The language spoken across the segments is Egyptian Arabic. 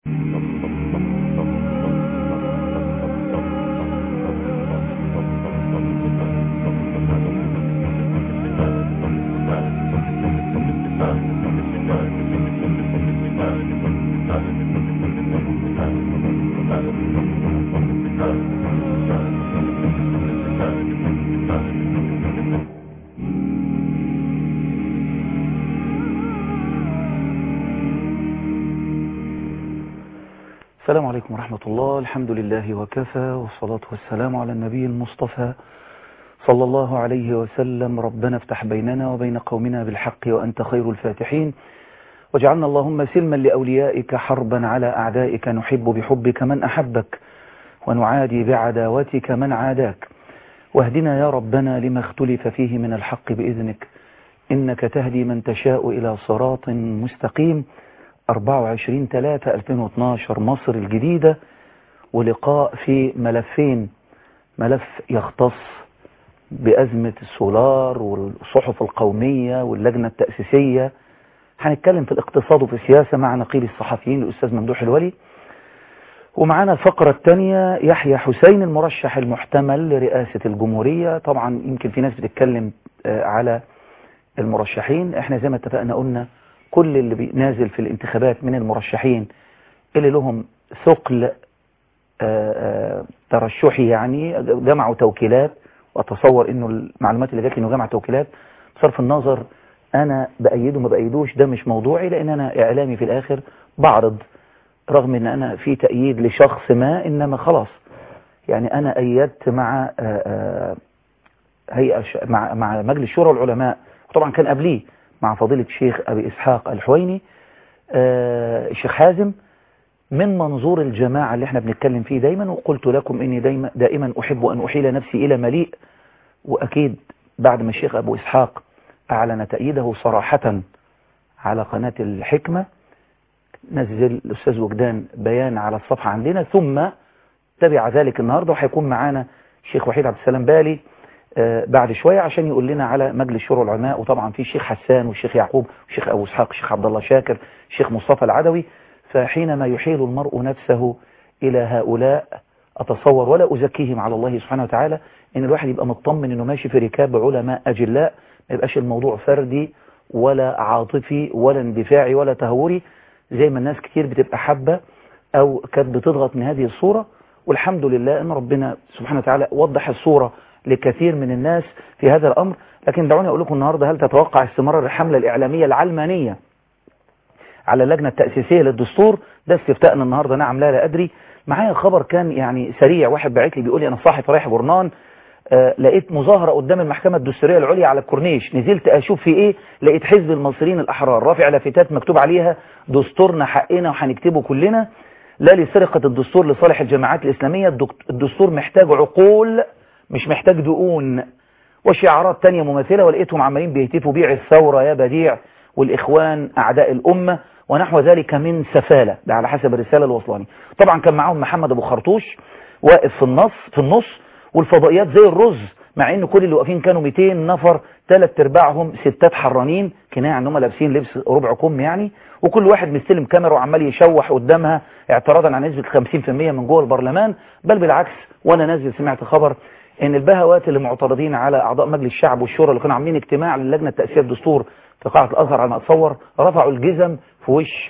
السلام عليكم ورحمة الله الحمد لله وكفى والصلاة والسلام على النبي المصطفى صلى الله عليه وسلم ربنا افتح بيننا وبين قومنا بالحق وأنت خير الفاتحين واجعلنا اللهم سلما لأوليائك حربا على أعدائك نحب بحبك من أحبك ونعادي بعداوتك من عاداك واهدنا يا ربنا لما اختلف فيه من الحق بإذنك إنك تهدي من تشاء إلى صراط مستقيم 24 3 2012 مصر الجديدة ولقاء في ملفين ملف يختص بأزمة السولار والصحف القومية واللجنة التأسيسية هنتكلم في الاقتصاد وفي السياسة مع نقيب الصحفيين الأستاذ ممدوح الولي ومعانا الفقرة الثانية يحيى حسين المرشح المحتمل لرئاسة الجمهورية طبعا يمكن في ناس بتتكلم على المرشحين احنا زي ما اتفقنا قلنا كل اللي نازل في الانتخابات من المرشحين اللي لهم ثقل ترشحي يعني جمعوا توكيلات واتصور انه المعلومات اللي جات لي انه جمع توكيلات بصرف النظر انا بايده ما بايدوش ده مش موضوعي لان انا اعلامي في الاخر بعرض رغم ان انا في تأييد لشخص ما انما خلاص يعني انا ايدت مع هيئة مع مع مجلس شورى العلماء وطبعا كان قبليه مع فضيلة الشيخ أبي إسحاق الحويني الشيخ حازم من منظور الجماعة اللي احنا بنتكلم فيه دايما وقلت لكم إني دايما, دائما أحب أن أحيل نفسي إلى مليء وأكيد بعد ما الشيخ أبو إسحاق أعلن تأييده صراحة على قناة الحكمة نزل الأستاذ وجدان بيان على الصفحة عندنا ثم تبع ذلك النهاردة وهيكون معانا الشيخ وحيد عبد السلام بالي بعد شوية عشان يقول لنا على مجلس شورى العلماء وطبعا في الشيخ حسان والشيخ يعقوب والشيخ أبو إسحاق الشيخ عبد الله شاكر الشيخ مصطفى العدوي فحينما يحيل المرء نفسه إلى هؤلاء أتصور ولا أزكيهم على الله سبحانه وتعالى إن الواحد يبقى مطمن إنه ماشي في ركاب علماء أجلاء ما يبقاش الموضوع فردي ولا عاطفي ولا اندفاعي ولا تهوري زي ما الناس كتير بتبقى حابة أو كانت بتضغط من هذه الصورة والحمد لله أن ربنا سبحانه وتعالى وضح الصورة لكثير من الناس في هذا الأمر لكن دعوني أقول لكم النهاردة هل تتوقع استمرار الحملة الإعلامية العلمانية على اللجنة التأسيسية للدستور ده استفتاءنا النهاردة نعم لا لا أدري معايا خبر كان يعني سريع واحد بعت لي بيقول لي أنا صاحب رايح برنان آه لقيت مظاهرة قدام المحكمة الدستورية العليا على الكورنيش نزلت أشوف في إيه لقيت حزب المصريين الأحرار رافع لافتات مكتوب عليها دستورنا حقنا وهنكتبه كلنا لا لسرقة الدستور لصالح الجماعات الإسلامية الدستور محتاج عقول مش محتاج دقون وشعارات تانية مماثلة ولقيتهم عمالين بيهتفوا بيع الثورة يا بديع والإخوان أعداء الأمة ونحو ذلك من سفالة ده على حسب الرسالة الوصلاني طبعا كان معاهم محمد أبو خرطوش واقف في النص في النص والفضائيات زي الرز مع ان كل اللي واقفين كانوا 200 نفر ثلاث ارباعهم ستات حرانين كنايه عن هم لابسين لبس ربع كم يعني وكل واحد مستلم كاميرا وعمال يشوح قدامها اعتراضا على نسبة 50% من جوه البرلمان بل بالعكس وانا نازل سمعت خبر ان البهوات اللي معترضين على اعضاء مجلس الشعب والشورى اللي كانوا عاملين اجتماع للجنه تاسيس الدستور في قاعه الازهر على ما اتصور رفعوا الجزم في وش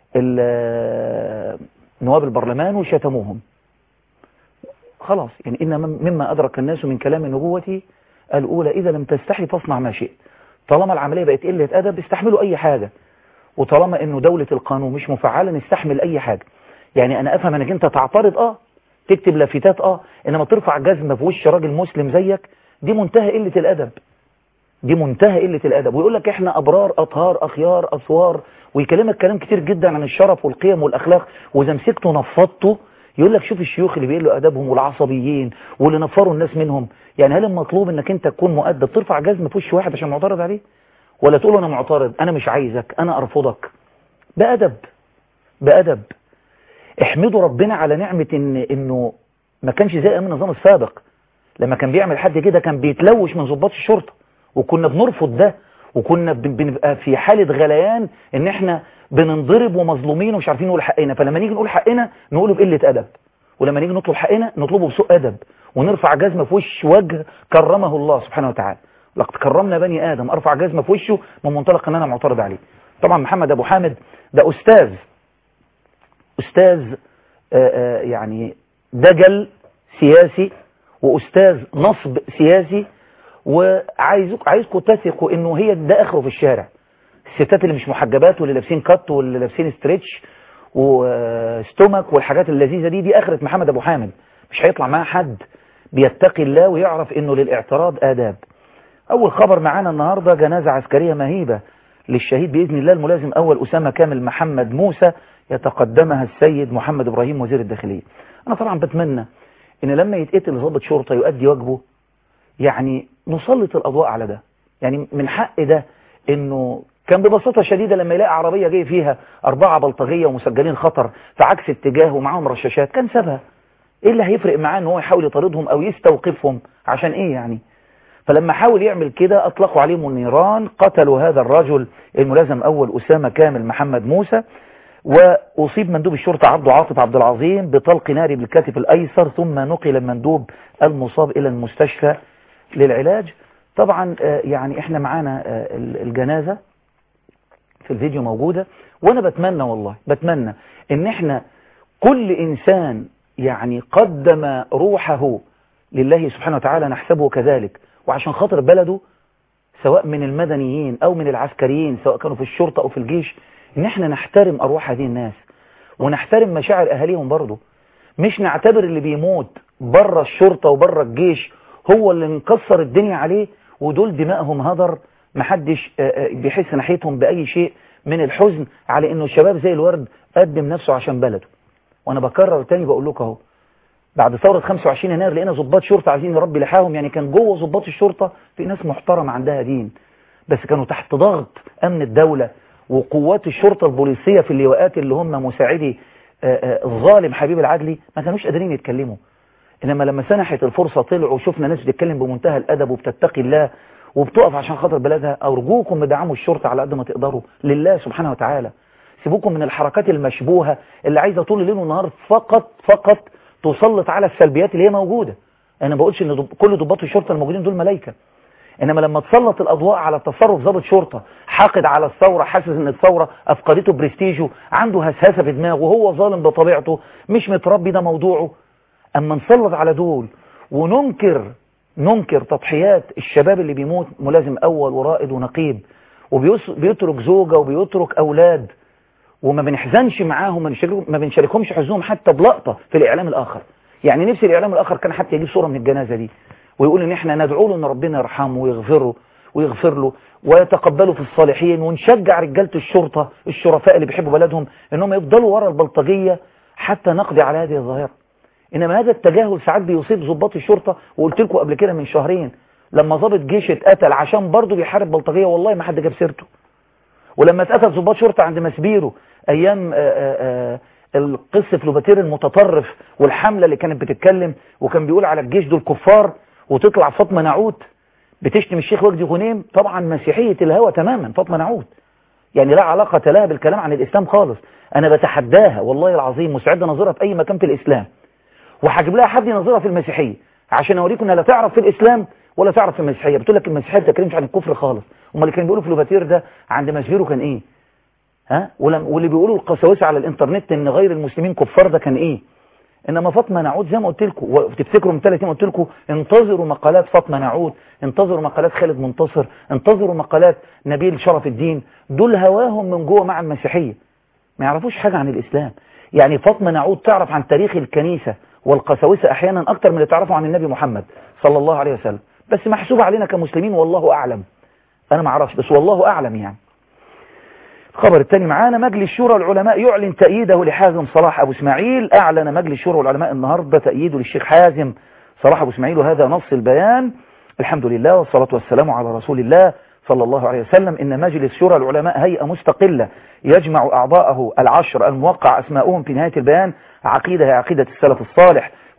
نواب البرلمان وشتموهم خلاص يعني ان مما ادرك الناس من كلام النبوه الاولى اذا لم تستحي فاصنع ما شئت طالما العمليه بقت قله ادب استحملوا اي حاجه وطالما انه دوله القانون مش مفعله نستحمل اي حاجه يعني انا افهم انك انت تعترض اه تكتب لافتات اه انما ترفع جزمة في وش راجل مسلم زيك دي منتهى قلة الادب دي منتهى قلة الادب ويقول لك احنا ابرار اطهار اخيار اسوار ويكلمك كلام كتير جدا عن الشرف والقيم والاخلاق واذا مسكته نفضته يقول لك شوف الشيوخ اللي بيقلوا ادبهم والعصبيين واللي نفروا الناس منهم يعني هل المطلوب انك انت تكون مؤدب ترفع جزمة في وش واحد عشان معترض عليه ولا تقول انا معترض انا مش عايزك انا ارفضك بادب بادب احمدوا ربنا على نعمة إن إنه ما كانش زي من النظام السابق لما كان بيعمل حد كده كان بيتلوش من ضباط الشرطة وكنا بنرفض ده وكنا بن- بنبقى في حالة غليان ان احنا بننضرب ومظلومين ومش عارفين نقول حقنا فلما نيجي نقول حقنا نقوله بقلة ادب ولما نيجي نطلب حقنا نطلبه بسوء ادب ونرفع جزمة في وش وجه كرمه الله سبحانه وتعالى لقد كرمنا بني ادم ارفع جزمة في وشه من منطلق ان انا معترض عليه طبعا محمد ابو حامد ده استاذ استاذ آه، آه، يعني دجل سياسي واستاذ نصب سياسي وعايزك عايزكم تثقوا انه هي ده اخره في الشارع الستات اللي مش محجبات واللي لابسين كات واللي لابسين ستريتش وستومك والحاجات اللذيذه دي دي اخره محمد ابو حامد مش هيطلع معاه حد بيتقي الله ويعرف انه للاعتراض آداب اول خبر معانا النهارده جنازه عسكريه مهيبه للشهيد باذن الله الملازم اول اسامه كامل محمد موسى يتقدمها السيد محمد ابراهيم وزير الداخليه انا طبعا بتمنى ان لما يتقتل ضابط شرطه يؤدي واجبه يعني نسلط الاضواء على ده يعني من حق ده انه كان ببساطة شديدة لما يلاقي عربية جاي فيها أربعة بلطجية ومسجلين خطر في عكس اتجاه ومعاهم رشاشات كان سابها ايه اللي هيفرق معاه ان هو يحاول يطاردهم او يستوقفهم عشان ايه يعني فلما حاول يعمل كده اطلقوا عليهم النيران قتلوا هذا الرجل الملازم اول اسامة كامل محمد موسى واصيب مندوب الشرطة عبد عاطف عبد العظيم بطلق ناري بالكتف الايسر ثم نقل المندوب المصاب الى المستشفى للعلاج طبعا آه، يعني احنا معانا آه، الجنازة في الفيديو موجودة وانا بتمنى والله بتمنى ان احنا كل انسان يعني قدم روحه لله سبحانه وتعالى نحسبه كذلك وعشان خاطر بلده سواء من المدنيين او من العسكريين سواء كانوا في الشرطة او في الجيش ان احنا نحترم ارواح هذه الناس ونحترم مشاعر اهاليهم برضه مش نعتبر اللي بيموت بره الشرطة وبره الجيش هو اللي مكسر الدنيا عليه ودول دمائهم هدر محدش آه، آه، بيحس ناحيتهم بأي شيء من الحزن على انه شباب زي الورد قدم نفسه عشان بلده وانا بكرر تاني بقول لكم اهو بعد ثورة 25 يناير لقينا ضباط شرطة عايزين نربي لحاهم يعني كان جوه ضباط الشرطة في ناس محترمة عندها دين بس كانوا تحت ضغط امن الدولة وقوات الشرطة البوليسية في اللواءات اللي هم مساعدي آه، آه، الظالم حبيب العدلي ما كانوش قادرين يتكلموا انما لما سنحت الفرصة طلعوا وشفنا ناس بتتكلم بمنتهى الادب وبتتقي الله وبتقف عشان خاطر بلدها ارجوكم ادعموا الشرطة على قد ما تقدروا لله سبحانه وتعالى سيبوكم من الحركات المشبوهة اللي عايزة طول الليل والنهار فقط فقط تسلط على السلبيات اللي هي موجودة انا ما بقولش ان ضب- كل ضباط الشرطة الموجودين دول ملايكة انما لما تسلط الاضواء على تصرف ضابط شرطة حاقد على الثورة حاسس ان الثورة افقدته برستيجه عنده هسهسة في دماغه وهو ظالم بطبيعته مش متربي ده موضوعه اما نسلط على دول وننكر ننكر تضحيات الشباب اللي بيموت ملازم اول ورائد ونقيب وبيترك زوجة وبيترك اولاد وما بنحزنش معاهم ما بنشارك- ما بنشاركهمش حزنهم حتى بلقطة في الاعلام الاخر يعني نفسي الاعلام الاخر كان حتى يجيب صورة من الجنازة دي ويقول ان احنا ندعو له ان ربنا يرحمه ويغفره ويغفر له ويتقبله في الصالحين ونشجع رجالة الشرطة الشرفاء اللي بيحبوا بلدهم انهم يفضلوا ورا البلطجية حتى نقضي على هذه الظاهرة انما هذا التجاهل ساعات بيصيب ضباط الشرطة وقلت لكم قبل كده من شهرين لما ضابط جيش اتقتل عشان برضه بيحارب بلطجية والله ما حد جاب سيرته ولما اتقتل ضباط شرطة عند مسبيرو ايام آه، آه، آه، القصة فلوباتير المتطرف والحملة اللي كانت بتتكلم وكان بيقول على الجيش دول كفار وتطلع فاطمة نعوت بتشتم الشيخ وجدي غنيم طبعا مسيحية الهوى تماما فاطمة نعوت يعني لا علاقة لها بالكلام عن الإسلام خالص أنا بتحداها والله العظيم مستعد نظرها في أي مكان في الإسلام وهجيب لها حد ينظرها في المسيحية عشان أوريكم إنها لا تعرف في الإسلام ولا تعرف في المسيحية بتقول لك المسيحية ما بتتكلمش عن الكفر خالص أمال اللي كانوا بيقولوا فلوباتير ده عند مسبيرو كان إيه ها ولم واللي بيقولوا القساوسه على الانترنت ان غير المسلمين كفار ده كان ايه انما فاطمه نعود زي ما قلت لكم وتفتكروا من ثلاث ايام قلت لكم انتظروا مقالات فاطمه نعود انتظروا مقالات خالد منتصر انتظروا مقالات نبيل شرف الدين دول هواهم من جوه مع المسيحيه ما يعرفوش حاجه عن الاسلام يعني فاطمه نعود تعرف عن تاريخ الكنيسه والقساوسه احيانا اكتر من اللي تعرفوا عن النبي محمد صلى الله عليه وسلم بس محسوبه علينا كمسلمين والله اعلم انا ما اعرفش بس والله اعلم يعني الخبر الثاني معانا مجلس شورى العلماء يعلن تأييده لحازم صلاح أبو اسماعيل أعلن مجلس شورى العلماء النهاردة تأييده للشيخ حازم صلاح أبو اسماعيل وهذا نص البيان الحمد لله والصلاة والسلام على رسول الله صلى الله عليه وسلم إن مجلس شورى العلماء هيئة مستقلة يجمع أعضاءه العشر الموقع أسماؤهم في نهاية البيان عقيدة هي عقيدة السلف الصالح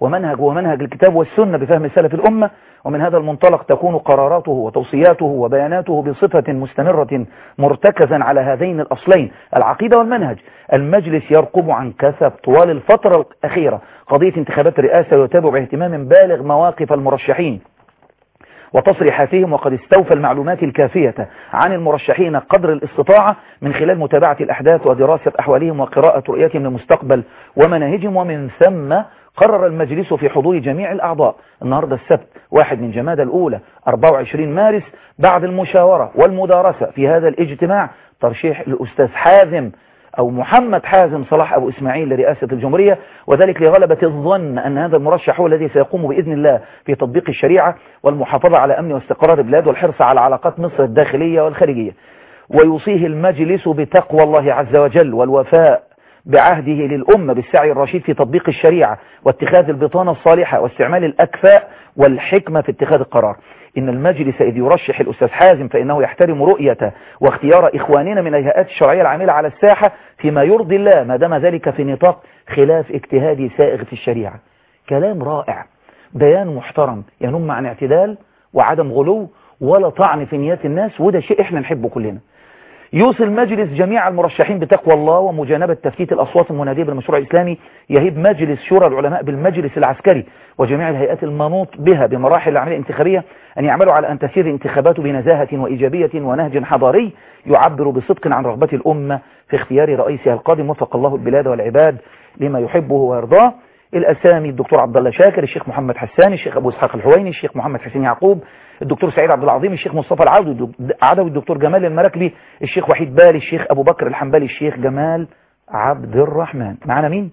ومنهج ومنهج الكتاب والسنة بفهم سلف الأمة ومن هذا المنطلق تكون قراراته وتوصياته وبياناته بصفة مستمرة مرتكزا على هذين الأصلين العقيدة والمنهج المجلس يرقب عن كثب طوال الفترة الأخيرة قضية انتخابات الرئاسة ويتابع باهتمام بالغ مواقف المرشحين وتصريحاتهم وقد استوفى المعلومات الكافية عن المرشحين قدر الاستطاعة من خلال متابعة الأحداث ودراسة أحوالهم وقراءة رؤيتهم للمستقبل ومناهجهم ومن ثم قرر المجلس في حضور جميع الأعضاء النهاردة السبت واحد من جمادى الأولى 24 مارس بعد المشاورة والمدارسة في هذا الاجتماع ترشيح الأستاذ حازم أو محمد حازم صلاح أبو إسماعيل لرئاسة الجمهورية وذلك لغلبة الظن أن هذا المرشح هو الذي سيقوم بإذن الله في تطبيق الشريعة والمحافظة على أمن واستقرار البلاد والحرص على علاقات مصر الداخلية والخارجية ويوصيه المجلس بتقوى الله عز وجل والوفاء بعهده للأمة بالسعي الرشيد في تطبيق الشريعة واتخاذ البطانة الصالحة واستعمال الأكفاء والحكمة في اتخاذ القرار إن المجلس إذ يرشح الأستاذ حازم فإنه يحترم رؤية واختيار إخواننا من الهيئات الشرعية العاملة على الساحة فيما يرضي الله ما دام ذلك في نطاق خلاف اجتهادي سائغ في الشريعة كلام رائع بيان محترم ينم عن اعتدال وعدم غلو ولا طعن في نيات الناس وده شيء احنا نحبه كلنا يوصي المجلس جميع المرشحين بتقوى الله ومجانبة تفتيت الأصوات المنادية بالمشروع الإسلامي يهيب مجلس شورى العلماء بالمجلس العسكري وجميع الهيئات المنوط بها بمراحل العملية الانتخابية أن يعملوا على أن تسير انتخابات بنزاهة وإيجابية ونهج حضاري يعبر بصدق عن رغبة الأمة في اختيار رئيسها القادم وفق الله البلاد والعباد لما يحبه ويرضاه الأسامي الدكتور عبد الله شاكر الشيخ محمد حسان الشيخ أبو إسحاق الحويني الشيخ محمد حسين يعقوب الدكتور سعيد عبد العظيم الشيخ مصطفى العودي عدوي الدكتور جمال المراكبي الشيخ وحيد بالي الشيخ أبو بكر الحنبلي الشيخ جمال عبد الرحمن معانا مين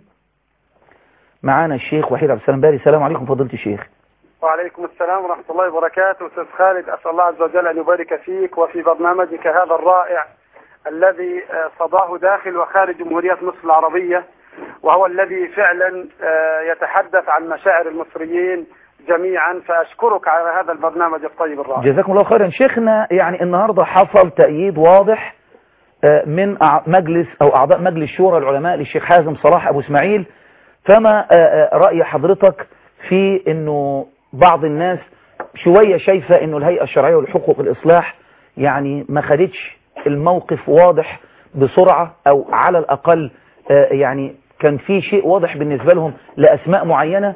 معانا الشيخ وحيد عبد السلام بالي السلام عليكم فضيلة الشيخ وعليكم السلام ورحمة الله وبركاته أستاذ خالد أسأل الله عز وجل أن يبارك فيك وفي برنامجك هذا الرائع الذي صداه داخل وخارج جمهورية مصر العربية وهو الذي فعلا يتحدث عن مشاعر المصريين جميعا فأشكرك على هذا البرنامج الطيب الرائع جزاكم الله خيرا شيخنا يعني النهاردة حصل تأييد واضح من مجلس أو أعضاء مجلس شورى العلماء للشيخ حازم صلاح أبو إسماعيل فما رأي حضرتك في أنه بعض الناس شوية شايفة أنه الهيئة الشرعية والحقوق الإصلاح يعني ما خدتش الموقف واضح بسرعة أو على الأقل يعني كان في شيء واضح بالنسبة لهم لأسماء معينة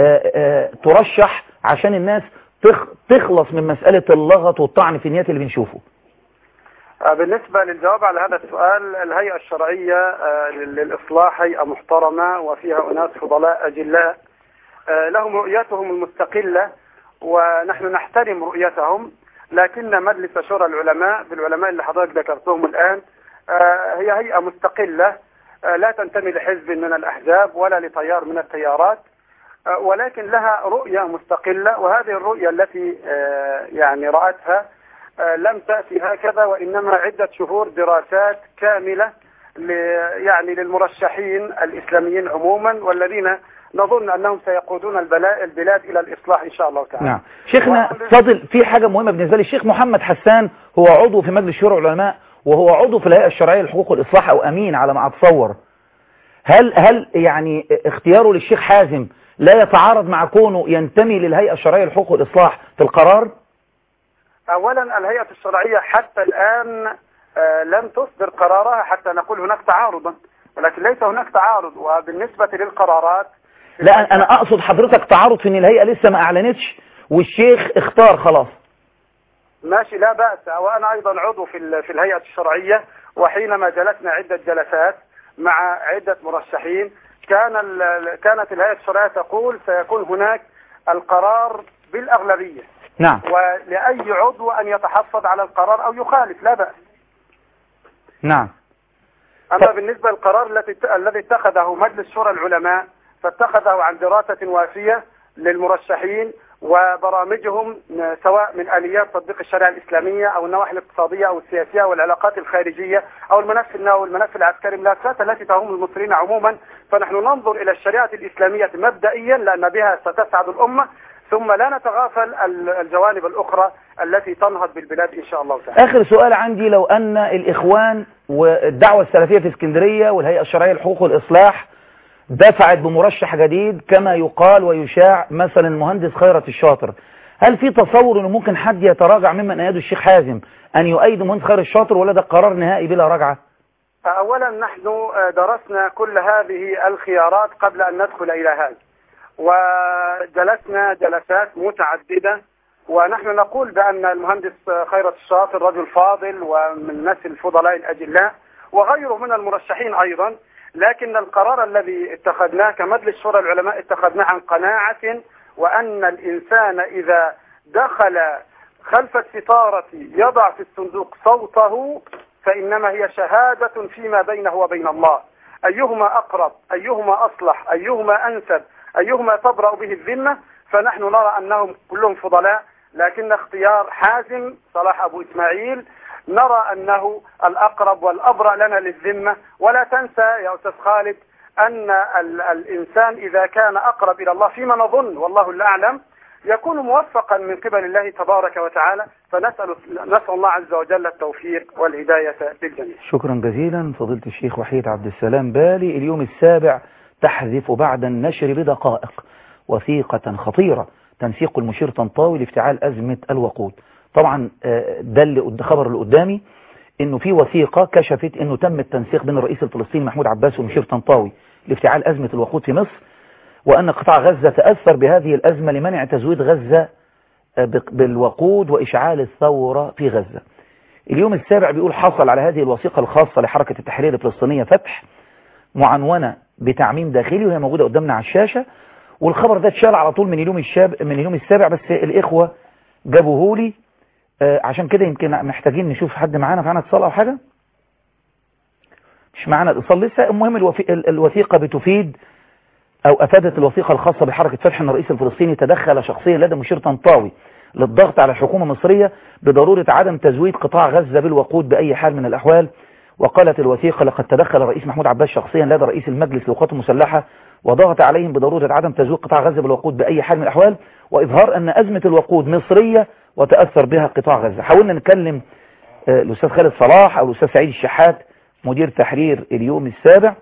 ترشح عشان الناس تخلص من مسألة اللغط والطعن في النيات اللي بنشوفه بالنسبة للجواب على هذا السؤال الهيئة الشرعية للإصلاح هيئة محترمة وفيها أناس فضلاء أجلاء لهم رؤيتهم المستقلة ونحن نحترم رؤيتهم لكن مجلس شورى العلماء بالعلماء اللي حضرتك ذكرتهم الآن هي هيئة مستقلة لا تنتمي لحزب من الأحزاب ولا لتيار من التيارات ولكن لها رؤية مستقلة وهذه الرؤية التي يعني رأتها لم تأتي هكذا وإنما عدة شهور دراسات كاملة يعني للمرشحين الإسلاميين عموما والذين نظن أنهم سيقودون البلاد إلى الإصلاح إن شاء الله تعالى نعم شيخنا فضل في حاجة مهمة بالنسبة لي الشيخ محمد حسان هو عضو في مجلس شورى العلماء وهو عضو في الهيئة الشرعية للحقوق والإصلاح أو أمين على ما أتصور هل هل يعني اختياره للشيخ حازم لا يتعارض مع كونه ينتمي للهيئة الشرعية للحقوق والإصلاح في القرار أولا الهيئة الشرعية حتى الآن لم تصدر قرارها حتى نقول هناك تعارضا ولكن ليس هناك تعارض وبالنسبة للقرارات لا أنا أقصد حضرتك تعارض في أن الهيئة لسه ما أعلنتش والشيخ اختار خلاص ماشي لا بأس وأنا أيضا عضو في في الهيئة الشرعية وحينما جلسنا عدة جلسات مع عدة مرشحين كان كانت الهيئة الشرعية تقول سيكون هناك القرار بالأغلبية نعم ولأي عضو أن يتحفظ على القرار أو يخالف لا بأس نعم أما ف... بالنسبة للقرار الذي الذي اتخذه مجلس شورى العلماء فاتخذه عن دراسة وافية للمرشحين وبرامجهم سواء من آليات تطبيق الشريعة الإسلامية أو النواحي الاقتصادية أو السياسية أو العلاقات الخارجية أو الملف النووي الملف العسكري الملفات التي تهم المصريين عموما فنحن ننظر إلى الشريعة الإسلامية مبدئيا لأن بها ستسعد الأمة ثم لا نتغافل الجوانب الأخرى التي تنهض بالبلاد إن شاء الله تعالى آخر سؤال عندي لو أن الإخوان والدعوة السلفية في اسكندرية والهيئة الشرعية للحقوق والإصلاح دفعت بمرشح جديد كما يقال ويشاع مثلا المهندس خيرت الشاطر هل في تصور انه ممكن حد يتراجع ممن ايده الشيخ حازم ان يؤيد مهندس خير الشاطر ولا ده قرار نهائي بلا رجعه أولا نحن درسنا كل هذه الخيارات قبل أن ندخل إلى هذا وجلسنا جلسات متعددة ونحن نقول بأن المهندس خيرت الشاطر رجل فاضل ومن الناس الفضلاء الأجلاء وغيره من المرشحين أيضا لكن القرار الذي اتخذناه كمجلس شورى العلماء اتخذناه عن قناعة وأن الإنسان إذا دخل خلف الستارة يضع في الصندوق صوته فإنما هي شهادة فيما بينه وبين الله أيهما أقرب أيهما أصلح أيهما أنسب أيهما تبرأ به الذمة فنحن نرى أنهم كلهم فضلاء لكن اختيار حازم صلاح أبو إسماعيل نرى أنه الأقرب والأبرأ لنا للذمة ولا تنسى يا أستاذ خالد أن ال الإنسان إذا كان أقرب إلى الله فيما نظن والله الأعلم يكون موفقا من قبل الله تبارك وتعالى فنسأل نسأل الله عز وجل التوفيق والهداية للجميع شكرا جزيلا فضيلة الشيخ وحيد عبد السلام بالي اليوم السابع تحذف بعد النشر بدقائق وثيقة خطيرة تنسيق المشير طنطاوي لافتعال أزمة الوقود طبعا ده اللي خبر اللي قدامي انه في وثيقة كشفت انه تم التنسيق بين الرئيس الفلسطيني محمود عباس والمشير طنطاوي لافتعال أزمة الوقود في مصر وأن قطاع غزة تأثر بهذه الأزمة لمنع تزويد غزة بالوقود وإشعال الثورة في غزة اليوم السابع بيقول حصل على هذه الوثيقة الخاصة لحركة التحرير الفلسطينية فتح معنونة بتعميم داخلي وهي موجودة قدامنا على الشاشة والخبر ده اتشال على طول من اليوم الشاب من اليوم السابع بس الإخوة جابوه لي عشان كده يمكن محتاجين نشوف حد معانا معانا اتصال أو حاجة مش معانا الاتصال لسه المهم الوثيقة بتفيد أو أفادت الوثيقة الخاصة بحركة فتح أن الرئيس الفلسطيني تدخل شخصيا لدى مشير طنطاوي للضغط على الحكومة المصرية بضرورة عدم تزويد قطاع غزة بالوقود بأي حال من الأحوال وقالت الوثيقة لقد تدخل الرئيس محمود عباس شخصيا لدى رئيس المجلس للقوات المسلحة وضغط عليهم بضرورة عدم تزويد قطاع غزة بالوقود بأي حال من الأحوال وإظهار أن أزمة الوقود مصرية وتأثر بها قطاع غزة حاولنا نتكلم الأستاذ خالد صلاح أو الأستاذ سعيد الشحات مدير تحرير اليوم السابع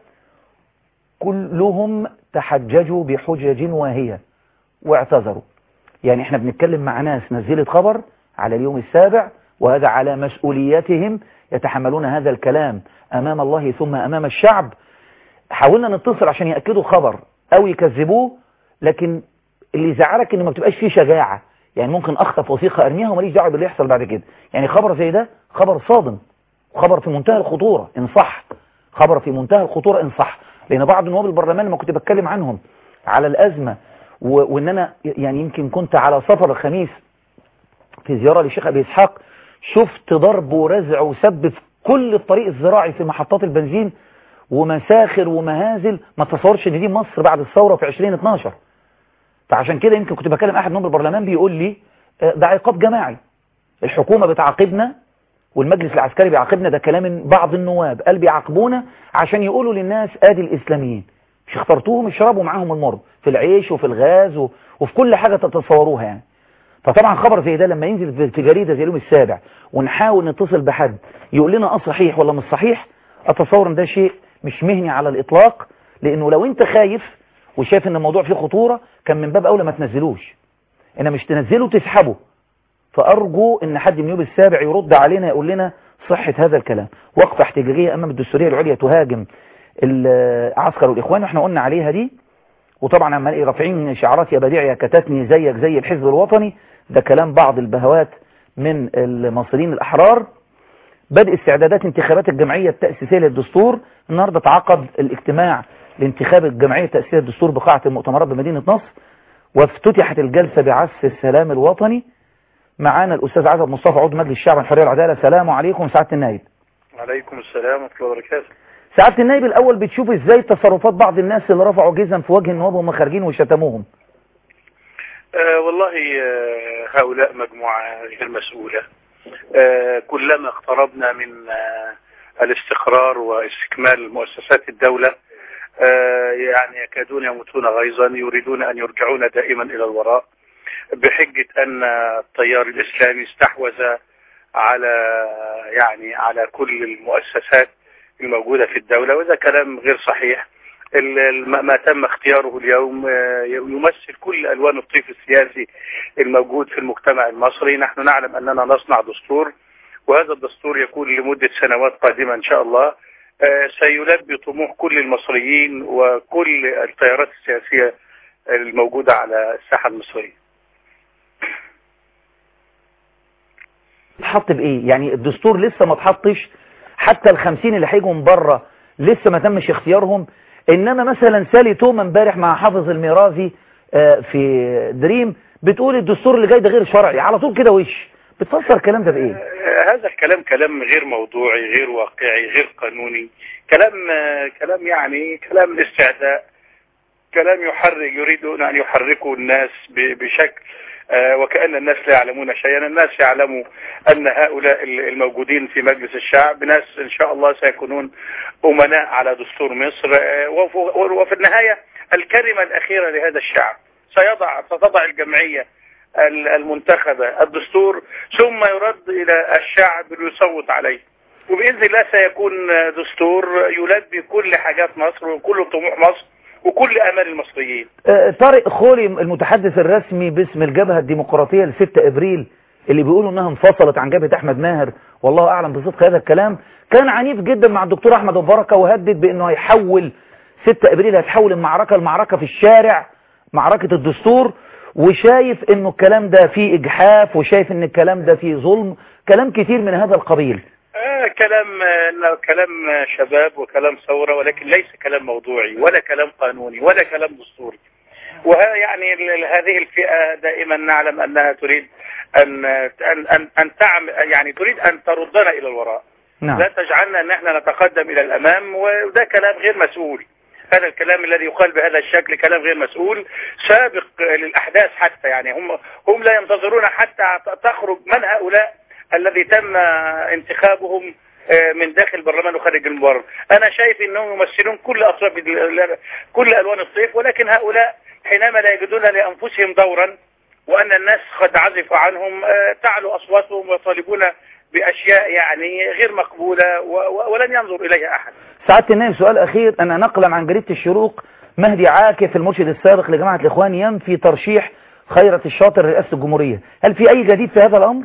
كلهم تحججوا بحجج واهية واعتذروا يعني احنا بنتكلم مع ناس نزلت خبر على اليوم السابع وهذا على مسؤولياتهم يتحملون هذا الكلام أمام الله ثم أمام الشعب حاولنا نتصل عشان يأكدوا خبر أو يكذبوه لكن اللي يزعلك إنه ما بتبقاش فيه شجاعة يعني ممكن أخطف وثيقة أرميها وماليش دعوه باللي يحصل بعد كده يعني خبر زي ده خبر صادم وخبر في منتهى الخطورة إن صح خبر في منتهى الخطورة إن صح لأن بعض نواب البرلمان لما كنت بتكلم عنهم على الأزمة وإن أنا يعني يمكن كنت على سفر الخميس في زيارة للشيخ أبي إسحاق شفت ضرب ورزع وسب في كل الطريق الزراعي في محطات البنزين ومساخر ومهازل ما تصورش ان دي مصر بعد الثورة في 2012 فعشان كده يمكن كنت بكلم احد نواب البرلمان بيقول لي ده عقاب جماعي الحكومة بتعاقبنا والمجلس العسكري بيعاقبنا ده كلام من بعض النواب قال بيعاقبونا عشان يقولوا للناس ادي الاسلاميين مش اخترتوهم اشربوا معاهم المر في العيش وفي الغاز و... وفي كل حاجة تتصوروها يعني فطبعا خبر زي ده لما ينزل في جريدة زي اليوم السابع ونحاول نتصل بحد يقول لنا اه صحيح ولا مش صحيح اتصور ان ده شيء مش مهني على الاطلاق لانه لو انت خايف وشايف ان الموضوع فيه خطورة كان من باب اولى ما تنزلوش انا مش تنزله تسحبه فارجو ان حد من يوم السابع يرد علينا يقول لنا صحة هذا الكلام وقفة احتجاجية امام الدستورية العليا تهاجم العسكر والاخوان واحنا قلنا عليها دي وطبعا عمال رافعين شعارات يا بديع يا كتاتني زيك زي الحزب الوطني ده كلام بعض البهوات من المصريين الأحرار بدء استعدادات انتخابات الجمعية التأسيسية للدستور النهاردة تعقد الاجتماع لانتخاب الجمعية التأسيسية للدستور بقاعة المؤتمرات بمدينة نصر وافتتحت الجلسة بعزف السلام الوطني معانا الأستاذ عزب مصطفى عضو مجلس الشعب الحرية والعدالة السلام عليكم سعادة النائب وعليكم السلام ورحمة الله وبركاته سعادة النائب الأول بتشوف ازاي تصرفات بعض الناس اللي رفعوا جزم في وجه النواب وهم خارجين وشتموهم آه والله آه هؤلاء مجموعة غير مسؤولة آه كلما اقتربنا من آه الاستقرار واستكمال مؤسسات الدولة آه يعني يكادون يموتون غيظا يريدون أن يرجعون دائما إلى الوراء بحجة أن التيار الإسلامي استحوذ على يعني على كل المؤسسات الموجودة في الدولة وده كلام غير صحيح ال- ال- ما تم اختياره اليوم آه، يمثل كل الوان الطيف السياسي الموجود في المجتمع المصري نحن نعلم اننا نصنع دستور وهذا الدستور يكون لمدة سنوات قادمة ان شاء الله آه، سيلبي طموح كل المصريين وكل التيارات السياسية الموجودة على الساحة المصرية اتحط بايه يعني الدستور لسه ما اتحطش حتى الخمسين اللي هيجوا من بره لسه ما تمش اختيارهم انما مثلا سالي توما امبارح مع حافظ الميراثي آه، في دريم بتقول الدستور اللي جاي ده غير شرعي على طول كده وش بتفسر الكلام ده بايه آه، هذا الكلام كلام غير موضوعي غير واقعي غير قانوني كلام آه، كلام يعني كلام استعداء كلام يحرك يريدون أن يحركوا الناس ب- بشكل آه، وكأن الناس لا يعلمون شيئا الناس يعلموا أن هؤلاء ال- الموجودين في مجلس الشعب ناس إن شاء الله سيكونون أمناء على دستور مصر آه، وف- وفي النهاية الكلمة الأخيرة لهذا الشعب سيضع ستضع الجمعية ال- المنتخبة الدستور ثم يرد إلى الشعب ليصوت عليه وبإذن الله سيكون دستور يلبي كل حاجات مصر وكل طموح مصر وكل امال المصريين آه، طارق خولي المتحدث الرسمي باسم الجبهة الديمقراطية ل 6 ابريل اللي بيقولوا انها انفصلت عن جبهة احمد ماهر والله اعلم بصدق هذا الكلام كان عنيف جدا مع الدكتور احمد أبو بركة وهدد بانه هيحول 6 ابريل هتحول المعركة المعركة في الشارع معركة الدستور وشايف انه الكلام ده فيه اجحاف وشايف ان الكلام ده فيه ظلم كلام كتير من هذا القبيل آه كلام آه كلام آه، شباب وكلام ثوره ولكن ليس كلام موضوعي ولا كلام قانوني ولا كلام دستوري وها يعني ال- ال- هذه الفئه دائما نعلم انها تريد ان ان ان, أن تعمل يعني تريد ان تردنا الى الوراء نعم لا تجعلنا ان احنا نتقدم الى الامام وده كلام غير مسؤول هذا الكلام الذي يقال بهذا الشكل كلام غير مسؤول سابق للاحداث حتى يعني هم هم لا ينتظرون حتى تخرج من هؤلاء الذي تم انتخابهم آه، من داخل البرلمان وخارج البرلمان انا شايف انهم يمثلون كل اطراف ال- كل الوان الصيف ولكن هؤلاء حينما لا يجدون لانفسهم دورا وان الناس قد عزفوا عنهم آه، تعلو اصواتهم ويطالبون باشياء يعني غير مقبوله و- و- ولن ينظر اليها احد سعادة النائب سؤال أخير أنا نقلا عن جريدة الشروق مهدي عاكف المرشد السابق لجماعة الإخوان ينفي ترشيح خيرة الشاطر لرئاسة الجمهورية هل في أي جديد في هذا الأمر؟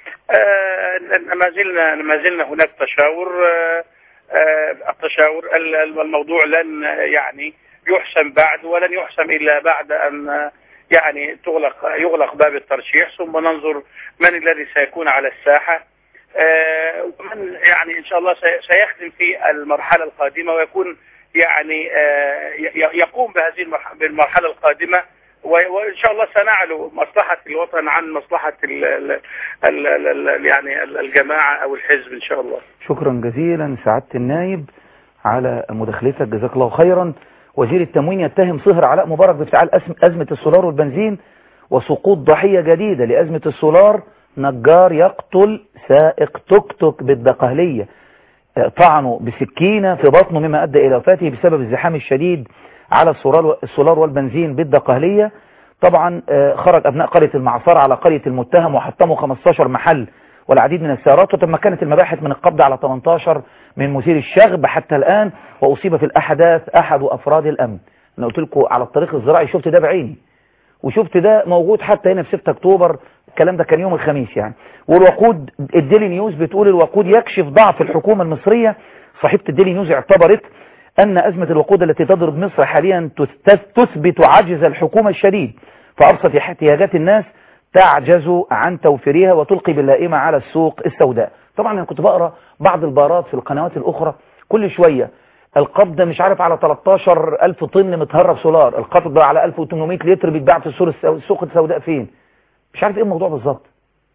آه، ما زلنا ما زلنا هناك تشاور آه، آه، التشاور ال- ال- الموضوع لن يعني يحسم بعد ولن يحسم الا بعد ان آه، يعني تغلق يغلق باب الترشيح ثم ننظر من الذي سيكون على الساحه آه، ومن يعني ان شاء الله سي- سيخدم في المرحله القادمه ويكون يعني آه، ي- يقوم بهذه المرح- بالمرحله القادمه و- وان شاء الله سنعلو مصلحه الوطن عن مصلحه ال ال ال ال ال يعني ال- الجماعه او الحزب ان شاء الله شكرا جزيلا سعادة النائب على مداخلتك جزاك الله خيرا وزير التموين يتهم صهر علاء مبارك بافتعال أسم- أزمة السولار والبنزين وسقوط ضحية جديدة لأزمة السولار نجار يقتل سائق توك توك بالدقهلية آه، طعنوا بسكينة في بطنه مما أدى إلى وفاته بسبب الزحام الشديد على السولار السولار والبنزين بالدقهلية طبعا آه، خرج أبناء قرية المعصرة على قرية المتهم وحطموا 15 محل والعديد من السيارات وتمكنت المباحث من القبض على 18 من مثير الشغب حتى الآن وأصيب في الأحداث أحد أفراد الأمن أنا قلت لكم على الطريق الزراعي شفت ده بعيني وشفت ده موجود حتى هنا في 6 أكتوبر الكلام ده كان يوم الخميس يعني والوقود الديلي نيوز بتقول الوقود يكشف ضعف الحكومة المصرية صحيفة الديلي نيوز اعتبرت أن أزمة الوقود التي تضرب مصر حاليا تث- تثبت عجز الحكومة الشديد فأبسط احتياجات الناس تعجز عن توفيرها وتلقي باللائمة على السوق السوداء طبعا أنا كنت بقرأ بعض البارات في القنوات الأخرى كل شوية القبض مش عارف على 13 ألف طن متهرب سولار القبض على 1800 لتر بيتباع في السوق السو- السوق السوداء فين مش عارف ايه الموضوع بالظبط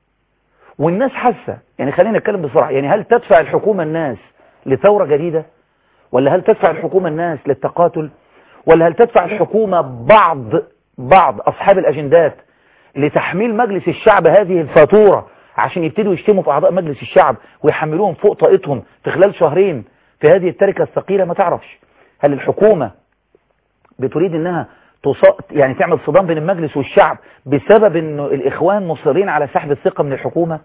والناس حاسة يعني خلينا نتكلم بصراحة يعني هل تدفع الحكومة الناس لثورة جديدة ولا هل تدفع الحكومة الناس للتقاتل ولا هل تدفع الحكومة بعض بعض أصحاب الأجندات لتحميل مجلس الشعب هذه الفاتورة عشان يبتدوا يشتموا في أعضاء مجلس الشعب ويحملوهم فوق طاقتهم في خلال شهرين في هذه التركة الثقيلة ما تعرفش هل الحكومة بتريد انها تص- يعني تعمل صدام بين المجلس والشعب بسبب انه الاخوان مصرين على سحب الثقة من الحكومة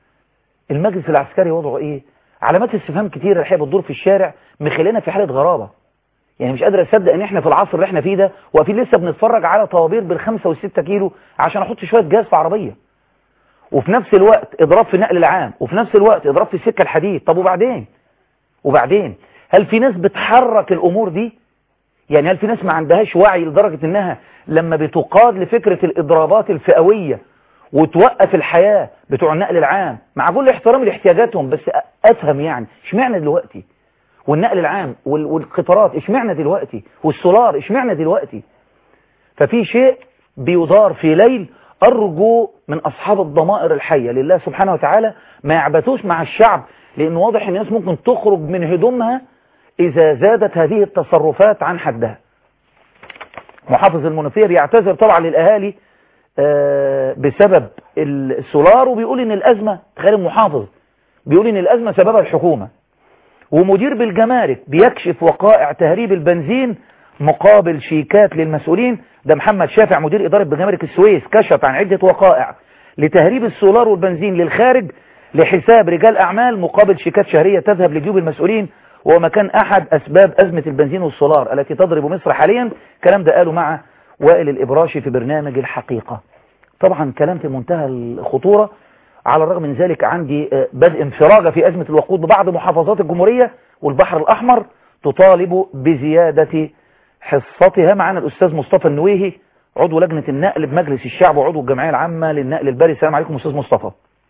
المجلس العسكري وضعه ايه علامات استفهام كتير الحقيقة بتدور في الشارع مخلينا في حالة غرابة يعني مش قادر اصدق ان احنا في العصر اللي احنا فيه ده واقفين لسه بنتفرج على طوابير بالخمسة والستة كيلو عشان احط شوية جاز في عربية وفي نفس الوقت اضراب في النقل العام وفي نفس الوقت اضراب في السكة الحديد طب وبعدين وبعدين هل في ناس بتحرك الامور دي يعني هل في ناس ما عندهاش وعي لدرجة انها لما بتقاد لفكرة الاضرابات الفئوية وتوقف الحياة بتوع النقل العام مع كل احترام لاحتياجاتهم بس افهم يعني اشمعنى دلوقتي والنقل العام وال- والقطارات اشمعنى دلوقتي والسولار اشمعنى دلوقتي ففي شيء بيدار في ليل أرجو من أصحاب الضمائر الحية لله سبحانه وتعالى ما يعبثوش مع الشعب لأن واضح أن الناس ممكن تخرج من هدومها إذا زادت هذه التصرفات عن حدها محافظ المنوفير يعتذر طبعا للأهالي آه، بسبب السولار وبيقول ان الازمة تخيل المحافظ بيقول ان الازمة سببها الحكومة ومدير بالجمارك بيكشف وقائع تهريب البنزين مقابل شيكات للمسؤولين ده محمد شافع مدير إدارة بجمارك السويس كشف عن عدة وقائع لتهريب السولار والبنزين للخارج لحساب رجال أعمال مقابل شيكات شهرية تذهب لجيوب المسؤولين وهو مكان أحد أسباب أزمة البنزين والسولار التي تضرب مصر حاليا كلام ده قاله مع وائل الإبراشي في برنامج الحقيقة طبعا كلام في منتهى الخطورة على الرغم من ذلك عندي آه، بدء انفراجة في أزمة الوقود ببعض محافظات الجمهورية والبحر الأحمر تطالب بزيادة حصتها معنا الأستاذ مصطفى النويهي عضو لجنة النقل بمجلس الشعب وعضو الجمعية العامة للنقل البري السلام عليكم أستاذ مصطفى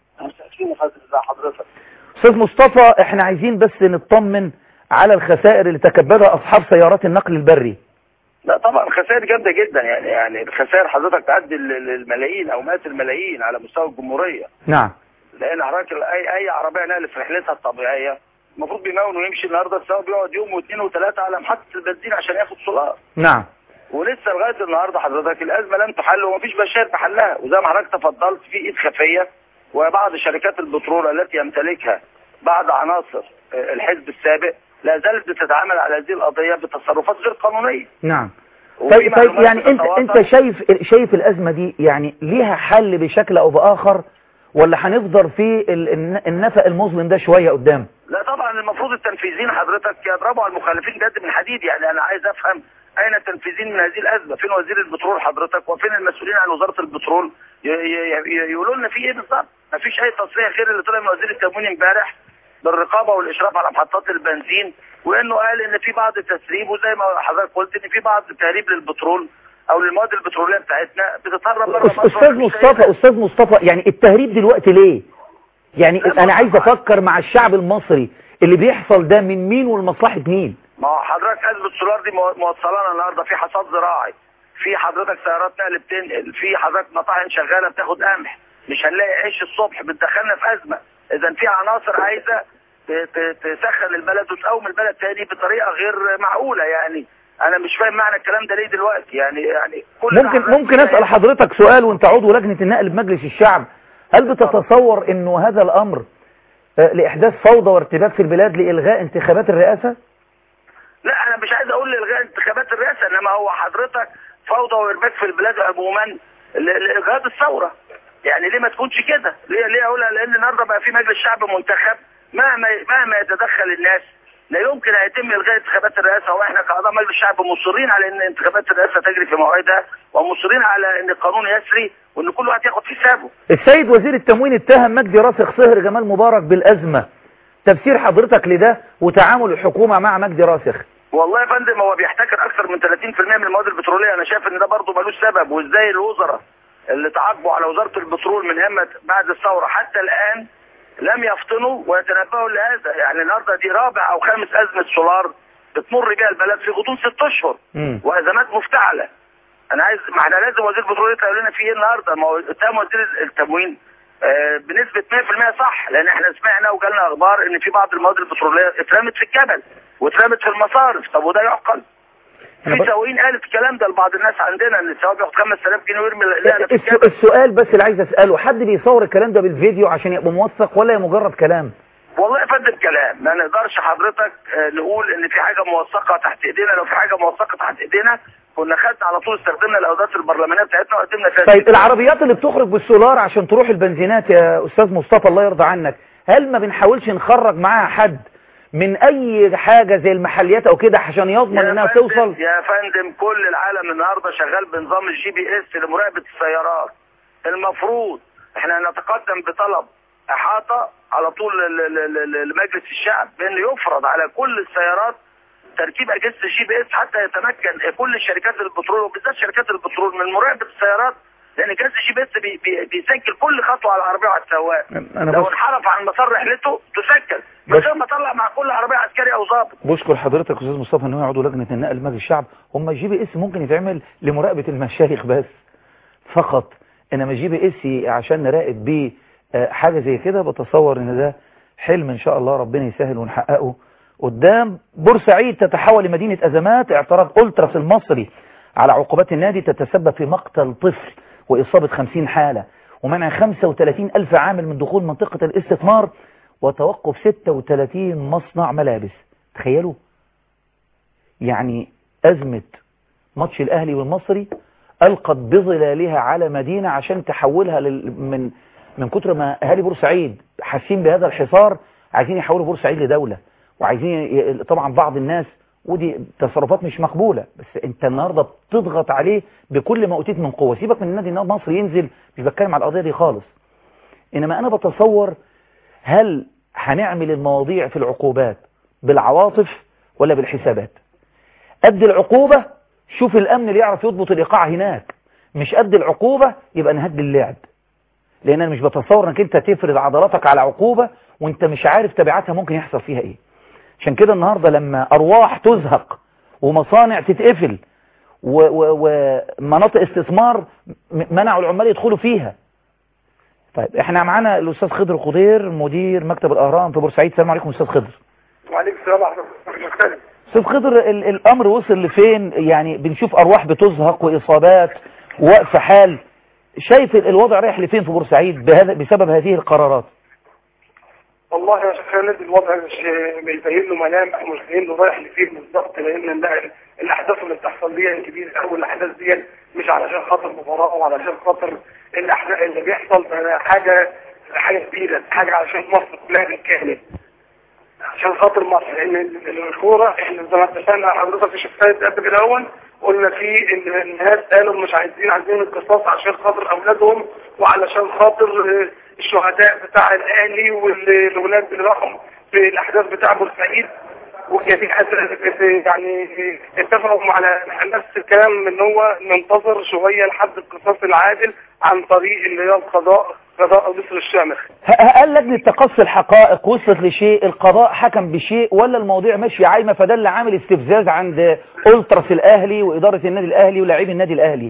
حضرتك أستاذ مصطفى احنا عايزين بس نطمن على الخسائر اللي تكبدها أصحاب سيارات النقل البري لا طبعا خسائر جامده جدا يعني يعني الخسائر حضرتك تعدي ال- للملايين او مئات الملايين على مستوى الجمهوريه نعم لان حضرتك اي اي عربيه نقل في رحلتها الطبيعيه المفروض بيمون ويمشي النهارده السواق بيقعد يوم واثنين وثلاثه على محطه البنزين عشان ياخد سولار نعم ولسه لغايه النهارده حضرتك الازمه لم تحل ومفيش بشائر بحلها وزي ما حضرتك تفضلت في ايد خفيه وبعض شركات البترول التي يمتلكها بعض عناصر آه، الحزب السابق لا زالت بتتعامل على هذه القضيه بتصرفات غير قانونيه نعم وفي طيب, طيب معلومات يعني انت بتتواصل. انت شايف شايف الازمه دي يعني ليها حل بشكل او باخر ولا هنفضل في ال- الن- النفق المظلم ده شويه قدام لا طبعا المفروض التنفيذيين حضرتك يضربوا على المخالفين جد من حديد يعني انا عايز افهم اين التنفيذيين من هذه الازمه فين وزير البترول حضرتك وفين المسؤولين عن وزاره البترول ي- ي- ي- يقولوا لنا في ايه بالظبط مفيش اي تصريح غير اللي طلع من وزير التموين امبارح بالرقابه والاشراف على محطات البنزين وانه قال ان في بعض التسريب وزي ما حضرتك قلت ان في بعض تهريب للبترول او للمواد البتروليه بتاعتنا بتتهرب بره أس- مصر استاذ ومفيش أي مصطفى استاذ مصطفى يعني التهريب دلوقتي ليه يعني لا، انا عايز طبعاً. افكر مع الشعب المصري اللي بيحصل ده من مين ولمصلحه مين ما هو حضرتك ازمه سولار دي مو- موصلانا النهارده في حصاد زراعي في حضرتك سيارات نقل بتنقل في حضرتك مطاعم شغاله بتاخد قمح مش هنلاقي عيش الصبح بتدخلنا في ازمه اذا في عناصر عايزه ت- ت- تسخن البلد وتقوم البلد تاني بطريقه غير معقوله يعني انا مش فاهم معنى الكلام ده ليه دلوقتي يعني يعني كل ممكن الأحداث ممكن دي اسال حضرتك سؤال وانت عضو لجنه النقل بمجلس الشعب هل بتتصور انه هذا الامر آه، لاحداث فوضى وارتباك في البلاد لالغاء انتخابات الرئاسه لا انا مش عايز اقول لالغاء انتخابات الرئاسه انما هو حضرتك فوضى وارباك في البلاد عموما ل- لاجهاض الثوره يعني ليه ما تكونش كده ليه ليه اقولها لان النهارده بقى في مجلس شعب منتخب مهما مهما يتدخل الناس لا يمكن يتم الغاء انتخابات الرئاسه واحنا كاعضاء مجلس الشعب مصرين على ان انتخابات الرئاسه تجري في موعدها ومصرين على ان القانون يسري وان كل واحد ياخد حسابه السيد وزير التموين اتهم مجدي راسخ صهر جمال مبارك بالازمه تفسير حضرتك لده وتعامل الحكومه مع مجدي راسخ والله يا فندم هو بيحتكر اكثر من 30% من المواد البتروليه انا شايف ان ده برضه ملوش سبب وازاي الوزراء اللي تعاقبوا على وزاره البترول من همه بعد الثوره حتى الان لم يفطنوا ويتنبهوا لهذا يعني النهارده دي رابع او خامس ازمه سولار بتمر بها البلد في غضون ست اشهر مم. وازمات مفتعله انا عايز ما احنا لازم وزير البترول يطلع يقول لنا في ايه النهارده ما هو اتهم وزير التموين آه، بنسبه 100% صح لان احنا سمعنا وجالنا اخبار ان في بعض المواد البتروليه اترمت في الجبل واترمت في المصارف طب وده يعقل أنا في ب- سواقين قالت الكلام ده لبعض الناس عندنا ان السواق بياخد 5000 جنيه ويرمي النقله في الس- الجبل السؤال بس اللي عايز اساله حد بيصور الكلام ده بالفيديو عشان يبقى موثق ولا هي مجرد كلام والله يا فندم كلام ما نقدرش حضرتك آه، نقول ان في حاجه موثقه تحت ايدينا لو في حاجه موثقه تحت ايدينا كنا خدنا على طول استخدمنا الاوقات البرلمانيه بتاعتنا وقدمنا فيها طيب العربيات اللي بتخرج بالسولار عشان تروح البنزينات يا استاذ مصطفى الله يرضى عنك هل ما بنحاولش نخرج معاها حد من اي حاجة زي المحليات او كده عشان يضمن يا انها فندم- توصل يا فندم كل العالم النهارده شغال بنظام الجي بي اس لمراقبه السيارات المفروض احنا نتقدم بطلب احاطه على طول ل- ل- ل- لمجلس الشعب بانه يفرض على كل السيارات تركيب اجهزه الجي بي اس حتى يتمكن كل شركات البترول وبالذات شركات البترول من مراقبه السيارات لان جهاز الجي بي اس بي بي بيسجل كل خطوه على العربيه وعلى السواق انا لو بس انحرف عن مسار رحلته تسجل من بس- غير ما اطلع مع كل عربيه عسكري او ضابط بشكر حضرتك استاذ مصطفى ان هو يعودوا لجنه النقل مجلس الشعب هم الجي بي اس ممكن يتعمل لمراقبه المشايخ بس فقط انما الجي بي اس عشان نراقب بيه آه، حاجه زي كده بتصور ان ده حلم ان شاء الله ربنا يسهل ونحققه قدام بورسعيد تتحول لمدينه ازمات اعتراض التراس المصري على عقوبات النادي تتسبب في مقتل طفل واصابه 50 حاله ومنع 35 ألف عامل من دخول منطقة الاستثمار وتوقف 36 مصنع ملابس تخيلوا يعني أزمة ماتش الأهلي والمصري ألقت بظلالها على مدينة عشان تحولها لل... من من كتر ما أهالي بورسعيد حاسين بهذا الحصار عايزين يحولوا بورسعيد لدولة وعايزين ي... طبعا بعض الناس ودي تصرفات مش مقبولة بس انت النهاردة بتضغط عليه بكل ما أوتيت من قوة سيبك من النادي المصري ينزل مش بتكلم على القضية دي خالص إنما أنا بتصور هل هنعمل المواضيع في العقوبات بالعواطف ولا بالحسابات قد العقوبة شوف الأمن اللي يعرف يضبط الإيقاع هناك مش قد العقوبة يبقى نهد اللعب لأن أنا مش بتصور أنك أنت تفرض عضلاتك على عقوبة وأنت مش عارف تبعاتها ممكن يحصل فيها إيه عشان كده النهاردة لما أرواح تزهق ومصانع تتقفل ومناطق استثمار منعوا العمال يدخلوا فيها طيب احنا معانا الاستاذ خضر خضير مدير مكتب الاهرام في بورسعيد السلام عليكم استاذ خضر وعليكم السلام ورحمه الله وبركاته استاذ خضر ال الامر وصل لفين يعني بنشوف ارواح بتزهق واصابات ووقف حال شايف الوضع رايح لفين في بورسعيد بهذا بسبب هذه القرارات والله يا شيخ خالد الوضع مش بيبين له ملامح ومش باين له رايح لفين بالظبط لان الاحداث اللي بتحصل دي كبيره قوي الاحداث دي مش علشان خاطر مباراه وعلشان خاطر الاحداث اللي بيحصل ده حاجه حاجه كبيره حاجه علشان مصر كلها بالكامل عشان خاطر مصر لان الكوره احنا زي ما اتفقنا حضرتك في شفاية قبل كده اول قلنا في ان الناس قالوا مش عايزين عايزين القصاص عشان خاطر اولادهم وعلشان خاطر الشهداء بتاع الاهلي والولاد اللي راحوا في الاحداث بتاع بورسعيد وجميع يعني اتفقوا على نفس الكلام ان هو ننتظر شويه لحد القصاص العادل عن طريق اللي هي القضاء قضاء مصر الشامخ هل لجنة تقصي الحقائق وصلت لشيء القضاء حكم بشيء ولا المواضيع ماشية عايمة فده اللي عامل استفزاز عند ألتراس الأهلي وإدارة النادي الأهلي ولاعبي النادي الأهلي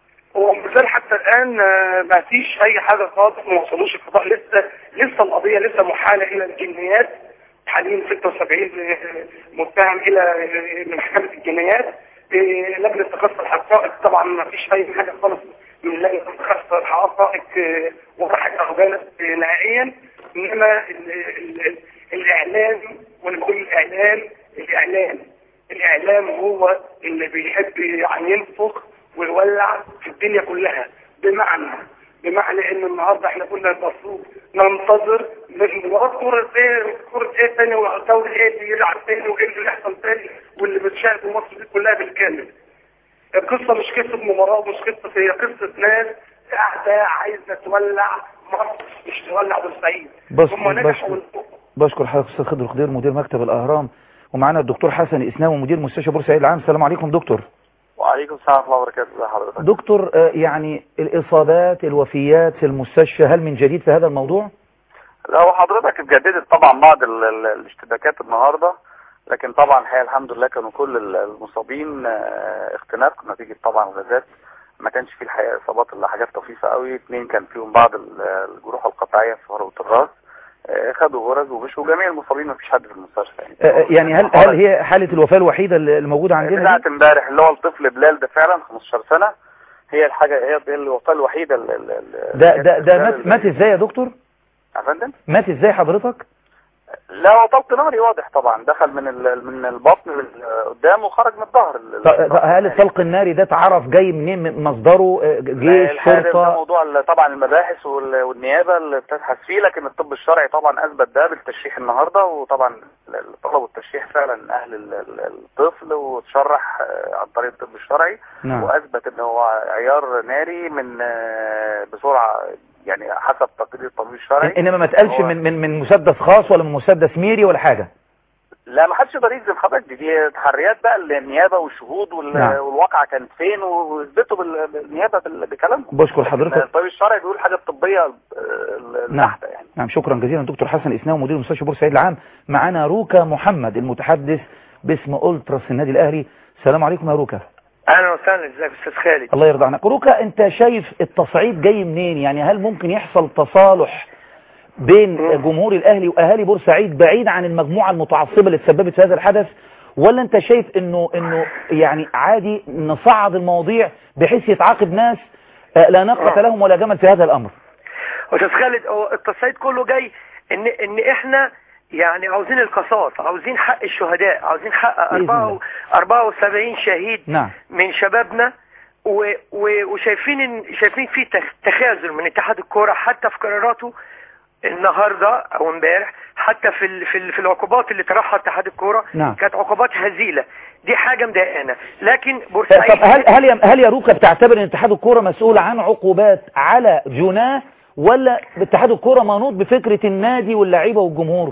هو مثال حتى الآن ما فيش أي حاجة خالص ما وصلوش القضاء لسه لسه القضية لسه محالة إلى الجنايات حاليا 76 متهم إلى محكمة الجنايات لجنة تقصي الحقائق طبعا ما فيش أي حاجة خالص من لجنة تقصي الحقائق وضحت أخبارات نهائيا إنما ال ال ال الإعلام ونقول الإعلام الإعلام الإعلام هو اللي بيحب يعني ينفخ ويولع في الدنيا كلها بمعنى بمعنى ان النهارده احنا كنا المفروض ننتظر مباراه كوره ايه كوره ايه تاني ودوري ايه بيلعب تاني وايه اللي بيحصل تاني واللي بتشاهد مصر دي كلها بالكامل القصه مش قصه مباراه مش قصه هي قصه ناس قاعده عايزه تولع مصر مش تولع بورسعيد هم نجحوا بشكر حضرتك استاذ خضر خضير مدير مكتب الاهرام ومعانا الدكتور حسن اسناوي مدير مستشفى بورسعيد العام السلام عليكم دكتور وعليكم السلام ورحمه الله وبركاته ازي حضرتك دكتور يعني الاصابات الوفيات في المستشفى هل من جديد في هذا الموضوع لو حضرتك اتجددت طبعا بعض ال ال الاشتباكات النهارده لكن طبعا الحقيقه الحمد لله كانوا كل المصابين اختناق نتيجه طبعا الغازات ما كانش فيه الحقيقه اصابات الا حاجات طفيفه قوي اثنين كان فيهم بعض الجروح القطعيه في فروه الراس خدوا غرز ومشوا جميع المصابين ما فيش حد في المستشفى يعني يعني هل هل هي حالة الوفاة الوحيدة اللي موجودة عندنا بتاعت امبارح اللي هو الطفل بلال ده فعلا 15 سنة هي الحاجة هي الوفاة الوحيدة اللي ده ده ده مات مات ازاي يا دكتور؟ يا فندم؟ مات ازاي حضرتك؟ لا هو طلق ناري واضح طبعا دخل من ال- من البطن قدام وخرج من الظهر ال- ط- ط- هل الطلق الناري ده اتعرف جاي منين من مصدره آه، جيش الحادث ده شرطة موضوع ال- طبعا المباحث وال- والنيابه اللي بتبحث فيه لكن الطب الشرعي طبعا اثبت ده بالتشريح النهارده وطبعا ال- طلبوا التشريح فعلا اهل ال- ال- الطفل وتشرح آه، عن طريق الطب الشرعي نعم واثبت ان هو عيار ناري من آه، بسرعه يعني حسب تقرير الطبيب الشرعي انما ما تقالش هو- من من من مسدس خاص ولا من مسدس ميري ولا حاجة لا ما حدش يقدر يكذب حضرتك دي, دي تحريات بقى النيابه والشهود وال... نعم. والواقعه كانت فين واثبتوا بال... بالنيابه بال... بكلامهم بشكر لكن حضرتك الطبيب الشرعي بيقول حاجه طبيه آه، نعم البحته يعني نعم شكرا جزيلا دكتور حسن اسناوي مدير مستشفى بورسعيد العام معانا روكا محمد المتحدث باسم ألتراس النادي الأهلي السلام عليكم يا روكا اهلا وسهلا ازيك استاذ خالد الله يرضى عنك روكا انت شايف التصعيد جاي منين يعني هل ممكن يحصل تصالح بين جمهور الاهلي واهالي بورسعيد بعيد عن المجموعه المتعصبه اللي تسببت في هذا الحدث ولا انت شايف انه انه يعني عادي نصعد المواضيع بحيث يتعاقب ناس آه، لا ناقه لهم ولا جمل في هذا الامر استاذ خالد هو التصعيد كله جاي ان ان احنا يعني عاوزين القصاص عاوزين حق الشهداء عاوزين حق بإذن أربعة الله. و- 74 شهيد نعم من شبابنا و و وشايفين إن شايفين في تخ- تخاذل من اتحاد الكوره حتى في قراراته النهارده او امبارح حتى في ال في, ال في العقوبات اللي طرحها اتحاد الكوره نعم. كانت عقوبات هزيله دي حاجه مضايقانا لكن طب بورسعيد هل هل يا هل يا روكا بتعتبر ان اتحاد الكوره مسؤول عن عقوبات على جناه ولا اتحاد الكوره منوط بفكره النادي واللعيبه والجمهور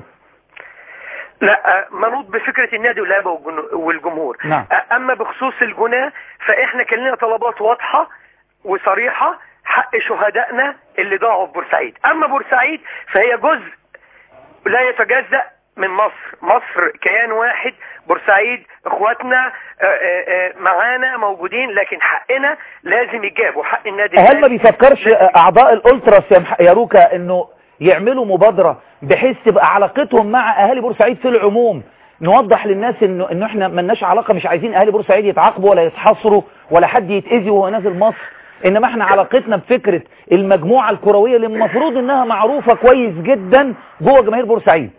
لا منوط بفكرة النادي واللعبة والجن- والجمهور نعم. أما بخصوص الجناه فإحنا كان لنا طلبات واضحة وصريحة حق شهدائنا اللي ضاعوا في بورسعيد أما بورسعيد فهي جزء لا يتجزأ من مصر مصر كيان واحد بورسعيد اخواتنا آه، آه، آه، معانا موجودين لكن حقنا لازم يجاب وحق النادي هل ما الأهلي بيفكرش اعضاء الالتراس يا مح- يا روكا انه يعملوا مبادرة بحيث تبقى علاقتهم مع اهالي بورسعيد في العموم نوضح للناس انه انه احنا ملناش علاقة مش عايزين اهالي بورسعيد يتعاقبوا ولا يتحصروا ولا حد يتأذي وهو نازل مصر انما احنا علاقتنا بفكرة المجموعة الكروية اللي المفروض انها معروفة كويس جدا جوه جماهير بورسعيد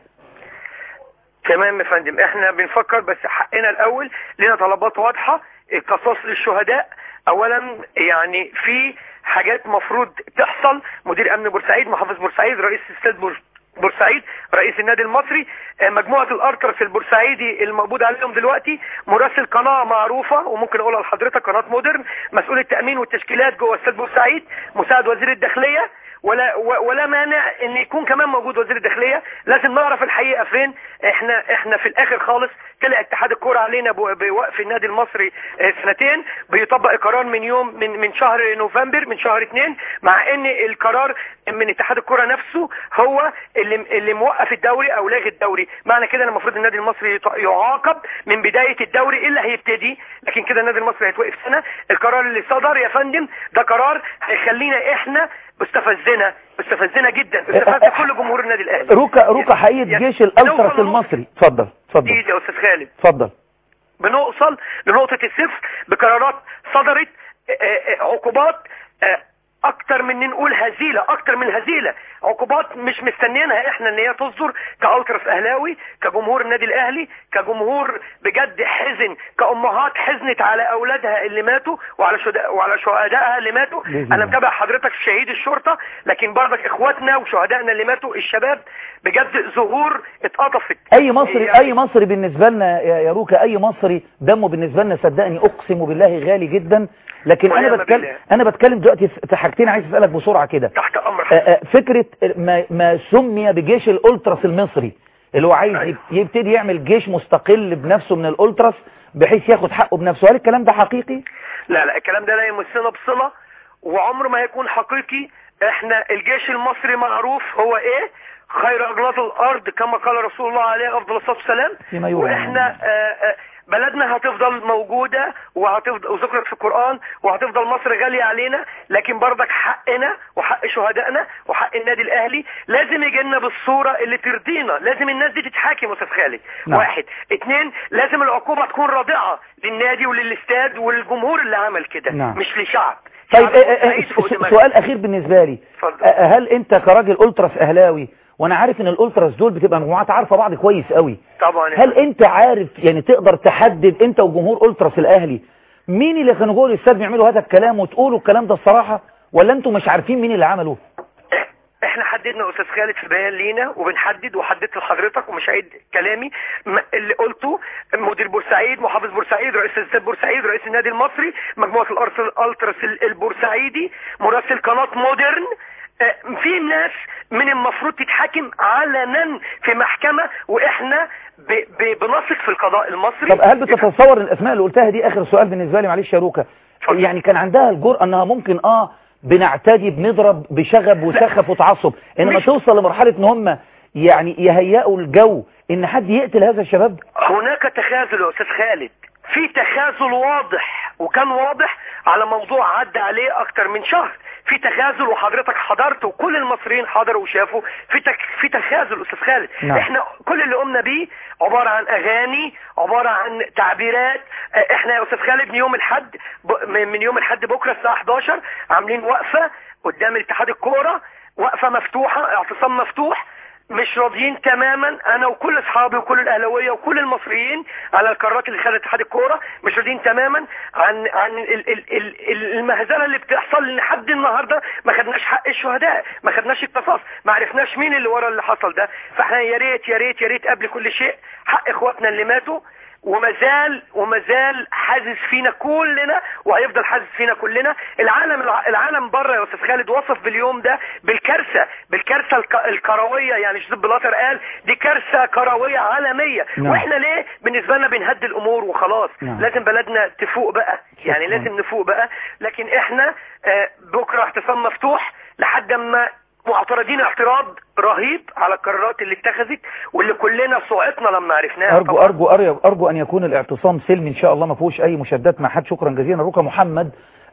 تمام يا فندم احنا بنفكر بس حقنا الاول لنا طلبات واضحة القصاص للشهداء اولا يعني في حاجات مفروض تحصل مدير امن بورسعيد محافظ بورسعيد رئيس استاد بور- بورسعيد رئيس النادي المصري آه، مجموعة الارترس البورسعيدي المقبوض عليهم دلوقتي مراسل قناة معروفة وممكن اقولها لحضرتك قناة مودرن مسؤول التأمين والتشكيلات جوه استاد بورسعيد مساعد وزير الداخلية ولا و- ولا مانع ان يكون كمان موجود وزير الداخليه لازم نعرف الحقيقه فين احنا احنا في الاخر خالص طلع اتحاد الكوره علينا بو- بوقف النادي المصري آه، سنتين بيطبق القرار من يوم من من شهر نوفمبر من شهر اتنين مع ان القرار من اتحاد الكوره نفسه هو اللي اللي موقف الدوري او لاغي الدوري معنى كده ان المفروض النادي المصري يط- يعاقب من بدايه الدوري الا هيبتدي لكن كده النادي المصري هيتوقف سنه القرار اللي صدر يا فندم ده قرار هيخلينا احنا استفزنا استفزنا جدا استفز كل جمهور النادي الاهلي روكا روكا حقيقة يعني جيش الالتراس نوصل لنقطة- المصري اتفضل اتفضل دي يا استاذ خالد اتفضل بنوصل لنقطة الصفر بقرارات صدرت آه، آه، عقوبات آه، اكتر من نقول هزيلة اكتر من هزيلة عقوبات مش مستنيينها احنا ان هي تصدر كالتراس اهلاوي كجمهور النادي الاهلي كجمهور بجد حزن كامهات حزنت على اولادها اللي ماتوا وعلى شهداء وعلى شهدائها اللي ماتوا بإذن انا الله. متابع حضرتك في شهيد الشرطة لكن برضك اخواتنا وشهدائنا اللي ماتوا الشباب بجد ظهور اتقطفت اي مصري يعني- اي مصري بالنسبة لنا يا يا روكا اي مصري دمه بالنسبة لنا صدقني اقسم بالله غالي جدا لكن انا ونعم بتكلم بالله. انا بتكلم دلوقتي في حاجتين عايز اسالك بسرعة كده تحت امر آه، آه، فكرة ما, ما سمي بجيش الالتراس المصري اللي هو عايز أيوة. يب- يبتدي يعمل جيش مستقل بنفسه من الالتراس بحيث ياخد حقه بنفسه هل الكلام ده حقيقي لا لا الكلام ده لا يمسنا بصلة وعمره ما هيكون حقيقي احنا الجيش المصري معروف هو ايه خير اجلاط الارض كما قال رسول الله عليه افضل الصلاه والسلام فيما يروى واحنا آه، آه، بلدنا هتفضل موجودة وهتفضل وذكرت في القرآن وهتفضل مصر غالية علينا لكن برضك حقنا وحق شهدائنا وحق النادي الأهلي لازم يجي لنا بالصورة اللي ترضينا لازم الناس دي تتحاكم يا أستاذ خالد نعم. واحد اتنين لازم العقوبة تكون رادعة للنادي وللاستاد وللجمهور اللي عمل كده نعم. مش لشعب طيب شعب آه، آه، سعيد فوق س- دماغه. سؤال اخير بالنسبة لي اتفضل. آه، هل انت كراجل التراس اهلاوي وانا عارف ان الالتراس دول بتبقى مجموعات عارفه بعض كويس قوي طبعا هل انت عارف يعني تقدر تحدد انت وجمهور التراس الاهلي مين اللي كانوا جوه الاستاد بيعملوا هذا الكلام وتقولوا الكلام ده الصراحه ولا انتوا مش عارفين مين اللي عمله احنا حددنا يا استاذ خالد في بيان لينا وبنحدد وحددت لحضرتك ومش هعيد كلامي م- اللي قلته مدير بورسعيد محافظ بورسعيد رئيس استاد بورسعيد رئيس النادي المصري مجموعه الأرس- الالتراس ال- البورسعيدي مراسل قناه مودرن آه، في ناس من المفروض تتحاكم علنا في محكمه واحنا ب... ب... بنثق في القضاء المصري طب هل بتتصور الاسماء اللي قلتها دي اخر سؤال بالنسبه لي معلش يا روكا اتفضل. يعني كان عندها الجرأة انها ممكن اه بنعتدي بنضرب بشغب وسخف وتعصب انما مش- توصل لمرحله ان هم يعني يهيئوا الجو ان حد يقتل هذا الشباب هناك تخاذل يا استاذ خالد في تخاذل واضح وكان واضح على موضوع عدى عليه اكتر من شهر في تخاذل وحضرتك حضرت وكل المصريين حضروا وشافوا في تك في تخاذل استاذ خالد نعم. احنا كل اللي قمنا بيه عباره عن اغاني عباره عن تعبيرات اه، احنا يا استاذ خالد من يوم الحد ب- من من يوم الحد بكره الساعه 11 عاملين وقفه قدام اتحاد الكوره وقفه مفتوحه اعتصام مفتوح مش راضيين تماما انا وكل اصحابي وكل الاهلاويه وكل المصريين على القرارات اللي خدها اتحاد الكوره مش راضيين تماما عن عن ال ال ال ال المهزله اللي بتحصل لحد النهارده ما خدناش حق الشهداء ما خدناش القصاص ما عرفناش مين اللي ورا اللي حصل ده فاحنا يا ريت يا ريت يا ريت قبل كل شيء حق اخواتنا اللي ماتوا ومازال ومازال حاسس فينا كلنا وهيفضل حاسس فينا كلنا العالم العالم بره يا استاذ خالد وصف باليوم ده بالكارثه بالكارثه الك- الكرويه يعني جوزيف بلاتر قال دي كارثه كرويه عالميه نعم. واحنا ليه بالنسبه لنا بنهدي الامور وخلاص نعم. لازم بلدنا تفوق بقى يعني شكراً. لازم نفوق بقى لكن احنا آه، بكره احتفال مفتوح لحد ما معترضين اعتراض رهيب على القرارات اللي اتخذت واللي كلنا صعقنا لما عرفناها ارجو طبعاً. ارجو ارجو, أرجو ان يكون الاعتصام سلمي ان شاء الله ما فيهوش اي مشادات مع حد شكرا جزيلا روكا محمد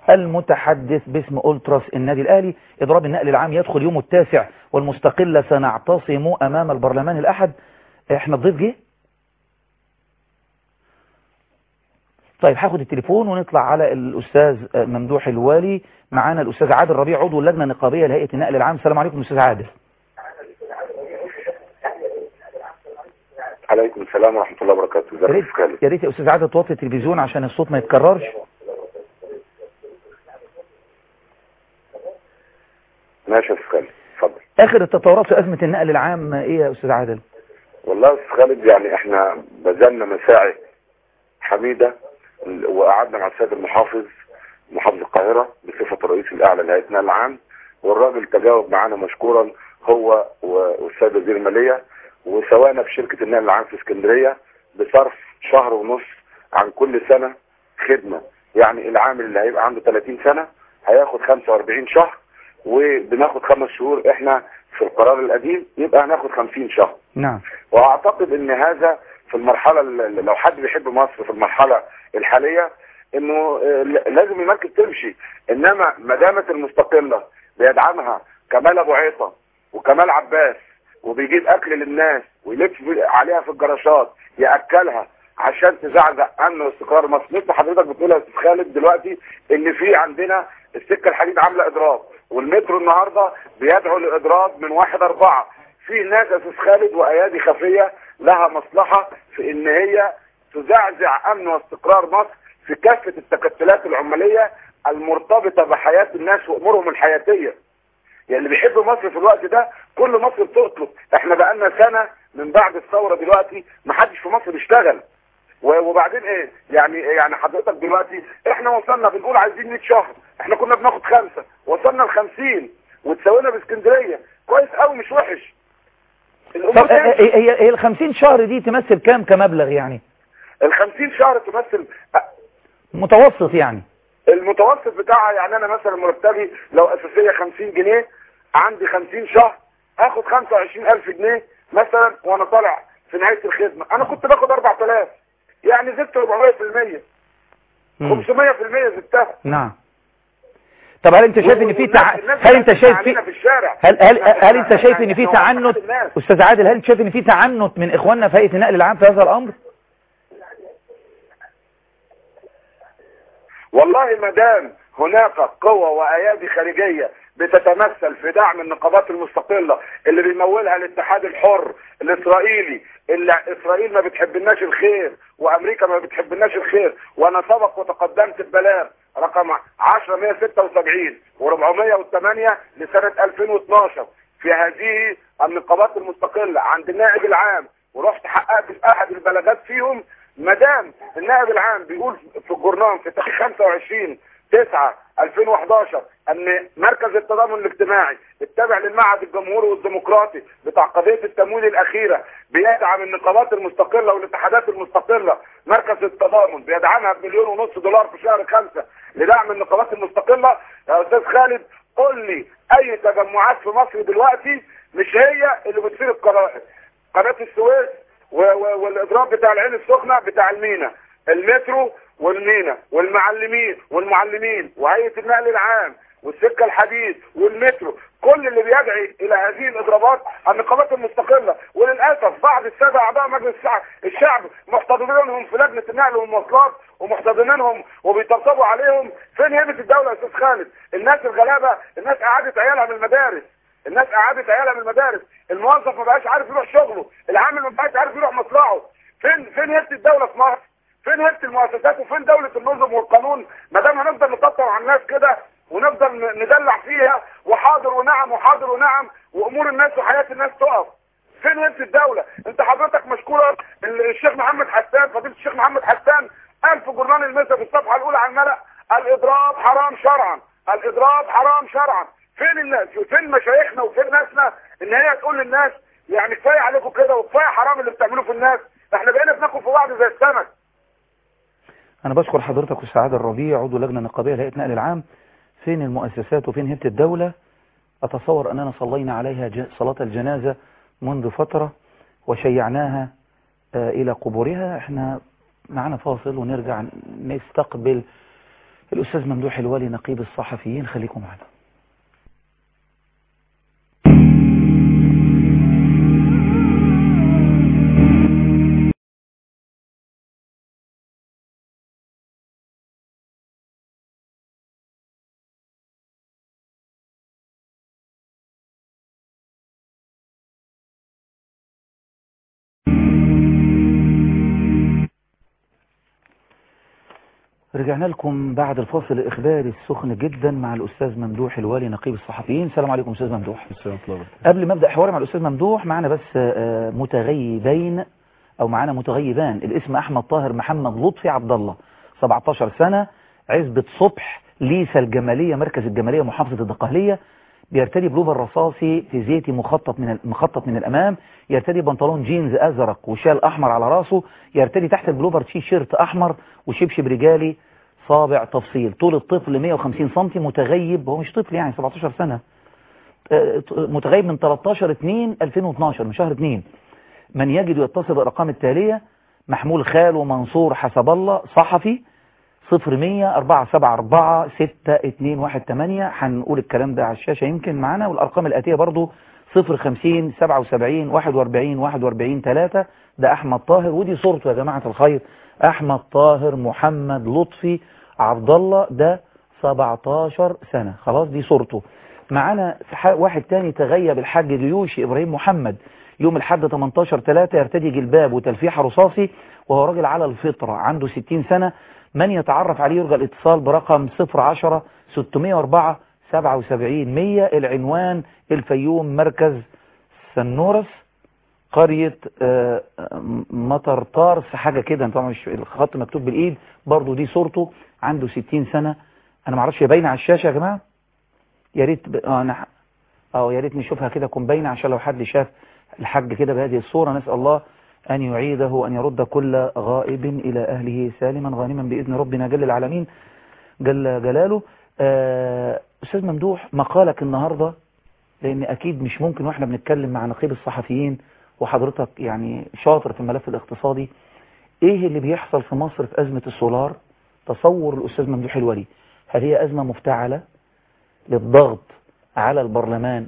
المتحدث باسم أولتراس النادي الأهلي إضراب النقل العام يدخل يوم التاسع والمستقلة سنعتصم أمام البرلمان الأحد احنا الضيف جه طيب هاخد التليفون ونطلع على الأستاذ ممدوح الوالي معانا الأستاذ عادل ربيع عضو اللجنة النقابية لهيئة النقل العام السلام عليكم أستاذ عادل عليكم السلام ورحمة الله وبركاته يا ازيك ريت يا أستاذ خالد يا ريت يا أستاذ عادل توطي التلفزيون عشان الصوت ما يتكررش ماشي يا أستاذ خالد اتفضل آخر التطورات في أزمة النقل العام إيه يا أستاذ عادل والله يا أستاذ خالد يعني احنا بذلنا مساعي حميدة وقعدنا مع السيد المحافظ محافظ القاهرة بصفة الرئيس الأعلى لهيئة النقل العام والراجل تجاوب معانا مشكورا هو والسيد وزير المالية وسوانا في شركة النقل العام في اسكندرية بصرف شهر ونص عن كل سنة خدمة يعني العامل اللي هيبقى عنده 30 سنة هياخد 45 شهر وبناخد خمس شهور احنا في القرار القديم يبقى هناخد 50 شهر نعم واعتقد ان هذا في المرحلة اللي لو حد بيحب مصر في المرحلة الحالية انه آه، لازم المركز تمشي انما ما دامت المستقلة بيدعمها كمال ابو عيطة وكمال عباس وبيجيب اكل للناس ويلف عليها في الجراشات ياكلها عشان تزعزع امن واستقرار مصر لسه حضرتك بتقول يا استاذ خالد دلوقتي ان في عندنا السكه الحديد عامله اضراب والمترو النهارده بيدعو لاضراب من واحد اربعه في ناس يا استاذ خالد وايادي خفيه لها مصلحه في ان هي تزعزع امن واستقرار مصر في كافه التكتلات العماليه المرتبطه بحياه الناس وامورهم الحياتيه يعني اللي بيحب مصر في الوقت ده كل مصر بتطلب احنا بقالنا سنة من بعد الثورة دلوقتي ما حدش في مصر بيشتغل و- وبعدين ايه يعني يعني حضرتك دلوقتي احنا وصلنا بنقول عايزين 100 شهر احنا كنا بناخد خمسة وصلنا ل 50 وتساوينا باسكندرية كويس قوي مش وحش طب الامور هي تمشي. هي هي ال 50 شهر دي تمثل كام كمبلغ يعني ال 50 شهر تمثل متوسط يعني المتوسط بتاعها يعني انا مثلا مرتبي لو اساسيه 50 جنيه عندي 50 شهر اخد 25000 جنيه مثلا وانا طالع في نهايه الخدمه انا كنت باخد 4000 يعني زدت 400% مم. 500% زدتها نعم طب هل انت شايف ان في تع... والناس- الناس هل انت بتسمع شايف علينا في في الشارع هل هل هل انت إحنا- شايف ان في إحنا تعنت وعدنا الناس. استاذ عادل هل انت شايف ان في تعنت من اخواننا في هيئه النقل العام في هذا الامر والله ما دام هناك قوة وأيادي خارجية بتتمثل في دعم النقابات المستقلة اللي بيمولها الاتحاد الحر الاسرائيلي اللي اسرائيل ما بتحبلناش الخير وامريكا ما بتحبلناش الخير وانا سبق وتقدمت ببلاغ رقم 10 176 و408 لسنة 2012 في هذه النقابات المستقلة عند النائب العام ورحت حققت في احد البلاغات فيهم مدام النائب العام بيقول في الجورنال في تاريخ 25 9 2011 ان مركز التضامن الاجتماعي التابع للمعهد الجمهوري والديمقراطي بتاع قضيه التمويل الاخيره بيدعم النقابات المستقله والاتحادات المستقله مركز التضامن بيدعمها بمليون ونص دولار في شهر خمسة لدعم النقابات المستقله يا استاذ خالد قول لي اي تجمعات في مصر دلوقتي مش هي اللي بتصير القرائن قناه السويس و- و- والاضراب بتاع العين السخنه بتاع المينا المترو والمينا والمعلمين والمعلمين وهيئه النقل العام والسكه الحديد والمترو كل اللي بيدعي الى هذه الاضرابات النقابات المستقله وللاسف بعض الساده اعضاء مجلس الشعب, الشعب محتضنينهم في لجنه النقل والمواصلات ومحتضنينهم وبيطبطبوا عليهم فين هيبه الدوله يا استاذ خالد الناس الغلابه الناس قعدت عيالها من المدارس الناس قعدت عيالها من المدارس الموظف ما بقاش عارف يروح شغله العامل ما بقاش عارف يروح مصلحه فين فين هيبه الدوله في مصر فين هيبه المؤسسات وفين دوله النظم والقانون ما دام هنفضل نطبطب على الناس كده ونفضل ن- ندلع فيها وحاضر ونعم وحاضر ونعم وامور الناس وحياه الناس تقف فين هيبه الدوله انت حضرتك مشكوره ال- الشيخ محمد حسان فضيله الشيخ محمد حسان قال في جورنال المسا في الصفحه الاولى على الملأ الاضراب حرام شرعا الاضراب حرام شرعا فين الناس فين مشايخنا وفين ناسنا ان هي تقول للناس يعني كفايه عليكم كده وكفايه حرام اللي بتعملوه في الناس احنا بقينا بناكل في بعض زي السمك أنا بشكر حضرتك والسعاد الربيع عضو لجنة نقابية لهيئة نقل العام فين المؤسسات وفين هيئة الدولة أتصور أننا صلينا عليها ج- صلاة الجنازة منذ فترة وشيعناها آه، إلى قبورها احنا معنا فاصل ونرجع نستقبل الأستاذ ممدوح الوالي نقيب الصحفيين خليكم معنا رجعنا لكم بعد الفاصل الإخباري السخن جدا مع الأستاذ ممدوح الوالي نقيب الصحفيين السلام عليكم أستاذ ممدوح قبل ما أبدأ حواري مع الأستاذ ممدوح معنا بس آه، متغيبين أو معنا متغيبان الاسم أحمد طاهر محمد لطفي عبد الله 17 سنة عزبة صبح ليسا الجمالية مركز الجمالية محافظة الدقهلية بيرتدي بلوفر رصاصي في زيتي مخطط من مخطط من الأمام يرتدي بنطلون جينز أزرق وشال أحمر على راسه يرتدي تحت البلوفر تي شيرت أحمر وشبشب رجالي صابع تفصيل طول الطفل 150 سم متغيب هو مش طفل يعني 17 سنة آه، متغيب من 13 2 2012 من شهر 2 من يجد يتصل بالارقام التالية محمول خالو منصور حسب الله صحفي 0100 474 6218 هنقول الكلام ده على الشاشة يمكن معانا والأرقام الآتية برضو 050 77 41 41 3 ده أحمد طاهر ودي صورته يا جماعة الخير أحمد طاهر محمد لطفي عبد الله ده 17 سنة خلاص دي صورته معانا في ح- واحد تاني تغيب الحاج جيوشي إبراهيم محمد يوم الحد 18 3 يرتدي جلباب وتلفيحة رصاصي وهو راجل على الفطرة عنده 60 سنة من يتعرف عليه يرجى الاتصال برقم 010 604 77 100 العنوان الفيوم مركز سنورس قرية آه، مطر طارس حاجة كده طبعا مش الخط مكتوب بالإيد برضو دي صورته عنده 60 سنة أنا معرفش هي باينة على الشاشة يا جماعة يا ريت ب... آه أنا اه يا ريت نشوفها كده تكون باينة عشان لو حد شاف الحاج كده بهذه الصورة نسأل الله أن يعيده وأن يرد كل غائب إلى أهله سالما غانما بإذن ربنا جل العالمين جل جلاله آه، أستاذ ممدوح مقالك النهاردة لأن أكيد مش ممكن وإحنا بنتكلم مع نقيب الصحفيين وحضرتك يعني شاطر في الملف الاقتصادي إيه اللي بيحصل في مصر في أزمة السولار تصور الأستاذ ممدوح الولي هل هي أزمة مفتعلة للضغط على البرلمان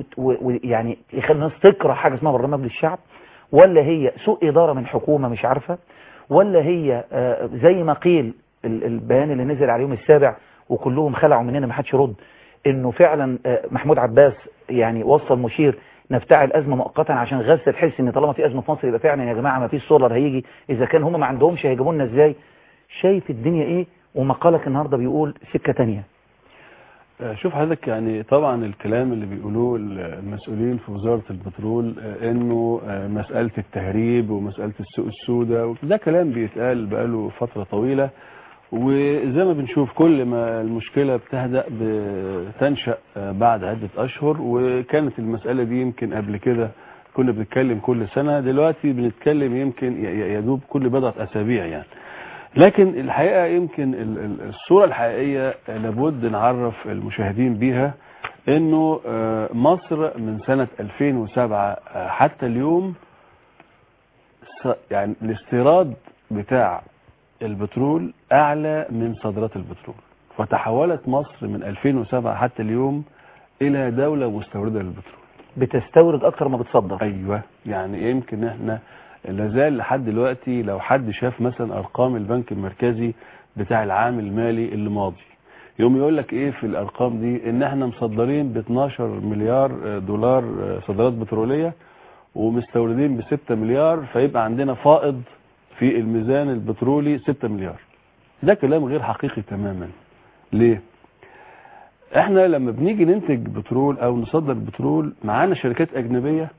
ويعني يخلي الناس تكره حاجة اسمها برلمان للشعب ولا هي سوء إدارة من حكومة مش عارفة ولا هي آه، زي ما قيل ال- البيان اللي نزل على يوم السابع وكلهم خلعوا مننا ما حدش يرد انه فعلا آه، محمود عباس يعني وصل مشير نفتعل ازمه مؤقتا عشان غزه تحس ان طالما في ازمه في مصر يبقى فعلا يا جماعه ما فيش سولار هيجي اذا كان هم ما عندهمش هيجيبوا لنا ازاي شايف الدنيا ايه ومقالك النهارده بيقول سكه تانية آه، شوف حضرتك يعني طبعا الكلام اللي بيقولوه المسؤولين في وزارة البترول آه، انه آه، مسألة التهريب ومسألة السوق السوداء ده كلام بيتقال بقاله فترة طويلة وزي ما بنشوف كل ما المشكلة بتهدأ بتنشأ آه، بعد عدة أشهر وكانت المسألة دي يمكن قبل كده كنا بنتكلم كل سنة دلوقتي بنتكلم يمكن ي- ي- يدوب كل بضعة أسابيع يعني لكن الحقيقة يمكن ال- ال- الصورة الحقيقية لابد نعرف المشاهدين بيها انه آه، مصر من سنة 2007 آه، حتى اليوم س- يعني الاستيراد بتاع البترول اعلى من صادرات البترول فتحولت مصر من 2007 حتى اليوم الى دولة مستوردة للبترول بتستورد اكتر ما بتصدر ايوه يعني يمكن احنا لازال لحد دلوقتي لو حد شاف مثلا ارقام البنك المركزي بتاع العام المالي اللي ماضي يوم يقول لك ايه في الارقام دي ان احنا مصدرين ب 12 مليار دولار صادرات بتروليه ومستوردين ب 6 مليار فيبقى عندنا فائض في الميزان البترولي 6 مليار ده كلام غير حقيقي تماما ليه احنا لما بنيجي ننتج بترول او نصدر بترول معانا شركات اجنبيه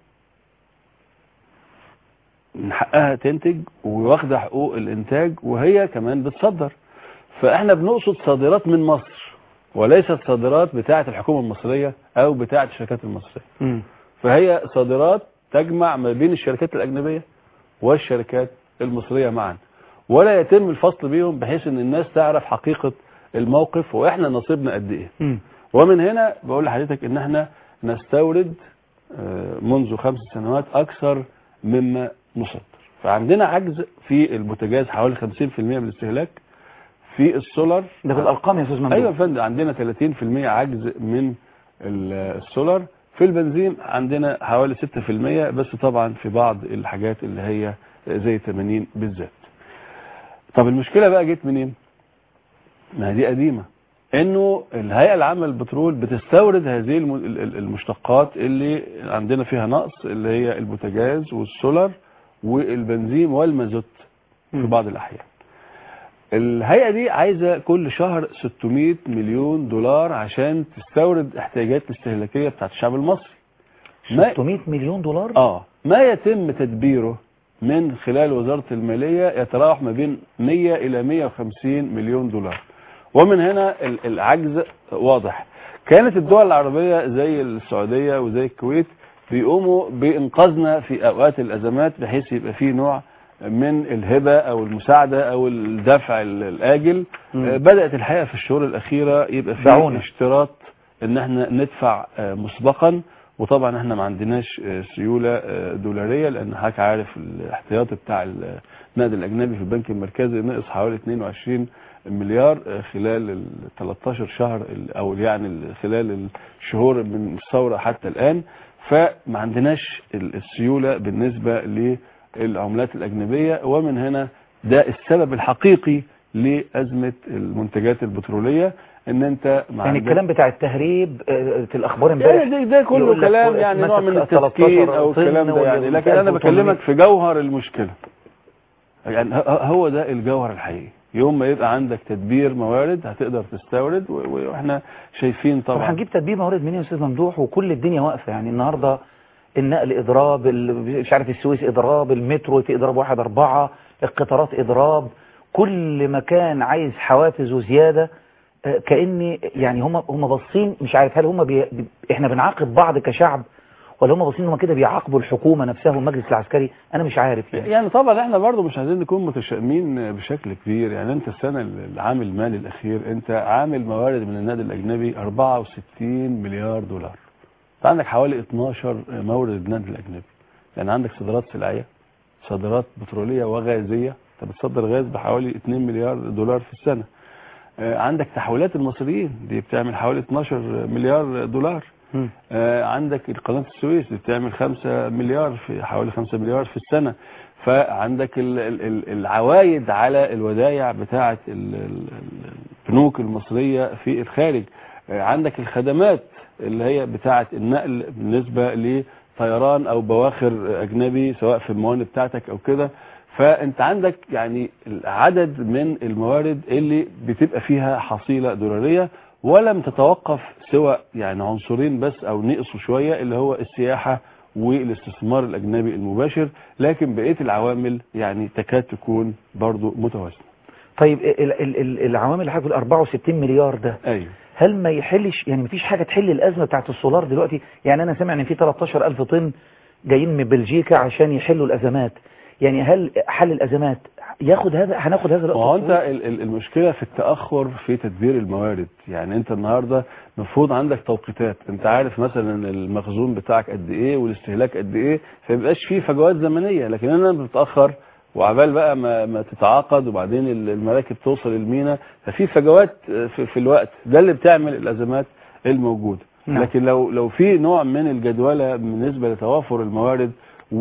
من حقها تنتج وواخده حقوق الانتاج وهي كمان بتصدر فاحنا بنقصد صادرات من مصر وليست صادرات بتاعه الحكومه المصريه او بتاعه الشركات المصريه مم. فهي صادرات تجمع ما بين الشركات الاجنبيه والشركات المصريه معا ولا يتم الفصل بيهم بحيث ان الناس تعرف حقيقه الموقف واحنا نصيبنا قد ايه مم. ومن هنا بقول لحضرتك ان احنا نستورد آه، منذ خمس سنوات اكثر مما نصدر فعندنا عجز في البوتاجاز حوالي 50% من الاستهلاك في السولار ده بالارقام يا استاذ ممدوح ايوه يا فندم عندنا 30% عجز من ال- السولار في البنزين عندنا حوالي 6% بس طبعا في بعض الحاجات اللي هي زي 80 بالذات طب المشكله بقى جت منين ما هي دي قديمه انه الهيئه العامه للبترول بتستورد هذه الم- ال- ال- المشتقات اللي عندنا فيها نقص اللي هي البوتاجاز والسولار والبنزين والمازوت في مم. بعض الاحيان الهيئه دي عايزه كل شهر 600 مليون دولار عشان تستورد احتياجات الاستهلاكيه بتاعت الشعب المصري ما 600 مليون دولار اه ما يتم تدبيره من خلال وزارة المالية يتراوح ما بين 100 إلى 150 مليون دولار ومن هنا ال- العجز واضح كانت الدول العربية زي السعودية وزي الكويت بيقوموا بإنقاذنا في أوقات الأزمات بحيث يبقى فيه نوع من الهبة أو المساعدة أو الدفع ال- الآجل مم. آه، بدأت الحقيقة في الشهور الأخيرة يبقى فيه دعونا. اشتراط ان احنا ندفع آه، مسبقا وطبعا احنا ما عندناش آه، سيولة آه، دولارية لان حضرتك عارف الاحتياطي بتاع النقد الاجنبي في البنك المركزي نقص حوالي 22 مليار آه، خلال ال 13 شهر ال- او يعني ال- خلال الشهور من الثورة حتى الان فما عندناش ال- السيولة بالنسبة للعملات الاجنبية ومن هنا ده السبب الحقيقي لأزمة المنتجات البترولية ان انت ما يعني عندك- الكلام بتاع التهريب آه، في الاخبار يعني امبارح ده, ده كله يقول لك كلام يعني نوع من مسك التسكين 13 او طن الكلام ده يعني وال- لكن انا 1800. بكلمك في جوهر المشكلة يعني ه- هو ده الجوهر الحقيقي يوم ما يبقى عندك تدبير موارد هتقدر تستورد و- واحنا شايفين طب طبعا هنجيب تدبير موارد منين يا استاذ ممدوح وكل الدنيا واقفه يعني النهارده النقل اضراب ال- مش عارف السويس اضراب المترو في اضراب واحد اربعة القطارات اضراب كل مكان عايز حوافز وزياده آه، كاني يعني هم هم باصين مش عارف هل هم بي بي- احنا بنعاقب بعض كشعب ولا هم باصين هم كده بيعاقبوا الحكومه نفسها والمجلس العسكري انا مش عارف يعني يعني طبعا احنا برضو مش عايزين نكون متشائمين بشكل كبير يعني انت السنة العام المالي الاخير انت عامل موارد من النادي الاجنبي 64 مليار دولار انت عندك حوالي 12 مورد النادي الاجنبي يعني عندك صادرات سلعية صادرات بترولية وغازية انت بتصدر غاز بحوالي 2 مليار دولار في السنة آه، عندك تحويلات المصريين دي بتعمل حوالي 12 مليار دولار مم. آه، عندك قناة السويس بتعمل 5 مليار في حوالي 5 مليار في السنة فعندك ال- ال- ال- العوايد على الودايع بتاعة ال- ال- ال- البنوك المصرية في الخارج آه، عندك الخدمات اللي هي بتاعة النقل بالنسبة لطيران او بواخر اجنبي سواء في الموانئ بتاعتك او كده فانت عندك يعني عدد من الموارد اللي بتبقى فيها حصيلة دولارية ولم تتوقف سوى يعني عنصرين بس او نقصوا شوية اللي هو السياحة والاستثمار الاجنبي المباشر لكن بقية العوامل يعني تكاد تكون برضو متوازنة طيب ال- ال- ال- العوامل اللي حضرتك بتقول 64 مليار ده ايوه هل ما يحلش يعني مفيش حاجة تحل الأزمة بتاعت السولار دلوقتي يعني أنا سامع إن في 13 ألف طن جايين من بلجيكا عشان يحلوا الأزمات يعني هل حل الأزمات ياخد هذا هناخد هذا ما هو الوقت انت الطويل؟ ال- ال- المشكلة في التأخر في تدبير الموارد يعني انت النهاردة مفروض عندك توقيتات انت عارف مثلا المخزون بتاعك قد ايه والاستهلاك قد ايه فيبقاش فيه فجوات زمنية لكن انا بتأخر وعبال بقى ما, ما تتعاقد وبعدين ال- المراكب توصل المينا ففي فجوات في, في الوقت ده اللي بتعمل الازمات الموجودة نعم. لكن لو لو في نوع من الجدولة بالنسبة لتوافر الموارد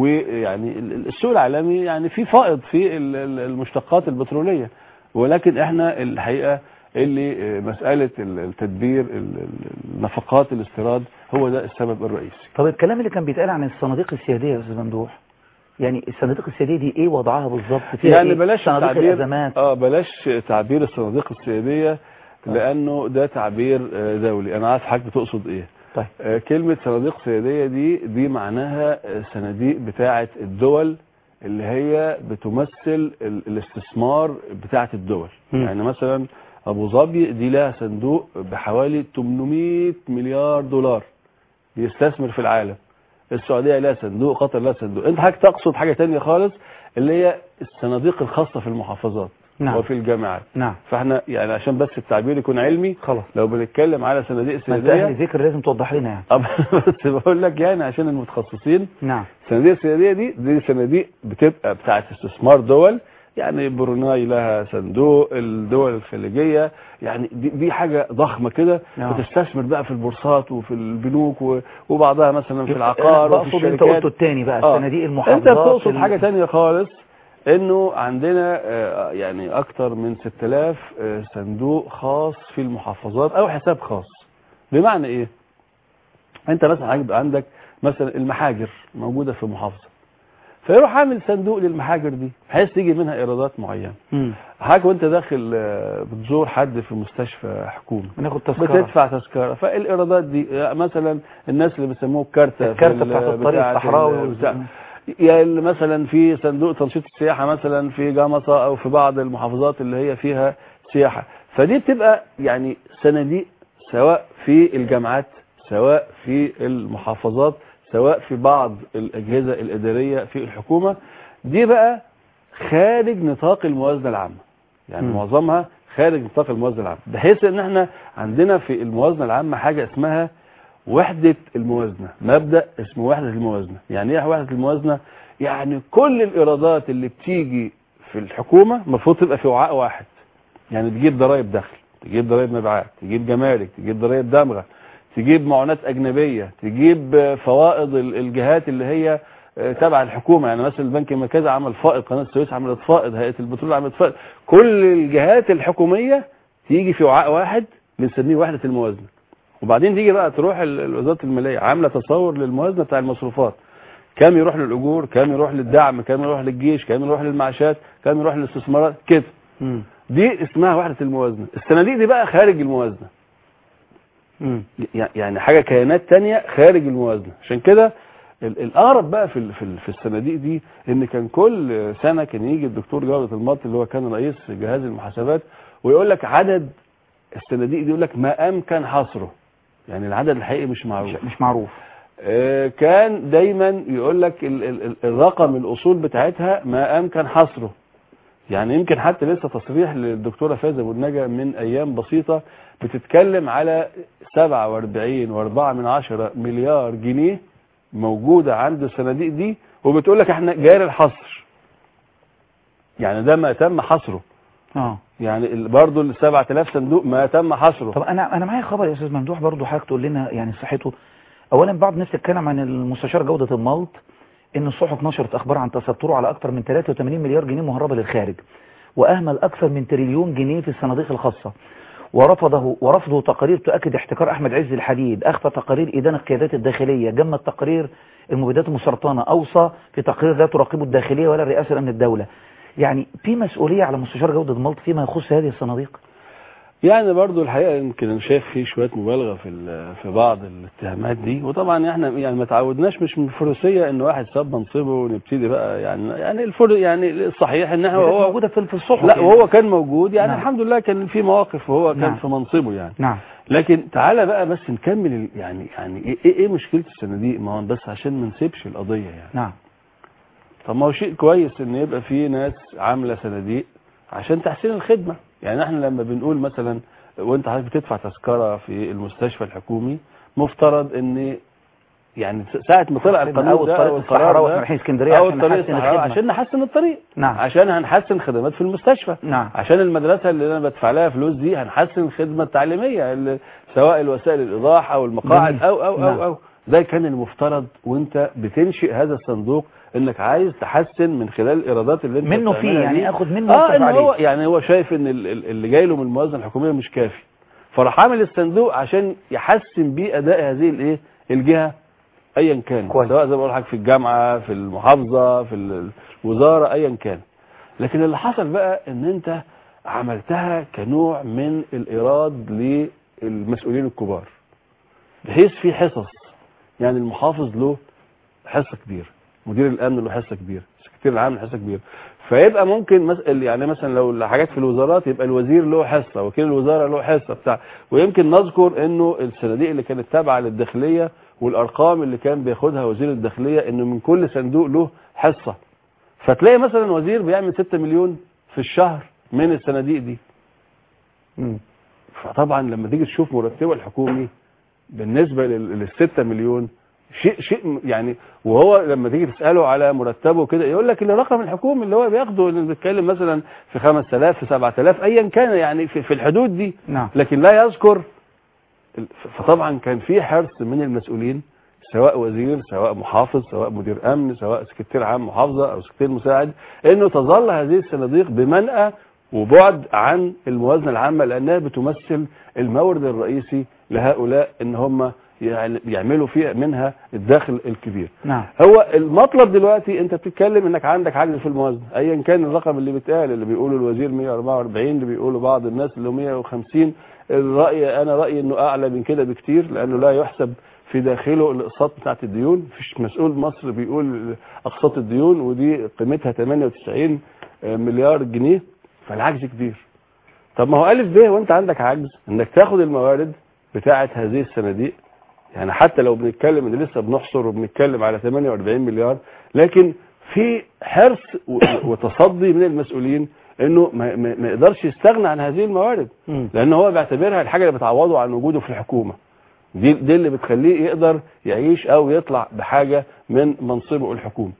ويعني ال- ال- السوق العالمي يعني في فائض في ال- ال- المشتقات البترولية ولكن احنا الحقيقة اللي آه، مسألة ال- التدبير ال- ال- النفقات الاستيراد هو ده السبب الرئيسي طب الكلام اللي كان بيتقال عن الصناديق السيادية يا أستاذ ممدوح يعني الصناديق السيادية دي إيه وضعها بالظبط فيها يعني إيه؟ بلاش صناديق تعبير الأزمات اه بلاش تعبير الصناديق السيادية لانه ده تعبير آه، دولي انا عارف حضرتك بتقصد ايه طيب آه، كلمة صناديق سيادية دي دي معناها آه، صناديق بتاعة الدول اللي هي بتمثل ال- الاستثمار بتاعة الدول مم. يعني مثلا ابو ظبي دي لها صندوق بحوالي 800 مليار دولار بيستثمر في العالم السعودية لها صندوق قطر لها صندوق انت حضرتك تقصد حاجة تانية خالص اللي هي الصناديق الخاصة في المحافظات نعم. وفي الجامعات نعم فاحنا يعني عشان بس التعبير يكون علمي خلاص لو بنتكلم على صناديق ما أنت سيادية أهل ذكر لازم توضح لنا يعني أب- بس بقول لك يعني عشان المتخصصين نعم الصناديق السيادية دي دي صناديق بتبقى بتاعت استثمار دول يعني بروناي لها صندوق الدول الخليجية يعني دي, دي حاجة ضخمة كده نعم. بتستثمر بقى في البورصات وفي البنوك و- وبعضها مثلا في العقار أنا وفي بقصد أنت الشركات قلته التاني بقى آه. صناديق انت المحافظات بتقصد ال- حاجة تانية خالص انه عندنا آه، يعني اكتر من 6000 آه، صندوق خاص في المحافظات او حساب خاص بمعنى ايه انت مثلا هيبقى عندك مثلا المحاجر موجودة في محافظة فيروح عامل صندوق للمحاجر دي بحيث تيجي منها ايرادات معينة مم. حاجة وانت داخل آه، بتزور حد في مستشفى حكومي بناخد تذكرة بتدفع تذكرة فالايرادات دي آه، مثلا الناس اللي بيسموه الكارتة في الكارتة ال- بتاعت الطريق بتاعت الصحراوي ال- بتاع- وال- يعني اللي مثلا في صندوق تنشيط السياحة مثلا في جمصة او في بعض المحافظات اللي هي فيها سياحة فدي بتبقى يعني صناديق سواء في الجامعات سواء في المحافظات سواء في بعض الأجهزة الإدارية في الحكومة دي بقى خارج نطاق الموازنة العامة يعني مم. معظمها خارج نطاق الموازنة العامة بحيث ان احنا عندنا في الموازنة العامة حاجة اسمها وحدة الموازنة مبدأ اسمه وحدة الموازنة يعني ايه وحدة الموازنة يعني كل الايرادات اللي بتيجي في الحكومة المفروض تبقى في وعاء واحد يعني تجيب ضرائب دخل تجيب ضرائب مبيعات تجيب جمارك تجيب ضرائب دمغة تجيب معونات أجنبية تجيب آه، فوائض ال- الجهات اللي هي آه، تبع الحكومة يعني مثلا البنك المركزي عمل فائض قناة السويس عملت فائض هيئة البترول عملت فائض كل الجهات الحكومية تيجي في وعاء واحد بنسميه وحدة الموازنة وبعدين تيجي بقى تروح ال- ال- وزارة المالية عاملة تصور للموازنة بتاع المصروفات كام يروح للأجور كام يروح للدعم كام يروح للجيش كام يروح للمعاشات كام يروح للاستثمارات كده مم. دي اسمها وحدة الموازنة الصناديق دي بقى خارج الموازنة مم. يع- يعني حاجة كيانات تانية خارج الموازنة عشان كده ال- الأغرب بقى في ال- في ال- في الصناديق دي إن كان كل سنة كان يجي الدكتور جودة المط اللي هو كان رئيس جهاز المحاسبات ويقول لك عدد الصناديق دي يقول لك ما أمكن حصره يعني العدد الحقيقي مش معروف مش, مش معروف آه، كان دايما يقول لك ال- ال- ال- الرقم الأصول بتاعتها ما أمكن حصره يعني يمكن حتى لسه تصريح للدكتورة فايزة أبو النجا من أيام بسيطة بتتكلم على 47 و4 من عشرة مليار جنيه موجودة عند الصناديق دي وبتقول لك احنا جاري الحصر يعني ده ما تم حصره اه يعني ال- برضه ال 7000 صندوق ما تم حصره طب انا انا معايا خبر يا استاذ ممدوح برضو حضرتك تقول لنا يعني صحته اولا بعض الناس تتكلم عن المستشار جوده الملط ان الصحف نشرت اخبار عن تستره على اكثر من 83 مليار جنيه مهربه للخارج واهمل اكثر من تريليون جنيه في الصناديق الخاصه ورفضه ورفضه تقارير تؤكد احتكار احمد عز الحديد اخفى تقارير ادانه القيادات الداخليه جمد تقارير المبيدات المسرطنه اوصى في تقرير لا تراقبه الداخليه ولا الرئاسه الامن الدوله يعني في مسؤوليه على مستشار جوده الملط فيما يخص هذه الصناديق يعني برضو الحقيقة يمكن انا شايف في شوية مبالغة في ال- في بعض الاتهامات دي وطبعا احنا يعني ما تعودناش مش من الفروسية ان واحد ساب منصبه ونبتدي بقى يعني يعني الفر يعني الصحيح ان احنا كانت هو موجوده في في الصحف لا يعني. وهو كان موجود يعني نعم. الحمد لله كان في مواقف وهو كان نعم. في منصبه يعني نعم لكن تعالى بقى بس نكمل ال- يعني يعني ايه ايه إيه مشكلة الصناديق ما هو بس عشان ما نسيبش القضية يعني نعم طب ما هو شيء كويس ان يبقى في ناس عامله صناديق عشان تحسين الخدمه يعني احنا لما بنقول مثلا وانت حضرتك بتدفع تذكره في المستشفى الحكومي مفترض ان يعني ساعه ما طلع القانون أو ده الطريق او الصحراء القرار واحنا ده رايحين اسكندريه او عشان الطريق نحسن الصحراوي الخدمه عشان نحسن الطريق نعم عشان هنحسن خدمات في المستشفى نعم عشان المدرسة اللي أنا بدفع لها فلوس دي هنحسن الخدمة التعليمية ال- سواء الوسائل الإيضاح أو المقاعد جميل. أو أو نعم. أو أو ده كان المفترض وأنت بتنشئ هذا الصندوق إنك عايز تحسن من خلال الإيرادات اللي أنت منه فيه بتعملها يعني دي. اخد منه اه واصرف ان هو عليه يعني هو شايف ان ال- ال- اللي جاي له من الموازنه الحكوميه مش كافي فراح عامل الصندوق عشان يحسن بيه اداء هذه الايه الجهه ايا كان كويس. سواء زي ما بقول لحضرتك في الجامعه في المحافظه في ال- الوزاره ايا كان لكن اللي حصل بقى ان انت عملتها كنوع من الايراد للمسؤولين الكبار بحيث في حصص يعني المحافظ له حصه كبيره مدير الامن له حصه كبيره السكرتير العام له حصه كبيره فيبقى ممكن مس... يعني مثلا لو الحاجات في الوزارات يبقى الوزير له حصه وكيل الوزاره له حصه بتاع ويمكن نذكر انه الصناديق اللي كانت تابعه للداخليه والارقام اللي كان بياخدها وزير الداخليه انه من كل صندوق له حصه فتلاقي مثلا وزير بيعمل 6 مليون في الشهر من الصناديق دي مم. فطبعا لما تيجي تشوف مرتبه الحكومي بالنسبه لل لل 6 مليون شيء شيء يعني وهو لما تيجي تساله على مرتبه كده يقول لك الرقم الحكومي اللي هو بياخده اللي بيتكلم مثلا في 5000 في 7000 ايا كان يعني في, في الحدود دي نعم لكن لا يذكر ال- فطبعا كان في حرص من المسؤولين سواء وزير سواء محافظ سواء مدير امن سواء سكرتير عام محافظه او سكرتير مساعد انه تظل هذه الصناديق بمنأى وبعد عن الموازنه العامه لانها بتمثل المورد الرئيسي لهؤلاء ان هم يعني يعملوا فيها منها الداخل الكبير نعم هو المطلب دلوقتي انت بتتكلم انك عندك عجز في الموازنه ايا كان الرقم اللي بيتقال اللي بيقوله الوزير 144 اللي بيقوله بعض الناس اللي هو 150 الراي انا رايي انه اعلى من كده بكتير لانه لا يحسب في داخله الاقساط بتاعت الديون مفيش مسؤول مصر بيقول اقساط الديون ودي قيمتها 98 مليار جنيه فالعجز كبير طب ما هو الف ب وانت عندك عجز انك تاخد الموارد بتاعت هذه الصناديق يعني حتى لو بنتكلم ان لسه بنحصر وبنتكلم على 48 مليار لكن في حرص و- وتصدي من المسؤولين انه ما, ما ما يقدرش يستغنى عن هذه الموارد مم. لان هو بيعتبرها الحاجه اللي بتعوضه عن وجوده في الحكومه دي دي اللي بتخليه يقدر يعيش او يطلع بحاجه من منصبه الحكومي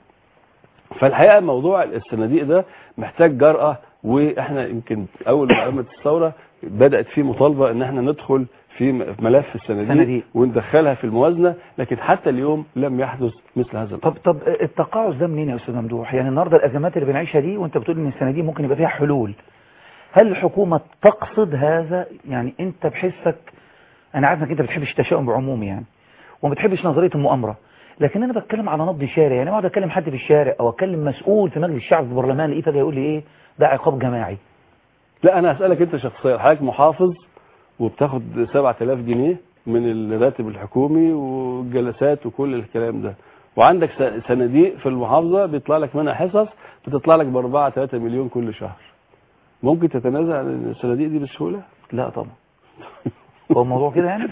فالحقيقه موضوع الصناديق ده محتاج جرأة واحنا يمكن اول ما قامت الثوره بدات في مطالبه ان احنا ندخل في م- ملف الصناديق صناديق. وندخلها في الموازنه لكن حتى اليوم لم يحدث مثل هذا الامر طب طب التقاعس ده منين يا استاذ ممدوح يعني النهارده الازمات اللي بنعيشها دي وانت بتقول ان السنه دي ممكن يبقى فيها حلول هل الحكومه تقصد هذا يعني انت بحسك انا عارف انك انت بتحبش التشاؤم بعموم يعني وما بتحبش نظريه المؤامره لكن انا بتكلم على نبض شارع يعني اقعد اكلم حد في الشارع او اكلم مسؤول في مجلس الشعب في البرلمان الاقيه فجاه يقول لي ايه ده عقاب جماعي لا انا هسالك انت شخصيا حضرتك محافظ وبتاخد 7000 جنيه من الراتب الحكومي والجلسات وكل الكلام ده وعندك س- صناديق في المحافظه بيطلع لك منها حصص بتطلع لك ب 4 3 مليون كل شهر ممكن تتنازل عن الصناديق دي بسهوله لا طبعا هو الموضوع كده يعني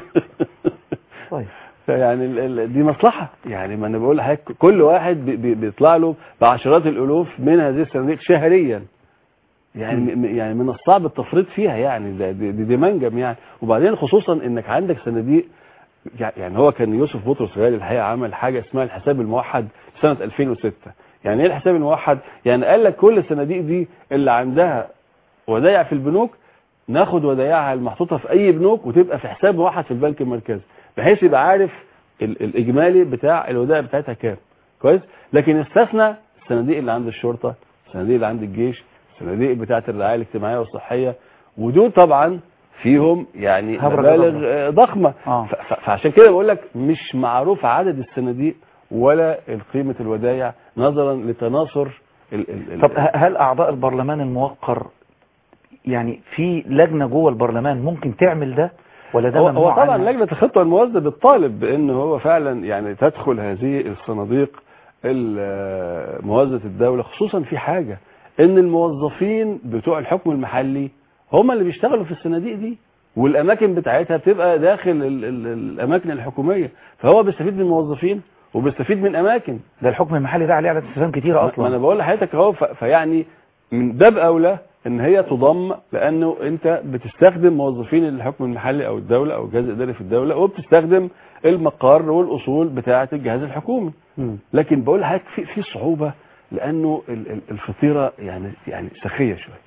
طيب يعني ال- ال- دي مصلحه يعني ما انا بقول لحضرتك كل واحد بي- بي- بيطلع له بعشرات الالوف من هذه الصناديق شهريا يعني م- يعني من الصعب التفريط فيها يعني ده دي, دي, دي منجم يعني وبعدين خصوصا انك عندك صناديق يع- يعني هو كان يوسف بطرس غالي الحقيقه عمل حاجه اسمها الحساب الموحد سنه 2006 يعني ايه الحساب الموحد يعني قال لك كل الصناديق دي اللي عندها ودايع في البنوك ناخد ودايعها المحطوطه في اي بنوك وتبقى في حساب موحد في البنك المركزي بحيث يبقى عارف ال- الاجمالي بتاع الودائع بتاعتها كام كويس لكن استثنى الصناديق اللي عند الشرطه الصناديق اللي عند الجيش الصناديق بتاعه الرعايه الاجتماعيه والصحيه ودول طبعا فيهم يعني هبرة مبالغ هبرة. آه، ضخمه آه. ف- ف- فعشان كده بقول لك مش معروف عدد الصناديق ولا قيمه الودائع نظرا لتناثر ال ال ال طب ه- هل أعضاء البرلمان الموقر يعني في لجنة جوه البرلمان ممكن تعمل ده ولا ده هو, هو ممنوع طبعا عنها؟ لجنه الخطه والموازنه بتطالب بان هو فعلا يعني تدخل هذه الصناديق ال- موازنه الدوله خصوصا في حاجه ان الموظفين بتوع الحكم المحلي هم اللي بيشتغلوا في الصناديق دي والاماكن بتاعتها بتبقى داخل ال ال الاماكن الحكوميه فهو بيستفيد من الموظفين وبيستفيد من اماكن ده الحكم المحلي ده عليه عدد استفهام كتيرة ما انا أصلا بقول لحضرتك اهو ف- فيعني من باب اولى ان هي تضم لانه انت بتستخدم موظفين الحكم المحلي او الدوله او الجهاز الاداري في الدوله وبتستخدم المقر والاصول بتاعه الجهاز الحكومي مم. لكن بقول لحضرتك في في صعوبه لانه ال- ال- الفطيره يعني يعني سخيه شويه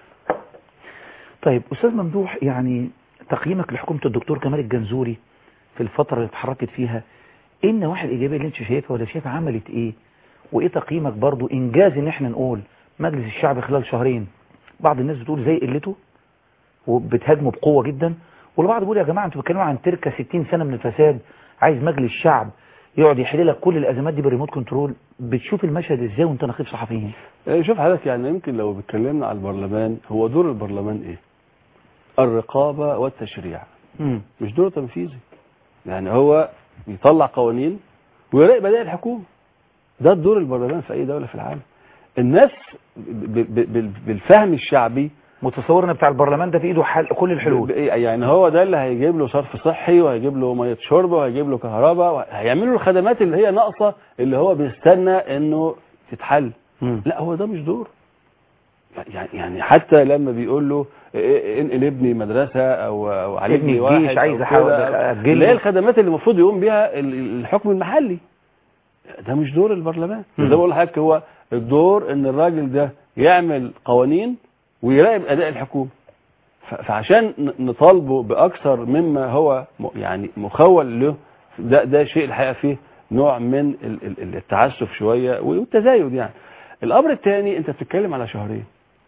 طيب أستاذ ممدوح يعني تقييمك لحكومة الدكتور كمال الجنزوري في الفترة اللي اتحركت فيها ايه النواحي الإيجابية اللي انت شايفها ولا شايفها عملت ايه وايه تقييمك برضو انجاز ان احنا نقول مجلس الشعب خلال شهرين بعض الناس بتقول زي قلته وبتهاجمه بقوة جدا والبعض بيقول يا جماعة انتوا بتتكلموا عن تركة 60 سنة من الفساد عايز مجلس الشعب يقعد يحل لك كل الازمات دي بالريموت كنترول بتشوف المشهد ازاي وانت نقيب صحفيين إيه، شوف حضرتك يعني يمكن لو اتكلمنا على البرلمان هو دور البرلمان ايه الرقابه والتشريع مم. مش دور تنفيذي يعني هو يطلع قوانين ويراقب اداء الحكومه ده دور البرلمان في اي دوله في العالم الناس ب- ب- ب- بالفهم الشعبي متصورنا بتاع البرلمان ده في ايده حل كل ب- الحلول يعني هو ده اللي هيجيب له صرف صحي وهيجيب له ميه شرب وهيجيب له كهرباء هيعمل له الخدمات اللي هي ناقصه اللي هو بيستنى انه تتحل مم. لا هو ده مش دور يعني يعني حتى لما بيقول له إيه- انقل ابني مدرسه او او عليه ابني ابني الجيش واحد عايز أو أحاول كده، أجله. اللي هي الخدمات اللي المفروض يقوم بها ال- الحكم المحلي ده مش دور البرلمان مم. ده بقول لحضرتك هو الدور ان الراجل ده يعمل قوانين ويراقب اداء الحكومه ف- فعشان ن- نطالبه باكثر مما هو م- يعني مخول له ده ده شيء الحقيقه فيه نوع من ال- ال- التعسف شويه والتزايد يعني الامر الثاني انت بتتكلم على شهرين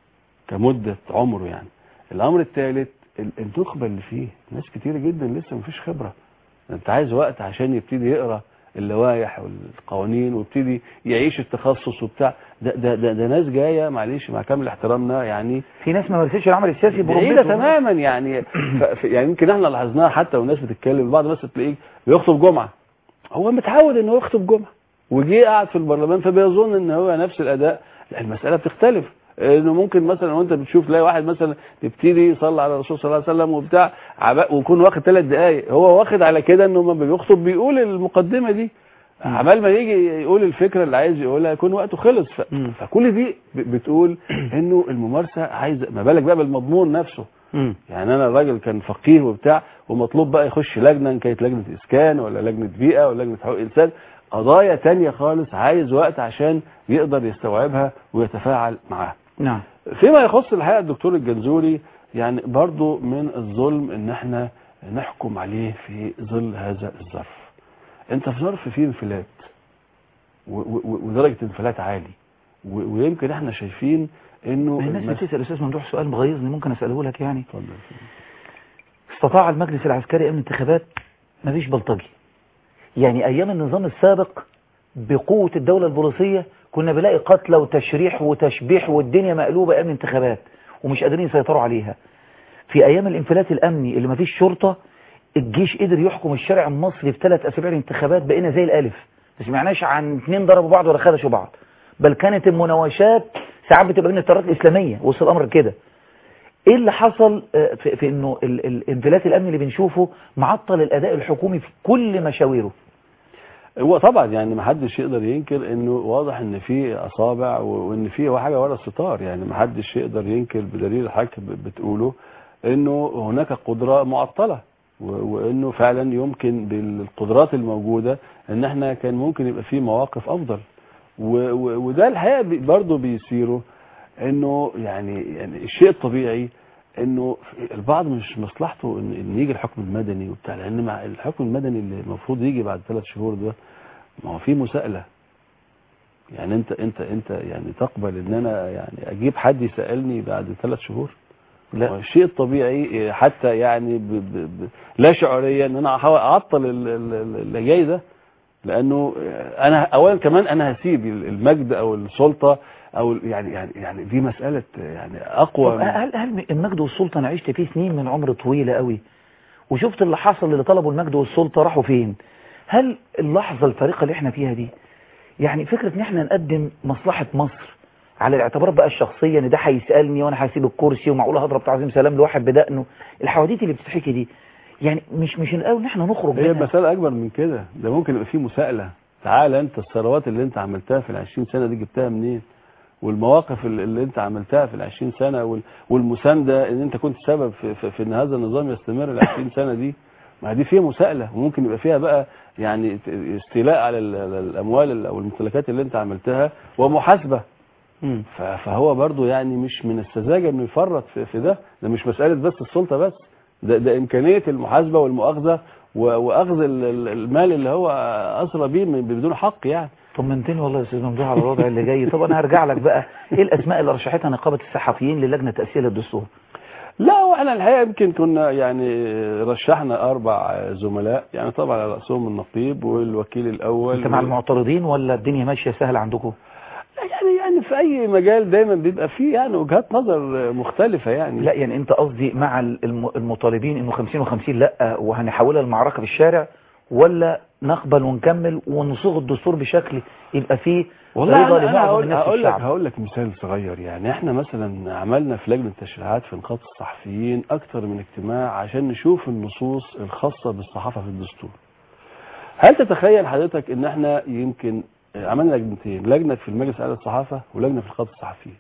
كمده عمره يعني الامر الثالث ال- النخبه اللي فيه ناس كتير جدا لسه مفيش خبره انت عايز وقت عشان يبتدي يقرا اللوائح والقوانين ويبتدي يعيش التخصص وبتاع ده ده ده, ده ناس جايه معلش مع كامل احترامنا يعني في ناس ما مارستش العمل السياسي بعيده برغبتهم. تماما يعني ف ف- يعني يمكن احنا لاحظناها حتى والناس بتتكلم بعض الناس تلاقيه بيخطب جمعه هو متعود انه يخطب جمعه وجي قاعد في البرلمان فبيظن ان هو نفس الاداء لا المساله بتختلف انه ممكن مثلا وانت بتشوف تلاقي واحد مثلا يبتدي يصلي على الرسول صلى الله عليه وسلم وبتاع عباء ويكون واخد ثلاث دقائق هو واخد على كده انه لما بيخطب بيقول المقدمه دي عمال ما يجي يقول الفكره اللي عايز يقولها يكون وقته خلص ف... مم. فكل دي ب- بتقول انه الممارسه عايزه ما بالك بقى بالمضمون نفسه مم. يعني انا الراجل كان فقيه وبتاع ومطلوب بقى يخش لجنه ان كانت لجنه اسكان ولا لجنه بيئه ولا لجنه حقوق انسان قضايا تانية خالص عايز وقت عشان يقدر يستوعبها ويتفاعل معاها نعم فيما يخص الحقيقه الدكتور الجنزوري يعني برضو من الظلم ان احنا نحكم عليه في ظل هذا الظرف انت في ظرف فيه انفلات و- و- ودرجه انفلات عالي و- ويمكن احنا شايفين انه الناس المس- بتسأل أستاذ ممدوح سؤال مغيظني ممكن أسأله لك يعني اتفضل. استطاع المجلس العسكري أمن انتخابات مفيش بلطجي يعني أيام النظام السابق بقوة الدولة البوليسية كنا بنلاقي قتلى وتشريح وتشبيح والدنيا مقلوبة أمن انتخابات ومش قادرين يسيطروا عليها في أيام الانفلات الأمني اللي مفيش شرطة الجيش قدر يحكم الشارع المصري في ثلاث أسابيع الانتخابات بقينا زي الألف ما سمعناش عن اثنين ضربوا بعض ولا خدشوا بعض بل كانت المناوشات ساعات بتبقى بين التيارات الإسلامية وصل الأمر كده ايه اللي حصل آه، في, في انه ال- الانفلات الامني اللي بنشوفه معطل الاداء الحكومي في كل مشاويره هو طبعا يعني ما حدش يقدر ينكر انه واضح ان في اصابع و- وان في حاجه ورا الستار يعني ما حدش يقدر ينكر بدليل الحضرتك ب- بتقوله انه هناك قدره معطله و- وانه فعلا يمكن بالقدرات الموجوده ان احنا كان ممكن يبقى في مواقف افضل و- و- وده الحقيقه بي- برضه بيصيره انه يعني يعني الشيء الطبيعي انه البعض مش مصلحته ان, إن يجي الحكم المدني وبتاع لان مع الحكم المدني اللي المفروض يجي بعد ثلاث شهور ده ما هو في مساءله يعني انت انت انت يعني تقبل ان انا يعني اجيب حد يسالني بعد ثلاث شهور لا. والشيء الطبيعي حتى يعني ب ب ب لا شعوريا ان انا احاول اعطل ال- ال- ال- اللي جاي ده لانه انا اولا كمان انا هسيب المجد او السلطه او ال- يعني يعني يعني دي مساله يعني اقوى طب من- هل هل المجد والسلطة أنا عشت فيه سنين من عمر طويلة قوي وشفت اللي حصل اللي طلبوا المجد والسلطة راحوا فين هل اللحظة الفارقة اللي احنا فيها دي يعني فكرة ان احنا نقدم مصلحة مصر على الاعتبارات بقى الشخصية ان ده هيسألني وانا هسيب الكرسي ومعقولة هضرب تعظيم سلام لواحد بدقنه الحواديت اللي بتتحكي دي يعني مش مش الاول ان احنا نخرج هي منها المسألة أكبر من كده ده ممكن يبقى فيه مساءلة تعال أنت الثروات اللي أنت عملتها في العشرين سنة دي جبتها منين والمواقف اللي اللي أنت عملتها في العشرين سنة وال- والمساندة إن أنت كنت سبب في, في, في إن هذا النظام يستمر العشرين سنة دي ما دي فيها مساءلة وممكن يبقى فيها بقى يعني ت- استيلاء على ال- على الأموال أو الممتلكات اللي أنت عملتها ومحاسبة مم. ف- فهو برضو يعني مش من السذاجة انه يفرط في, في ده ده مش مسألة بس السلطة بس ده, ده إمكانية المحاسبة والمؤاخذة و- وأخذ ال- ال- المال اللي هو أسرى بيه من- بدون حق يعني طمنتني والله يا استاذ ممدوح على الوضع اللي جاي طب انا هرجع لك بقى ايه الاسماء اللي رشحتها نقابة الصحفيين للجنة تأسيس الدستور لا واحنا الحقيقة يمكن كنا يعني رشحنا أربع زملاء يعني طبعا على رأسهم النقيب والوكيل الأول انت مع المعترضين ولا الدنيا ماشية سهلة عندكم يعني يعني في أي مجال دايما بيبقى فيه يعني وجهات نظر مختلفة يعني لا يعني انت قصدي مع الم- المطالبين انه 50 و50 لا وهنحولها لمعركة في الشارع ولا نقبل ونكمل ونصوغ الدستور بشكل يبقى فيه والله رضا أنا, أنا لمعظم هقول, الناس في هقول لك الشعب هقول لك مثال صغير يعني احنا مثلا عملنا في لجنه التشريعات في نقابه الصحفيين اكتر من اجتماع عشان نشوف النصوص الخاصه بالصحافه في الدستور. هل تتخيل حضرتك ان احنا يمكن عملنا لجنتين لجنه في المجلس الاعلى للصحافه ولجنه في نقابه الصحفيين.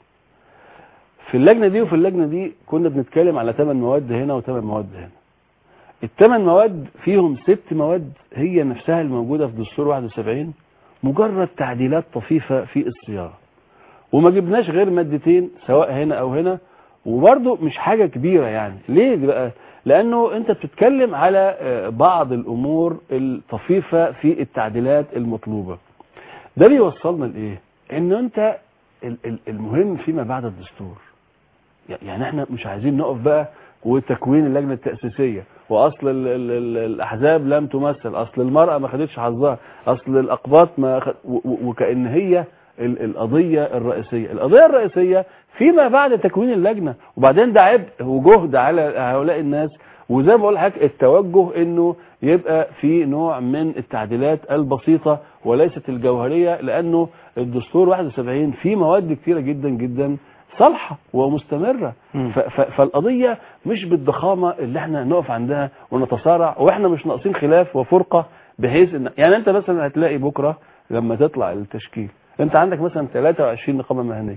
في اللجنه دي وفي اللجنه دي كنا بنتكلم على ثمان مواد هنا وثمان مواد هنا. الثمان مواد فيهم ست مواد هي نفسها الموجوده في دستور 71 مجرد تعديلات طفيفة في الصياغة وما جبناش غير مادتين سواء هنا او هنا وبرضه مش حاجة كبيرة يعني ليه دي بقى لانه انت بتتكلم على آه، بعض الامور الطفيفة في التعديلات المطلوبة ده بيوصلنا لايه ان انت ال- ال- المهم فيما بعد الدستور يعني احنا مش عايزين نقف بقى وتكوين اللجنة التأسيسية وأصل ال ال ال الأحزاب لم تمثل أصل المرأة ما خدتش حظها أصل الأقباط ما خد و- و- وكأن هي ال- القضية الرئيسية القضية الرئيسية فيما بعد تكوين اللجنة وبعدين ده عبء وجهد على هؤلاء الناس وزي ما بقول لحضرتك التوجه انه يبقى في نوع من التعديلات البسيطة وليست الجوهرية لانه الدستور 71 فيه مواد كتيرة جدا جدا صالحة ومستمرة مم. ف- ف- فالقضية مش بالضخامة اللي احنا نقف عندها ونتصارع واحنا مش ناقصين خلاف وفرقة بحيث ان يعني انت مثلا هتلاقي بكرة لما تطلع التشكيل انت عندك مثلا 23 نقابة مهنية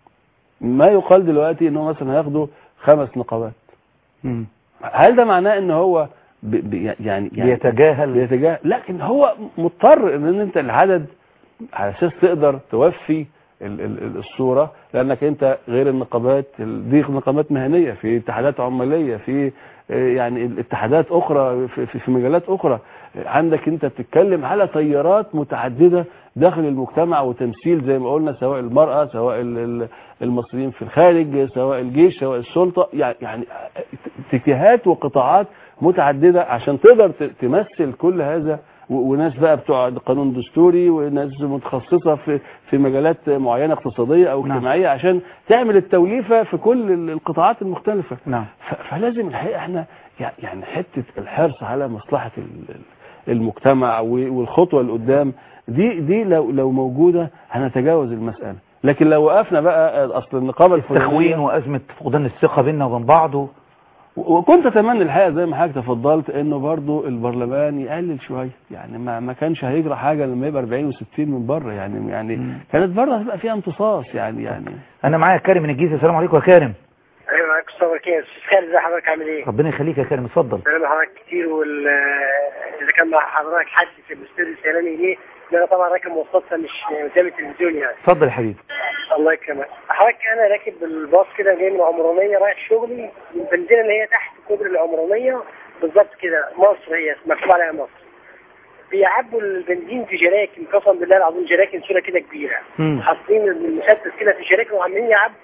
ما يقال دلوقتي انه مثلا هياخدوا خمس نقابات مم. هل ده معناه ان هو ب ب يعني يعني بيتجاهل بيتجاهل لكن هو مضطر ان انت العدد على اساس تقدر توفي ال- ال- ال- الصوره لانك انت غير النقابات ال- دي نقابات مهنيه في اتحادات عماليه في آه، يعني اتحادات اخرى في, في, في مجالات اخرى آه، عندك انت بتتكلم على تيارات متعدده داخل المجتمع وتمثيل زي ما قلنا سواء المراه سواء ال- ال- المصريين في الخارج سواء الجيش سواء السلطه يعني يعني اتجاهات وقطاعات متعدده عشان تقدر ت- تمثل كل هذا و- وناس بقى بتوع قانون دستوري وناس متخصصه في في مجالات معينه اقتصاديه او نعم. اجتماعيه عشان تعمل التوليفه في كل ال- القطاعات المختلفه نعم ف- فلازم الحقيقه احنا يع- يعني حته الحرص على مصلحه ال- ال- المجتمع و- والخطوه اللي قدام دي دي لو لو موجوده هنتجاوز المساله لكن لو وقفنا بقى اصل النقابه التخوين الفلانيه وأزمة فقدان الثقة بيننا وبين بعض و- وكنت اتمنى الحقيقه زي ما حضرتك تفضلت انه برضو البرلمان يقلل شويه يعني ما ما كانش هيجرى حاجه لما يبقى 40 و60 من بره يعني يعني مم. كانت بره هتبقى فيها امتصاص يعني يعني أنا معايا كارم من الجيزة السلام عليكم يا كارم ايوه معاك استاذ بركين استاذ خالد ازي حضرتك عامل ايه؟ ربنا يخليك يا كارم اتفضل سلام حضرتك كتير وال اذا كان مع حضرتك حد في الاستوديو السلامي ليه؟ لأن انا طبعا راكب مواصلات فمش قدام التلفزيون يعني اتفضل يا حبيبي الله يكرمك حضرتك انا راكب الباص كده جاي من العمرانيه رايح شغلي البنزينه اللي هي تحت كوبري العمرانيه بالظبط كده مصر هي مكتوب عليها مصر بيعبوا البنزين في جراكن قسما بالله العظيم جراكن سوله كده كبيره مم. حاطين المسدس كده في جراكن وعمالين يعبوا فيها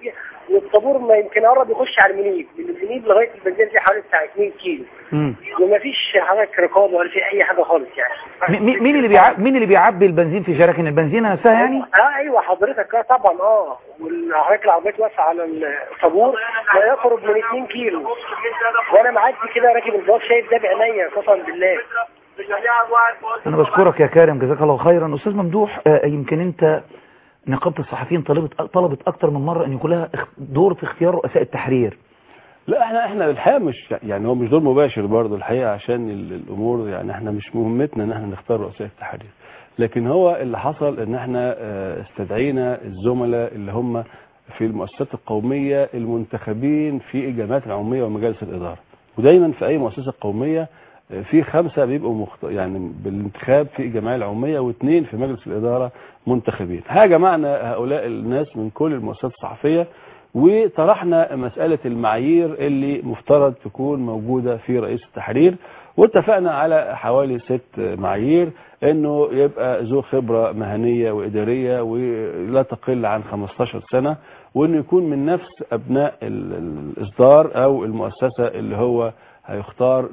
والطابور ما يمكن قرب يخش على المنيب من المنيب لغايه البنزين في حوالي بتاع 2 كيلو مم. ومفيش حضرتك رقابه ولا في اي حاجه خالص يعني مي- مي- مين اللي بيعبي مين اللي بيعبي البنزين في جراكن البنزينه نفسها يعني اه ايوه حضرتك اه طبعا اه والحضرتك العربيات واقفه على الطابور لا يقرب من 2 كيلو وانا معدي كده راكب الباص شايف ده بعينيا قسما بالله انا بشكرك يا كارم جزاك الله خيرا استاذ ممدوح آه، يمكن انت نقابه الصحفيين طلبت طلبت اكتر من مره ان يكون لها اخ- دور في اختيار رؤساء التحرير لا احنا احنا الحقيقه مش يعني هو مش دور مباشر برضه الحقيقه عشان ال- الامور يعني احنا مش مهمتنا ان احنا نختار رؤساء التحرير لكن هو اللي حصل ان احنا آه، استدعينا الزملاء اللي هم في المؤسسات القوميه المنتخبين في الجامعات العموميه ومجالس الاداره ودايما في اي مؤسسه قوميه آه، في خمسه بيبقوا مخت... يعني بالانتخاب في الجمعيه العموميه واثنين في مجلس الاداره منتخبين هاجمعنا هؤلاء الناس من كل المؤسسات الصحفيه وطرحنا مسألة المعايير اللي مفترض تكون موجودة في رئيس التحرير واتفقنا على حوالي ست معايير انه يبقى ذو خبرة مهنية وادارية ولا تقل عن 15 سنة وانه يكون من نفس ابناء ال- ال- الاصدار او المؤسسة اللي هو هيختار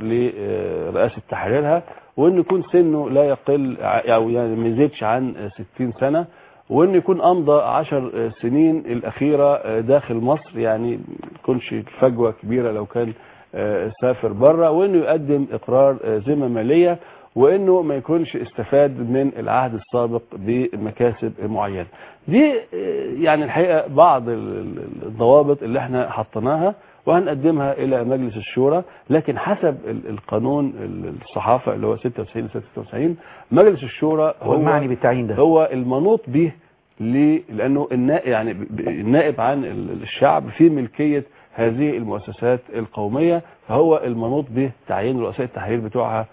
لرئاسة تحريرها وانه يكون سنه لا يقل ع- او يعني ما يزيدش عن 60 سنة وانه يكون امضى عشر سنين الاخيره داخل مصر يعني ما يكونش فجوه كبيره لو كان سافر بره وانه يقدم اقرار ذمه ماليه وانه ما يكونش استفاد من العهد السابق بمكاسب معينه دي يعني الحقيقه بعض الضوابط اللي احنا حطيناها وهنقدمها الى مجلس الشورى لكن حسب ال- القانون الصحافه اللي هو 96 96 مجلس الشورى هو المعني بالتعيين ده هو المنوط به ليه؟ لانه النائب يعني ب- ب- النائب عن ال- الشعب في ملكيه هذه المؤسسات القوميه فهو المنوط به تعيين رؤساء التحرير بتوعها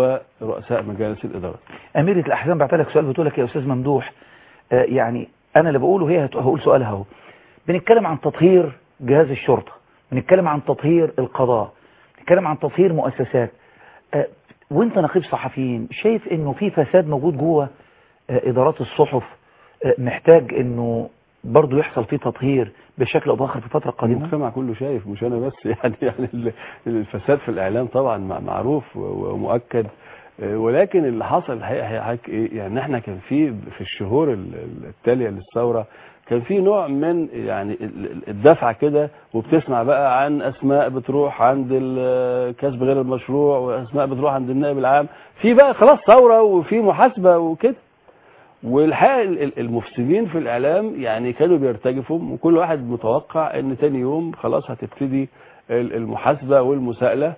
ورؤساء مجالس الاداره. أميرة الأحزان بعت لك سؤال بتقول لك يا أستاذ ممدوح آه، يعني أنا اللي بقوله هي هت- هقول سؤالها اهو بنتكلم عن تطهير جهاز الشرطة بنتكلم عن تطهير القضاء بنتكلم عن تطهير مؤسسات آه، وانت نقيب صحفيين شايف انه في فساد موجود جوه آه، إدارات الصحف آه، محتاج انه برضه يحصل فيه تطهير بشكل او باخر في الفترة القادمة المجتمع كله شايف مش انا بس يعني يعني ال- الفساد في الاعلام طبعا مع- معروف و- ومؤكد آه، ولكن اللي حصل الحقيقه هي حاجة ايه يعني احنا كان في في الشهور ال- ال- التاليه للثوره كان في نوع من يعني ال- ال- الدفعه كده وبتسمع بقى عن اسماء بتروح عند الكسب غير المشروع واسماء بتروح عند النائب العام في بقى خلاص ثوره وفي محاسبه وكده والحقيقه ال- ال- المفسدين في الاعلام يعني كانوا بيرتجفوا وكل واحد متوقع ان تاني يوم خلاص هتبتدي ال- المحاسبه والمساءله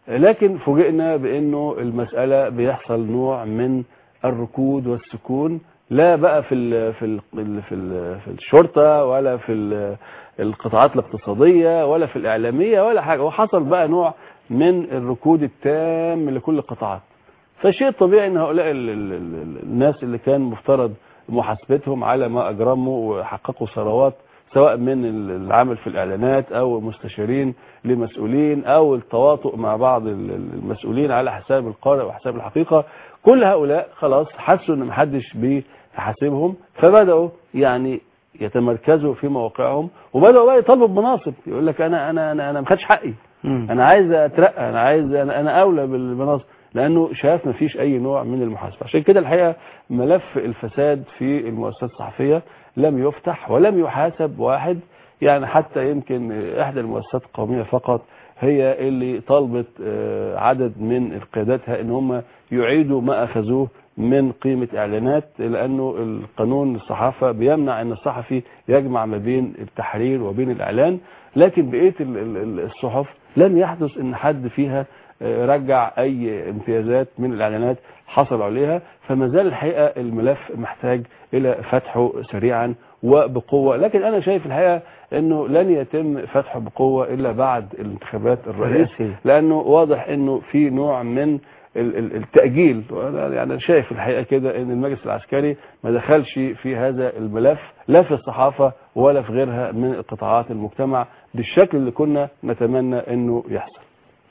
لكن فوجئنا بانه المساله بيحصل نوع من الركود والسكون لا بقى في ال في ال في ال في الشرطه ولا في ال- القطاعات الاقتصاديه ولا في الاعلاميه ولا حاجه وحصل بقى نوع من الركود التام لكل القطاعات فالشيء الطبيعي ان هؤلاء ال ال ال الناس اللي كان مفترض محاسبتهم على ما اجرموا وحققوا ثروات سواء من ال- العمل في الاعلانات او مستشارين لمسؤولين او التواطؤ مع بعض ال- ال- المسؤولين على حساب القارئ وحساب الحقيقه كل هؤلاء خلاص حسوا ان محدش بيحاسبهم فبداوا يعني يتمركزوا في مواقعهم وبداوا بقى يطالبوا بمناصب يقول لك انا انا انا انا ما خدش حقي انا عايز اترقى انا عايز انا, أنا اولى بالمناصب لانه شاف ما فيش اي نوع من المحاسبه عشان كده الحقيقه ملف الفساد في المؤسسات الصحفيه لم يفتح ولم يحاسب واحد يعني حتى يمكن احدى المؤسسات القوميه فقط هي اللي طالبت آه، عدد من قياداتها ان هم يعيدوا ما اخذوه من قيمة اعلانات لانه القانون الصحافة بيمنع ان الصحفي يجمع ما بين التحرير وبين الاعلان لكن بقية ال- ال- ال- الصحف لم يحدث ان حد فيها آه، رجع اي امتيازات من الاعلانات حصل عليها فما زال الحقيقة الملف محتاج الى فتحه سريعا وبقوة لكن انا شايف الحقيقة انه لن يتم فتحه بقوة الا بعد الانتخابات الرئيس الرئاسية. لانه واضح انه في نوع من ال- ال- التأجيل وأنا يعني شايف الحقيقة كده ان المجلس العسكري ما دخلش في هذا الملف لا في الصحافة ولا في غيرها من قطاعات المجتمع بالشكل اللي كنا نتمنى انه يحصل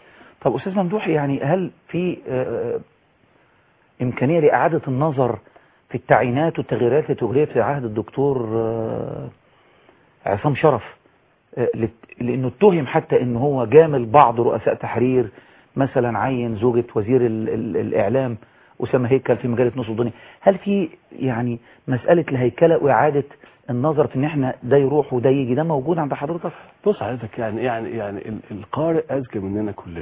طب أستاذ ممدوح يعني هل في آه، إمكانية لإعادة النظر في التعيينات والتغييرات اللي تجريت في عهد الدكتور آه، عصام شرف آه، لت- لانه اتهم حتى ان هو جامل بعض رؤساء تحرير مثلا عين زوجة وزير ال ال الاعلام اسامه هيكل في مجله نص الدنيا هل في يعني مساله الهيكله واعاده النظر في ان احنا ده يروح وده يجي ده موجود عند حضرتك بص حضرتك يعني يعني يعني ال- القارئ اذكى مننا كلنا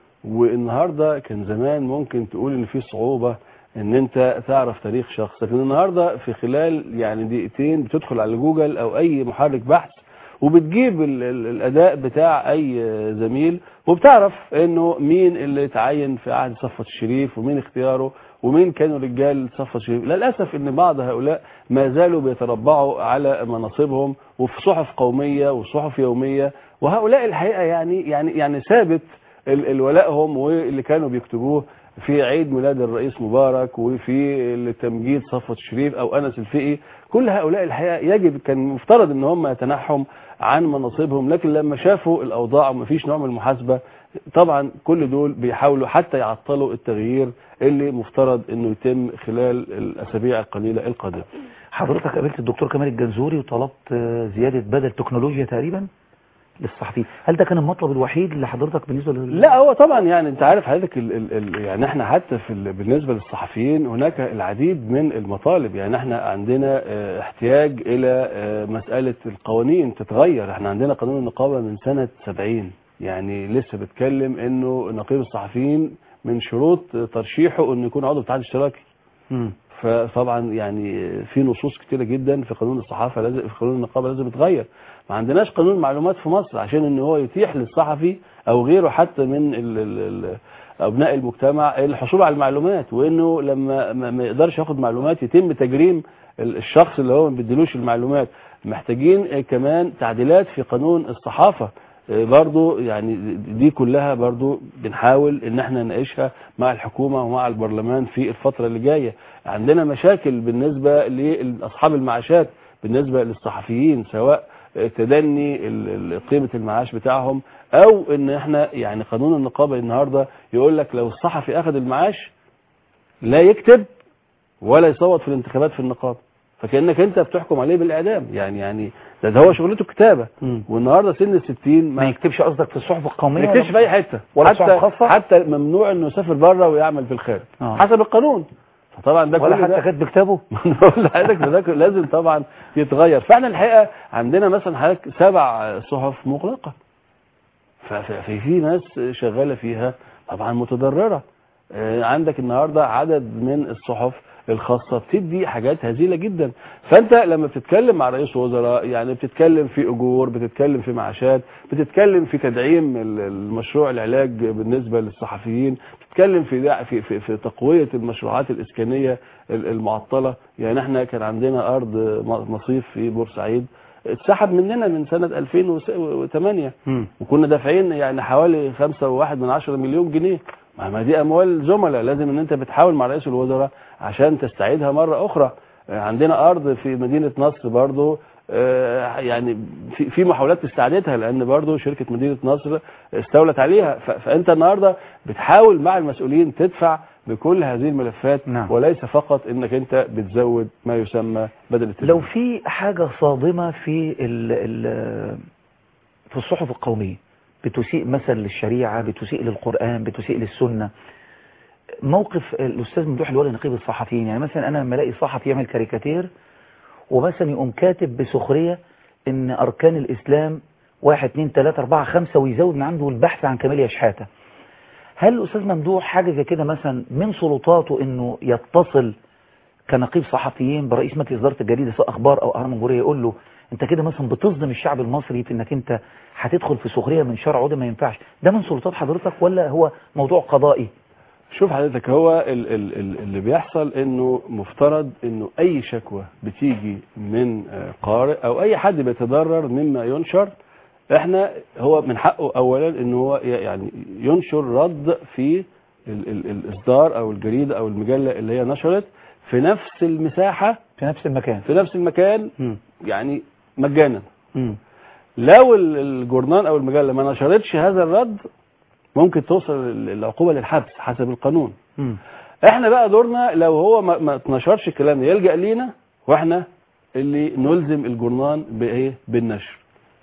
والنهارده كان زمان ممكن تقول ان في صعوبه ان انت تعرف تاريخ شخص لكن النهارده في خلال يعني دقيقتين بتدخل على جوجل او اي محرك بحث وبتجيب ال ال الاداء بتاع اي زميل وبتعرف انه مين اللي اتعين في عهد صفوت الشريف ومين اختياره ومين كانوا رجال صفوت الشريف للاسف ان بعض هؤلاء ما زالوا بيتربعوا على مناصبهم وفي صحف قوميه وصحف يوميه وهؤلاء الحقيقه يعني يعني يعني ثابت ال- الولائهم واللي كانوا بيكتبوه في عيد ميلاد الرئيس مبارك وفي تمجيد صفوت الشريف او انس الفقي كل هؤلاء الحقيقه يجب كان مفترض ان هم يتنحوا عن مناصبهم لكن لما شافوا الاوضاع ومفيش نوع من المحاسبه طبعا كل دول بيحاولوا حتى يعطلوا التغيير اللي مفترض انه يتم خلال الاسابيع القليله القادمه حضرتك قابلت الدكتور كمال الجنزوري وطلبت آه، زياده بدل تكنولوجيا تقريبا للصحفيين هل ده كان المطلب الوحيد لحضرتك بالنسبه لل... لا هو طبعا يعني انت عارف حضرتك ال ال ال يعني احنا حتى في ال بالنسبه للصحفيين هناك العديد من المطالب يعني احنا عندنا اه، احتياج الى اه، مساله القوانين تتغير احنا عندنا قانون النقابه من سنه 70 يعني لسه بتكلم انه نقيب الصحفيين من شروط ترشيحه انه يكون عضو الاتحاد الاشتراكي مم. فطبعا يعني في نصوص كتيرة جدا في قانون الصحافة لازم في قانون النقابة لازم يتغير ما عندناش قانون معلومات في مصر عشان ان هو يتيح للصحفي او غيره حتى من ال ال ال ابناء المجتمع الحصول على المعلومات وانه لما ما ما يقدرش ياخد معلومات يتم تجريم ال- الشخص اللي هو ما بيديلوش المعلومات محتاجين آه، كمان تعديلات في قانون الصحافة آه، برضو يعني دي كلها برضو بنحاول ان احنا نناقشها مع الحكومة ومع البرلمان في الفترة اللي جاية عندنا مشاكل بالنسبة لاصحاب المعاشات بالنسبة للصحفيين سواء آه، تدني ال- ال- قيمة المعاش بتاعهم او ان احنا يعني قانون النقابة النهاردة يقول لك لو الصحفي اخذ المعاش لا يكتب ولا يصوت في الانتخابات في النقابة فكأنك انت بتحكم عليه بالاعدام يعني يعني ده, ده هو شغلته كتابة مم. والنهارده سن الستين ما ما يكتبش قصدك في الصحف القوميه ما يكتبش في اي حته ولا حتى صحف خاصة؟ حتى ممنوع انه يسافر بره ويعمل في الخارج آه. حسب القانون فطبعا ده ولا كل حتى ده كاتب كتابه بقول لحضرتك ده كله لازم طبعا يتغير فاحنا الحقيقه عندنا مثلا حضرتك سبع صحف مغلقه ففي في ناس شغاله فيها طبعا متضرره آه، عندك النهارده عدد من الصحف الخاصة بتدي حاجات هزيلة جدا فانت لما بتتكلم مع رئيس وزراء يعني بتتكلم في اجور بتتكلم في معاشات بتتكلم في تدعيم ال- المشروع العلاج بالنسبة للصحفيين بتتكلم في دع- في في, في تقوية المشروعات الاسكانية ال- المعطلة يعني احنا كان عندنا ارض م- مصيف في بورسعيد اتسحب مننا من سنة 2008 مم. وكنا دافعين يعني حوالي خمسة وواحد من عشرة مليون جنيه ما ما دي اموال زملاء لازم ان انت بتحاول مع رئيس الوزراء عشان تستعيدها مرة اخرى آه، عندنا ارض في مدينة نصر برضو آه، يعني في في محاولات استعادتها لان برضو شركة مدينة نصر استولت عليها ف- فانت النهاردة بتحاول مع المسؤولين تدفع بكل هذه الملفات نعم. وليس فقط انك انت بتزود ما يسمى بدل التزويد لو في حاجة صادمة في ال ال في الصحف القومية بتسيء مثلا للشريعة بتسيء للقرآن بتسيء للسنة موقف الأستاذ ممدوح الولي نقيب الصحفيين يعني مثلا أنا لما الاقي صحفي يعمل كاريكاتير ومثلا يقوم كاتب بسخرية إن أركان الإسلام واحد اتنين تلاتة أربعة خمسة ويزود من عنده البحث عن كمال شحاتة هل الأستاذ ممدوح حاجة زي كده مثلا من سلطاته إنه يتصل كنقيب صحفيين برئيس مجلس إدارة الجريدة سواء أخبار أو أهرام الجمهورية يقول له أنت كده مثلا بتصدم الشعب المصري في إنك أنت هتدخل في سخرية من شرع وده ما ينفعش ده من سلطات حضرتك ولا هو موضوع قضائي شوف حضرتك هو ال ال ال اللي بيحصل انه مفترض انه اي شكوى بتيجي من آه، قارئ او اي حد بيتضرر مما ينشر احنا هو من حقه اولا ان هو ي- يعني ينشر رد في ال ال الاصدار او الجريده او المجله اللي هي نشرت في نفس المساحه في نفس المكان في نفس المكان مم. يعني مجانا مم. لو ال- الجورنال او المجله ما نشرتش هذا الرد ممكن توصل ال- العقوبه للحبس حسب القانون مم. احنا بقى دورنا لو هو ما, ما اتنشرش الكلام ده يلجأ لينا واحنا اللي نلزم الجورنال بايه بالنشر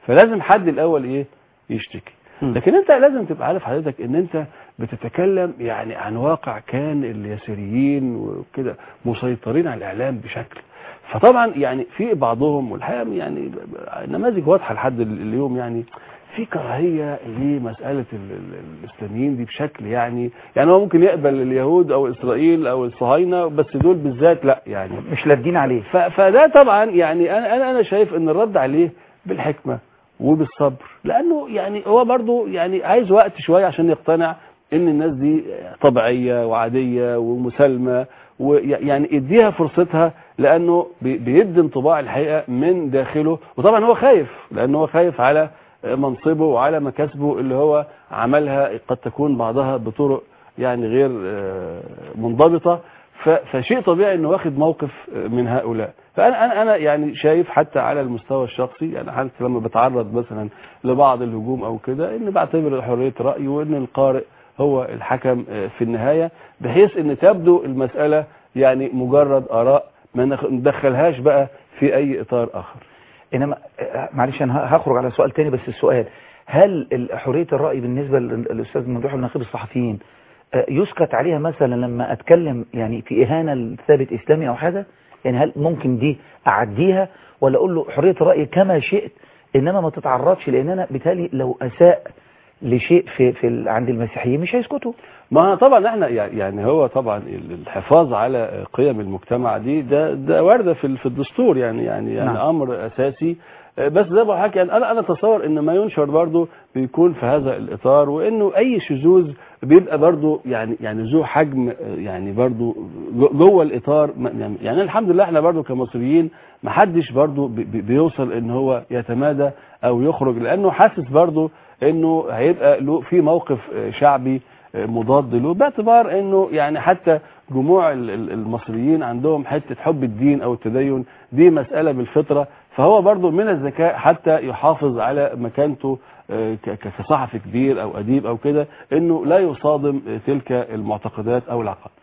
فلازم حد الاول ايه يشتكي مم. لكن انت لازم تبقى عارف حضرتك ان انت بتتكلم يعني عن واقع كان اليساريين وكده مسيطرين على الاعلام بشكل فطبعا يعني في بعضهم والحقيقه يعني ب- ب- نماذج واضحه لحد ال- اليوم يعني في كراهيه لمساله ال- ال- الاسلاميين دي بشكل يعني يعني هو ممكن يقبل اليهود او اسرائيل او الصهاينه بس دول بالذات لا يعني مش لادين عليه ف- فده طبعا يعني انا انا انا شايف ان الرد عليه بالحكمه وبالصبر لانه يعني هو برضو يعني عايز وقت شويه عشان يقتنع ان الناس دي طبيعيه وعاديه ومسالمه ويعني اديها فرصتها لانه بي- بيدي انطباع الحقيقه من داخله وطبعا هو خايف لانه هو خايف على منصبه وعلى مكاسبه اللي هو عملها قد تكون بعضها بطرق يعني غير آه، منضبطه ف- فشيء طبيعي انه واخد موقف من هؤلاء فانا انا انا يعني شايف حتى على المستوى الشخصي يعني حتى لما بتعرض مثلا لبعض الهجوم او كده ان بعتبر حريه راي وان القارئ هو الحكم آه، في النهايه بحيث ان تبدو المساله يعني مجرد اراء ما نخ- ندخلهاش بقى في اي اطار اخر انما آه، معلش انا ه- هخرج على سؤال تاني بس السؤال هل ال- حريه الراي بالنسبه لل- للاستاذ ممدوح النقيب الصحفيين آه، يسكت عليها مثلا لما اتكلم يعني في اهانه لثابت اسلامي او حاجه يعني هل ممكن دي اعديها ولا اقول له حريه الراي كما شئت انما ما تتعرضش لان انا بالتالي لو اساء لشيء في في ال- عند المسيحيين مش هيسكتوا ما طبعا احنا يعني يعني هو طبعا ال- الحفاظ على قيم المجتمع دي ده ده وارده في ال- في الدستور يعني يعني يعني نعم. امر اساسي آه، بس زي ما حكي يعني انا انا اتصور ان ما ينشر برضه بيكون في هذا الاطار وانه اي شذوذ بيبقى برضه يعني يعني ذو حجم آه، يعني برضه جو- جوه الاطار ما- يعني يعني الحمد لله احنا برضه كمصريين ما حدش برضه بي- بي- بيوصل ان هو يتمادى او يخرج لانه حاسس برضه انه هيبقى له في موقف آه، شعبي آه، مضاد له باعتبار انه يعني حتى جموع ال- ال- المصريين عندهم حته حب الدين او التدين دي مساله بالفطره فهو برضه من الذكاء حتى يحافظ على مكانته آه، ك- ك- كصحفي كبير او اديب او كده انه لا يصادم آه، تلك المعتقدات او العقائد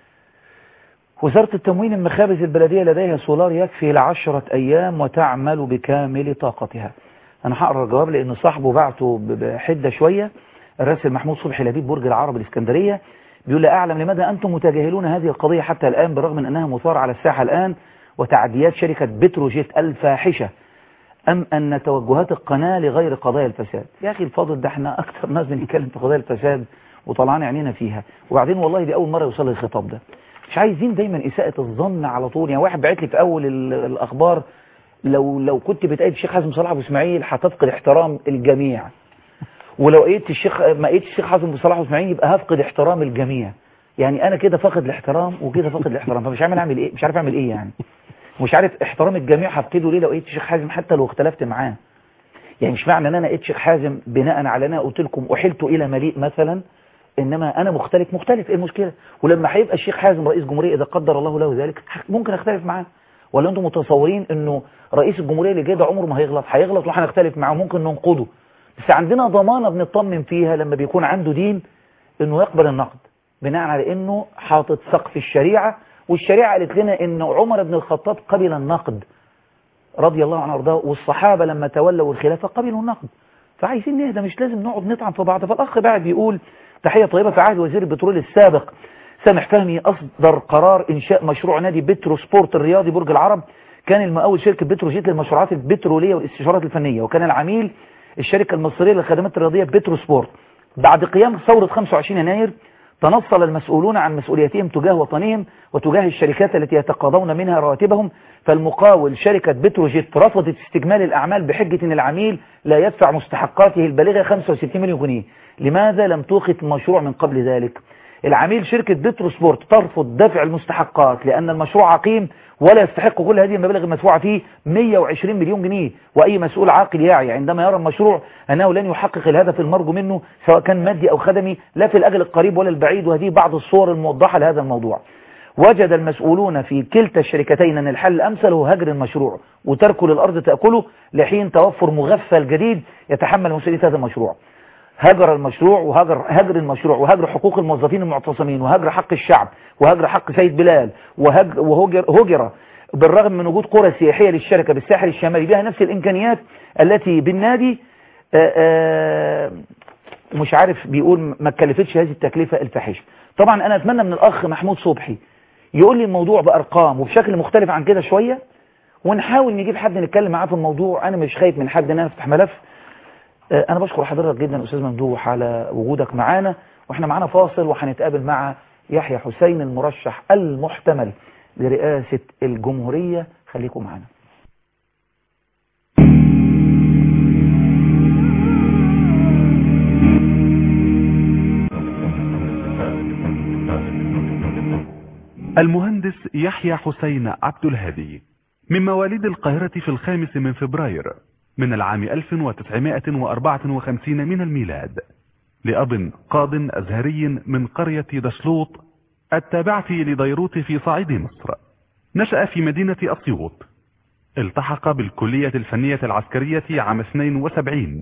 وزارة التموين المخابز البلدية لديها سولار يكفي لعشرة أيام وتعمل بكامل طاقتها أنا هقرأ الجواب لأن صاحبه بعته ب- بحدة شوية الراسل محمود صبحي لبيب برج العرب الإسكندرية بيقول لا أعلم لماذا أنتم متجاهلون هذه القضية حتى الآن برغم من أنها مثارة على الساحة الآن وتعديات شركة بتروجيت الفاحشة أم أن توجهات القناة لغير قضايا الفساد يا أخي الفاضل ده احنا أكثر ناس بنتكلم في قضايا الفساد وطلعان عينينا فيها وبعدين والله دي أول مرة يوصل لي الخطاب ده مش عايزين دايما إساءة الظن على طول يعني واحد بعت لي في أول ال- الأخبار لو لو كنت بتأيد الشيخ حازم صلاح أبو إسماعيل هتفقد احترام الجميع ولو أيدت الشيخ ما أيدت الشيخ حازم صلاح أبو إسماعيل يبقى هفقد احترام الجميع يعني أنا كده فاقد الاحترام وكده فاقد الاحترام فمش عارف أعمل إيه مش عارف أعمل إيه يعني مش عارف احترام الجميع هفقده ليه لو ايدت الشيخ حازم حتى لو اختلفت معاه يعني مش معنى ان انا ايدت الشيخ حازم بناء على ان انا قلت لكم احلت الى مليء مثلا انما انا مختلف مختلف ايه المشكله ولما هيبقى الشيخ حازم رئيس جمهوريه اذا قدر الله له ذلك ممكن اختلف معاه ولا انتم متصورين انه رئيس الجمهوريه اللي جاي ده عمره ما هيغلط هيغلط وهنختلف معاه ممكن ننقده بس عندنا ضمانه بنطمن فيها لما بيكون عنده دين انه يقبل النقد بناء على انه حاطط سقف الشريعه والشريعه قالت لنا ان عمر بن الخطاب قبل النقد رضي الله عنه وارضاه والصحابه لما تولوا الخلافه قبلوا النقد فعايزين نهدى مش لازم نقعد نطعن في بعض فالاخ بعد بيقول تحيه طيبه في عهد وزير البترول السابق سامح فهمي اصدر قرار انشاء مشروع نادي بترو سبورت الرياضي برج العرب كان المقاول شركه بتروجيت للمشروعات البتروليه والاستشارات الفنيه وكان العميل الشركه المصريه للخدمات الرياضيه بترو سبورت بعد قيام ثوره 25 يناير تنصل المسؤولون عن مسؤوليتهم تجاه وطنهم وتجاه الشركات التي يتقاضون منها رواتبهم فالمقاول شركة بتروجيت رفضت استكمال الأعمال بحجة أن العميل لا يدفع مستحقاته البالغة 65 مليون جنيه لماذا لم توقف المشروع من قبل ذلك العميل شركة بترو سبورت ترفض دفع المستحقات لأن المشروع عقيم ولا يستحق كل هذه المبالغ المدفوعة فيه 120 مليون جنيه وأي مسؤول عاقل يعي عندما يرى المشروع أنه لن يحقق الهدف المرجو منه سواء كان مادي أو خدمي لا في الأجل القريب ولا البعيد وهذه بعض الصور الموضحة لهذا الموضوع وجد المسؤولون في كلتا الشركتين أن الحل الأمثل هو هجر المشروع وتركه للأرض تأكله لحين توفر مغفل جديد يتحمل مسؤولية هذا المشروع هجر المشروع وهجر هجر المشروع وهجر حقوق الموظفين المعتصمين وهجر حق الشعب وهجر حق سيد بلال وهجر وهجر هجر بالرغم من وجود قرى سياحية للشركة بالساحل الشمالي بها نفس الإمكانيات التي بالنادي آه، آه، ومش عارف بيقول ما اتكلفتش هذه التكلفة الفاحشة طبعا أنا أتمنى من الأخ محمود صبحي يقول لي الموضوع بأرقام وبشكل مختلف عن كده شوية ونحاول نجيب حد نتكلم معاه في الموضوع أنا مش خايف من حد إن أنا أفتح ملف آه، أنا بشكر حضرتك جدا أستاذ ممدوح على وجودك معانا وإحنا معانا فاصل وهنتقابل مع يحيى حسين المرشح المحتمل لرئاسة الجمهورية خليكم معانا المهندس يحيى حسين عبد الهادي من مواليد القاهرة في الخامس من فبراير من العام 1954 من الميلاد لأب قاض أزهري من قرية دشلوط التابعة لديروت في صعيد مصر نشأ في مدينة أسيوط التحق بالكلية الفنية العسكرية عام 72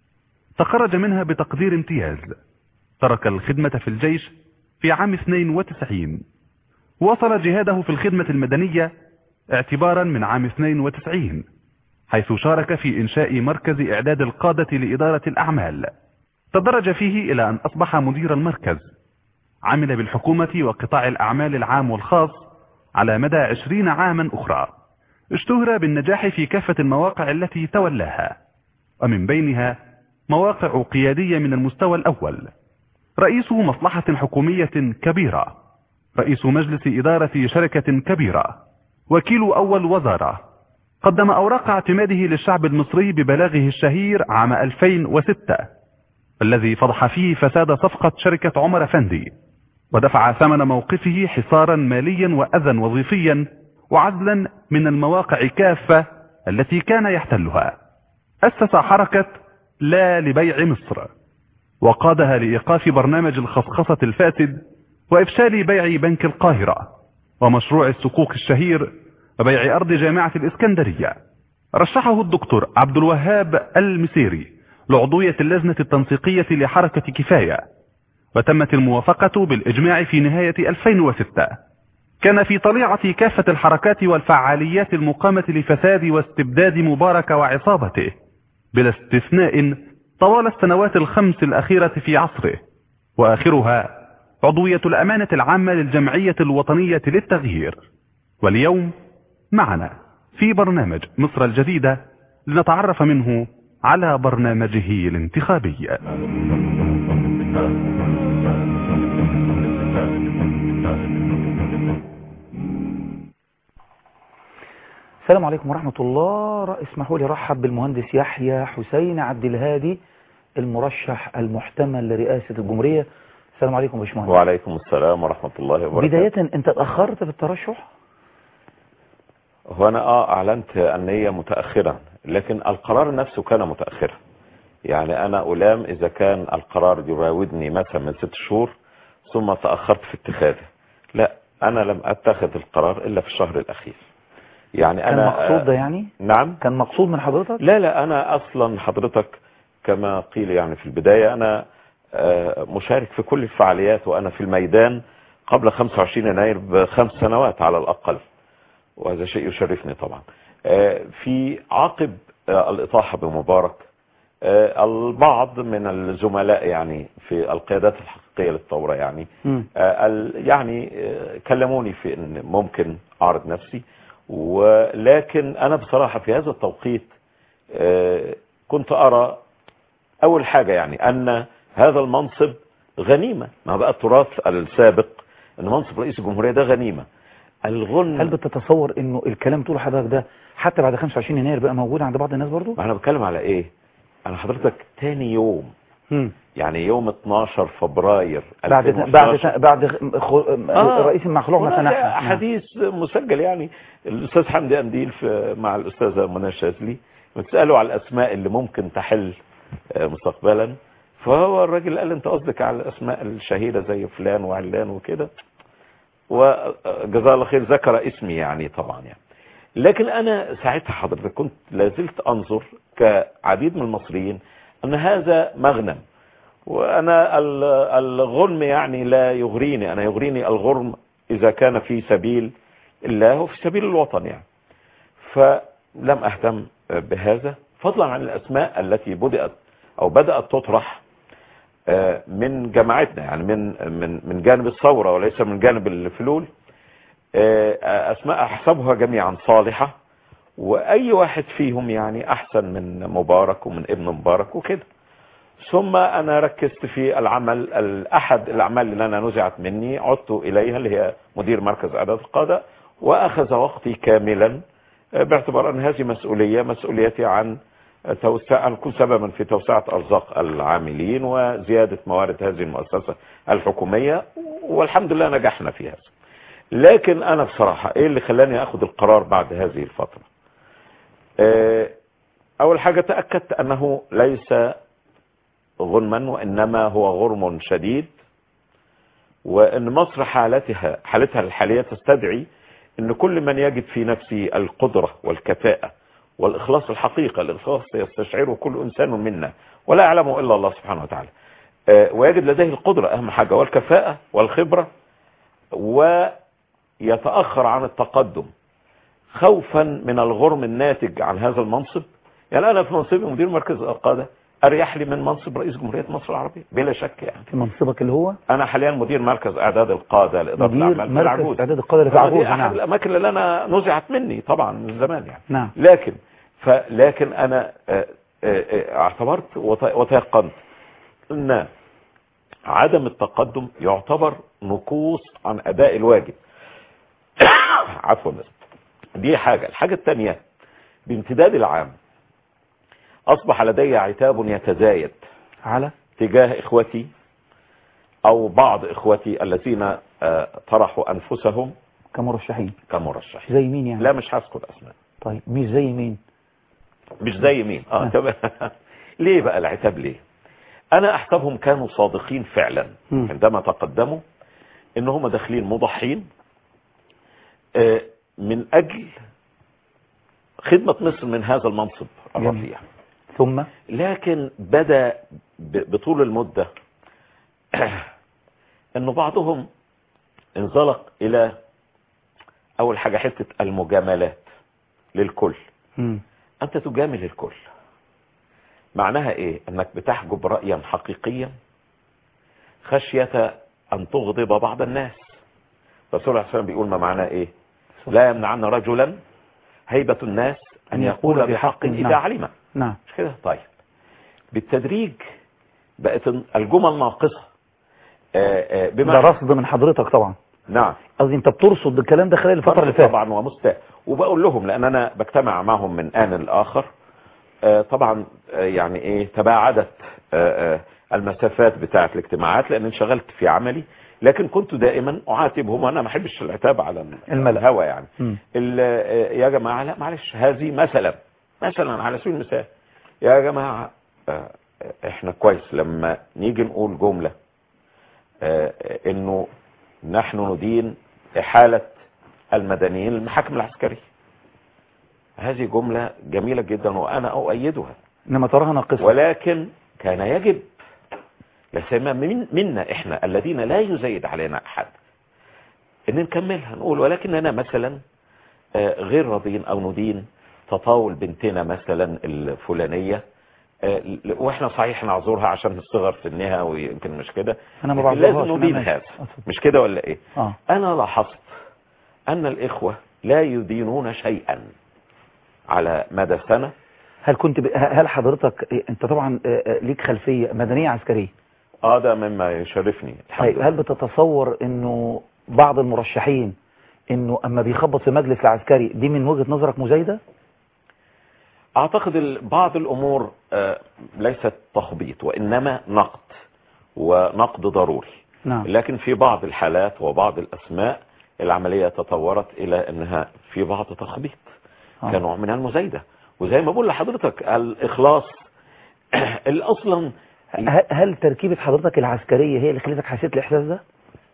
تخرج منها بتقدير امتياز ترك الخدمة في الجيش في عام 92 وصل جهاده في الخدمة المدنية اعتبارا من عام 92 حيث شارك في إنشاء مركز إعداد القادة لإدارة الأعمال تدرج فيه إلى أن أصبح مدير المركز عمل بالحكومة وقطاع الأعمال العام والخاص على مدى عشرين عاما أخرى اشتهر بالنجاح في كافة المواقع التي تولاها ومن بينها مواقع قيادية من المستوى الأول رئيس مصلحة حكومية كبيرة رئيس مجلس إدارة شركة كبيرة وكيل أول وزارة قدم أوراق اعتماده للشعب المصري ببلاغه الشهير عام 2006 الذي فضح فيه فساد صفقة شركة عمر فندي ودفع ثمن موقفه حصارا ماليا وأذى وظيفيا وعزلا من المواقع كافة التي كان يحتلها أسس حركة لا لبيع مصر وقادها لإيقاف برنامج الخصخصة الفاسد وإفشال بيع بنك القاهرة ومشروع السقوق الشهير وبيع أرض جامعة الإسكندرية رشحه الدكتور عبد الوهاب المسيري لعضوية اللجنة التنسيقية لحركة كفاية وتمت الموافقة بالإجماع في نهاية 2006 كان في طليعة كافة الحركات والفعاليات المقامة لفساد واستبداد مبارك وعصابته بلا استثناء طوال السنوات الخمس الأخيرة في عصره وآخرها عضوية الأمانة العامة للجمعية الوطنية للتغيير واليوم معنا في برنامج مصر الجديدة لنتعرف منه على برنامجه الانتخابي السلام عليكم ورحمة الله اسمحوا لي رحب بالمهندس يحيى حسين عبد الهادي المرشح المحتمل لرئاسة الجمهورية السلام عليكم يا باشمهندس وعليكم السلام ورحمة الله وبركاته بداية انت اتأخرت في الترشح هو أنا آه أعلنت النية متأخرا لكن القرار نفسه كان متأخرا يعني أنا ألام إذا كان القرار يراودني مثلا من ست شهور ثم تأخرت في اتخاذه لا أنا لم أتخذ القرار إلا في الشهر الأخير يعني كان أنا مقصود ده يعني نعم كان مقصود من حضرتك لا لا أنا أصلا حضرتك كما قيل يعني في البداية أنا آه، مشارك في كل الفعاليات وأنا في الميدان قبل 25 يناير بخمس سنوات على الأقل وهذا شيء يشرفني طبعا آه، في عقب آه، الإطاحة بمبارك آه، البعض من الزملاء يعني في القيادات الحقيقية للثورة يعني مم. آه، ال- يعني آه، كلموني في ان ممكن اعرض نفسي ولكن انا بصراحة في هذا التوقيت آه، كنت ارى اول حاجة يعني ان هذا المنصب غنيمة ما بقى التراث السابق ان منصب رئيس الجمهورية ده غنيمة الغن هل بتتصور انه الكلام طول حضرتك ده حتى بعد 25 يناير بقى موجود عند بعض الناس برضو ما انا بتكلم على ايه انا حضرتك تاني يوم مم. يعني يوم 12 فبراير بعد 2011 بعد بعد خو... الرئيس المخلوع ما هناك سنحها حديث مسجل يعني الاستاذ حمدي قنديل في مع الاستاذه منى الشاذلي بتساله على الاسماء اللي ممكن تحل آه، مستقبلا فهو الراجل قال انت قصدك على الاسماء الشهيره زي فلان وعلان وكده وجزاه الله خير ذكر اسمي يعني طبعا يعني لكن انا ساعتها حضرتك كنت لازلت انظر كعديد من المصريين ان هذا مغنم وانا ال- الغرم يعني لا يغريني انا يغريني الغرم اذا كان في سبيل الله وفي سبيل الوطن يعني فلم اهتم بهذا فضلا عن الاسماء التي بدأت او بدأت تطرح آه، من جماعتنا يعني من من من جانب الثوره وليس من جانب الفلول آه، اسماء احسبها جميعا صالحه واي واحد فيهم يعني احسن من مبارك ومن ابن مبارك وكده ثم انا ركزت في العمل ال- احد الاعمال اللي انا نزعت مني عدت اليها اللي هي مدير مركز اعداد القاده واخذ وقتي كاملا آه، باعتبار ان هذه مسؤوليه مسؤوليتي عن توسع أن أكون سببا في توسعة أرزاق العاملين وزيادة موارد هذه المؤسسة الحكومية والحمد لله نجحنا في هذا لكن أنا بصراحة إيه اللي خلاني أخذ القرار بعد هذه الفترة آه، أول حاجة تأكدت أنه ليس غنما وإنما هو غرم شديد وأن مصر حالتها حالتها الحالية تستدعي أن كل من يجد في نفسه القدرة والكفاءة والإخلاص الحقيقة الإخلاص يستشعره كل إنسان منا ولا يعلمه إلا الله سبحانه وتعالى آه، ويجد لديه القدرة أهم حاجة والكفاءة والخبرة ويتأخر عن التقدم خوفا من الغرم الناتج عن هذا المنصب يعني أنا في منصبي مدير مركز القادة أريح لي من منصب رئيس جمهورية مصر العربية بلا شك يعني في منصبك اللي هو أنا حاليا مدير مركز إعداد القادة لإدارة مدير الأعمال في مركز العجوز إعداد القادة اللي في هو دي العجوز، أحد نعم. الأماكن اللي أنا نزعت مني طبعا من زمان يعني نعم لكن فلكن انا آه، آه، آه، اعتبرت وت- وتيقنت ان عدم التقدم يعتبر نقوص عن اداء الواجب عفوا دي حاجة الحاجة الثانية بامتداد العام اصبح لدي عتاب يتزايد على تجاه اخوتي او بعض اخوتي الذين آه، طرحوا انفسهم كمرشحين كمرشحين زي مين يعني لا مش هذكر اسماء طيب مش زي مين مش زي مين اه آه. تمام ليه بقى العتاب ليه انا احسبهم كانوا صادقين فعلا مم. عندما تقدموا ان هم داخلين مضحين آه، من اجل خدمة مصر من هذا المنصب الرفيع ثم لكن بدا ب- بطول المدة انه بعضهم انزلق الى اول حاجة حتة المجاملات للكل مم. انت تجامل الكل معناها ايه انك بتحجب رأيا حقيقيا خشية ان تغضب بعض الناس الرسول عليه الصلاة والسلام بيقول ما معناه ايه لا يمنعن رجلا هيبة الناس ان يقول بحق اذا نعم. علم نعم مش كده طيب بالتدريج بقت الجمل ناقصة آه، آه، ده بمعنى رصد من حضرتك طبعا نعم قصدي انت بترصد الكلام ده خلال الفترة اللي فاتت طبعا ومستاء وبقول لهم لان انا بجتمع معهم من ان لاخر آه، طبعا آه، يعني ايه تباعدت آه، آه، المسافات بتاعه الاجتماعات لان انشغلت في عملي لكن كنت دائما اعاتبهم وانا ما احبش العتاب على الملأ. الهوى يعني مم. ال- آه، يا جماعه لا معلش هذه مثلا مثلا على سبيل المثال يا جماعه آه، آه، احنا كويس لما نيجي نقول جمله آه، آه، انه نحن ندين احاله المدنيين للمحاكم العسكريه هذه جمله جميله جدا وانا اؤيدها انما تراها ناقصة ولكن كان يجب لا سيما من منا احنا الذين لا يزايد علينا احد ان نكملها نقول ولكننا مثلا آه، غير راضين او ندين تطاول بنتنا مثلا الفلانيه آه، ل- واحنا صحيح نعذرها عشان صغر سنها ويمكن مش كده انا ما لكن بعذرهاش، لازم أنا ندين ماشي. هذا أتفضل. مش كده ولا ايه اه انا لاحظت ان الاخوه لا يدينون شيئا على مدى سنه هل كنت ب... هل حضرتك إيه، انت طبعا آه، آه، ليك خلفية مدنية عسكرية اه ده مما يشرفني الحمد طيب لله. هل بتتصور انه بعض المرشحين انه اما بيخبط في مجلس العسكري دي من وجهة نظرك مزايدة اعتقد ال- بعض الامور آه، ليست تخبيط وانما نقد ونقد ضروري نعم لكن في بعض الحالات وبعض الاسماء العملية تطورت الى انها في بعض تخبيط آه. كنوع من المزايدة وزي ما بقول لحضرتك الاخلاص اللي اصلا ه- هل تركيبة حضرتك العسكرية هي اللي خلتك حسيت الاحساس ده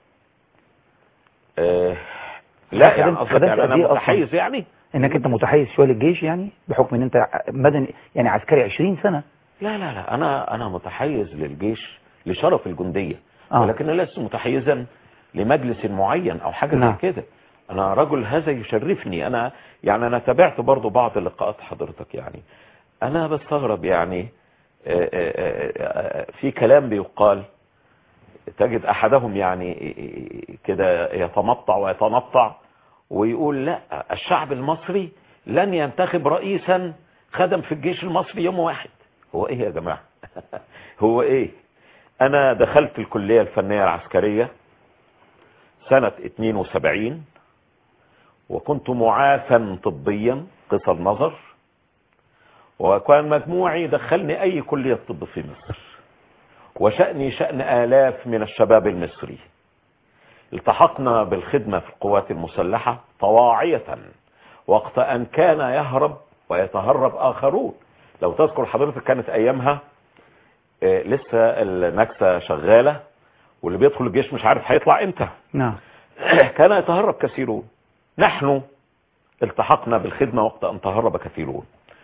آه، لا يعني خدمت- قصدك خدمت يعني قد انا إيه أصلاً؟ متحيز يعني انك انت متحيز شوية للجيش يعني بحكم ان انت مدني يعني عسكري 20 سنة لا لا لا انا انا متحيز للجيش لشرف الجنديه آه. ولكن لست متحيزا لمجلس معين او حاجه نعم. زي كده انا رجل هذا يشرفني انا يعني انا تابعت برضو بعض لقاءات حضرتك يعني انا بستغرب يعني آه، آه، آه، في كلام بيقال تجد احدهم يعني كده يتمطع ويتنطع ويقول لا الشعب المصري لن ينتخب رئيسا خدم في الجيش المصري يوم واحد هو ايه يا جماعة هو ايه انا دخلت الكلية الفنية العسكرية سنة 72 وكنت معافا طبيا قصر نظر وكان مجموعي دخلني اي كلية طب في مصر وشأني شأن آلاف من الشباب المصري التحقنا بالخدمة في القوات المسلحة طواعية وقت أن كان يهرب ويتهرب آخرون لو تذكر حضرتك كانت أيامها آه، لسه النكسة شغالة واللي بيدخل الجيش مش عارف هيطلع امتى نعم كان يتهرب كثيرون نحن التحقنا بالخدمة وقت أن تهرب كثيرون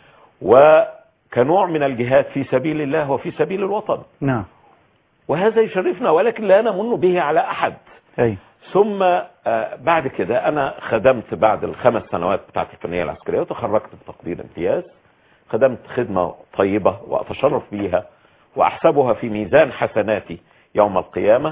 وكنوع من الجهاد في سبيل الله وفي سبيل الوطن نعم وهذا يشرفنا ولكن لا نمن به على أحد أي ثم آه، بعد كده أنا خدمت بعد الخمس سنوات بتاعت الفنية العسكرية وتخرجت بتقدير امتياز خدمت خدمة طيبة وأتشرف بيها وأحسبها في ميزان حسناتي يوم القيامة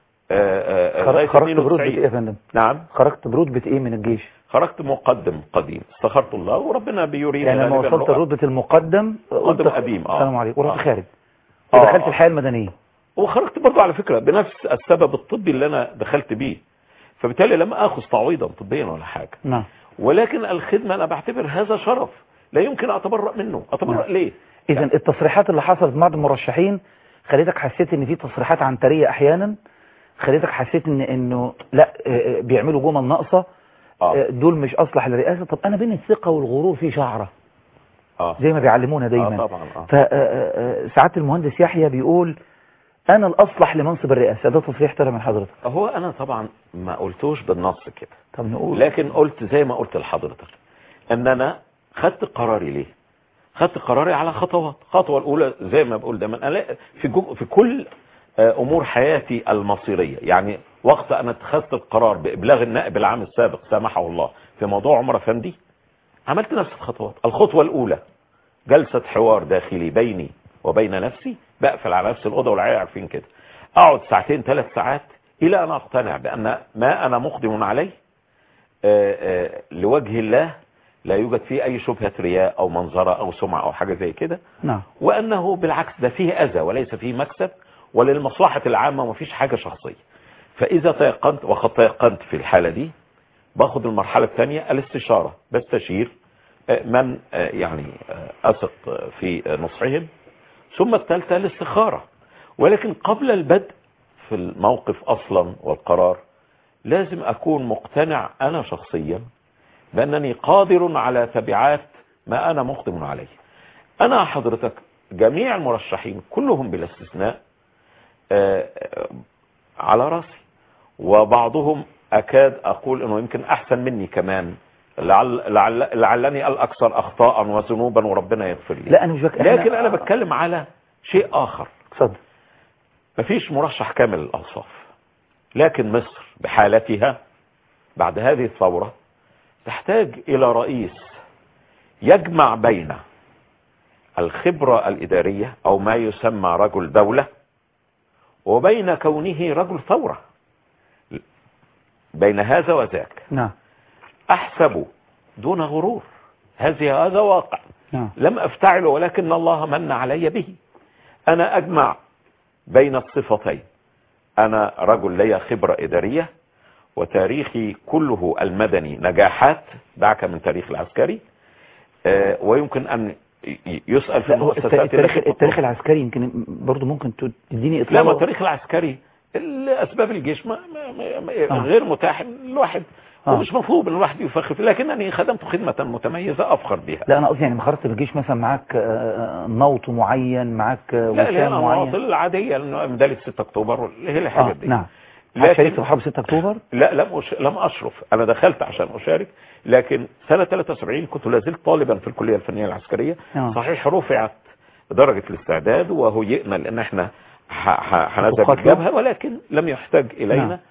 آه، آه، لغاية خرجت برتبة 92. ايه يا فندم نعم خرجت برتبة ايه من الجيش خرجت مقدم قديم استخرت الله وربنا بيريد يعني لما غالباً وصلت رؤى. رتبة المقدم قلت مقدم قديم اه السلام عليكم ورحت آه. خارج آه، ودخلت آه. الحياة المدنية وخرجت برضو على فكرة بنفس السبب الطبي اللي انا دخلت بيه فبالتالي لم اخذ تعويضا طبيا ولا حاجة نعم ولكن الخدمة انا بعتبر هذا شرف لا يمكن اتبرأ منه اتبرأ نعم. ليه اذا التصريحات اللي حصلت مع بعض المرشحين خليتك حسيت ان في تصريحات عنترية احيانا خليتك حسيت ان انه لا آه، آه، بيعملوا جمل ناقصة اه آه، دول مش اصلح للرئاسة طب انا بين الثقة والغرور في شعرة اه زي ما بيعلمونا آه دايما طبعا اه فساعات المهندس يحيى بيقول انا الاصلح لمنصب الرئاسة ده تصريح طلع من حضرتك هو انا طبعا ما قلتوش بالنص كده طب نقول لكن قلت زي ما قلت لحضرتك ان انا خدت قراري ليه خدت قراري على خطوات الخطوه الاولى زي ما بقول دايما انا في جو في كل آه، امور حياتي المصيريه يعني وقت انا اتخذت القرار بابلاغ النائب العام السابق سامحه الله في موضوع عمر افندي عملت نفس الخطوات الخطوه الاولى جلسه حوار داخلي بيني وبين نفسي بقفل على نفس الاوضه والعيال عارفين كده اقعد ساعتين ثلاث ساعات الى ان اقتنع بان ما انا مقدم عليه آه، آه، لوجه الله لا يوجد فيه اي شبهة رياء او منظرة او سمعة او حاجة زي كده نعم وانه بالعكس ده فيه اذى وليس فيه مكسب وللمصلحة العامة ومفيش حاجة شخصية فاذا تيقنت وقد تيقنت في الحالة دي باخد المرحلة الثانية الاستشارة بستشير آه، من آه، يعني آه، اثق آه، في آه، نصحهم ثم الثالثة الاستخارة ولكن قبل البدء في الموقف اصلا والقرار لازم اكون مقتنع انا شخصيا بانني قادر على تبعات ما انا مقدم عليه انا حضرتك جميع المرشحين كلهم بلا استثناء آه، آه، على راسي وبعضهم اكاد اقول انه يمكن احسن مني كمان لعل لعل لعلني الاكثر اخطاء وذنوبا وربنا يغفر لي لا انا مش بك... لكن انا بتكلم على شيء اخر اتفضل مفيش مرشح كامل الاوصاف لكن مصر بحالتها بعد هذه الثورة تحتاج الى رئيس يجمع بين الخبرة الادارية او ما يسمى رجل دولة وبين كونه رجل ثورة بين هذا وذاك نعم احسب دون غرور هذه هذا واقع نعم لم افتعله ولكن الله من علي به انا اجمع بين الصفتين انا رجل لي خبرة ادارية وتاريخي كله المدني نجاحات دعك من تاريخ العسكري آه، ويمكن ان ي- يسأل في لا، هو المؤسسات التاريخ, التي التاريخ العسكري يمكن برضو ممكن تديني لا اطلاع ما التاريخ العسكري اسباب الجيش ما ما ما آه. غير متاح الواحد آه. ومش مطلوب ان الواحد يفخر فيه، لكنني خدمت خدمة متميزة افخر بها لا انا قصدي يعني ما خرجت من الجيش مثلا معاك آه، نوط معين معاك آه، لا لا وسام معين المواطن العادية لأنه ميدالية 6 اكتوبر اللي هي آه الحاجات دي نعم لكن- شاركت في حرب 6 اكتوبر لا لم أش... لم اشرف انا دخلت عشان اشارك لكن سنة 73 كنت لازلت طالبا في الكلية الفنية العسكرية آه. صحيح رفعت درجة الاستعداد وهيئنا لان احنا ح- ح- هنذهب تقاتلوا؟ الجبهة ولكن لم يحتاج الينا نعم.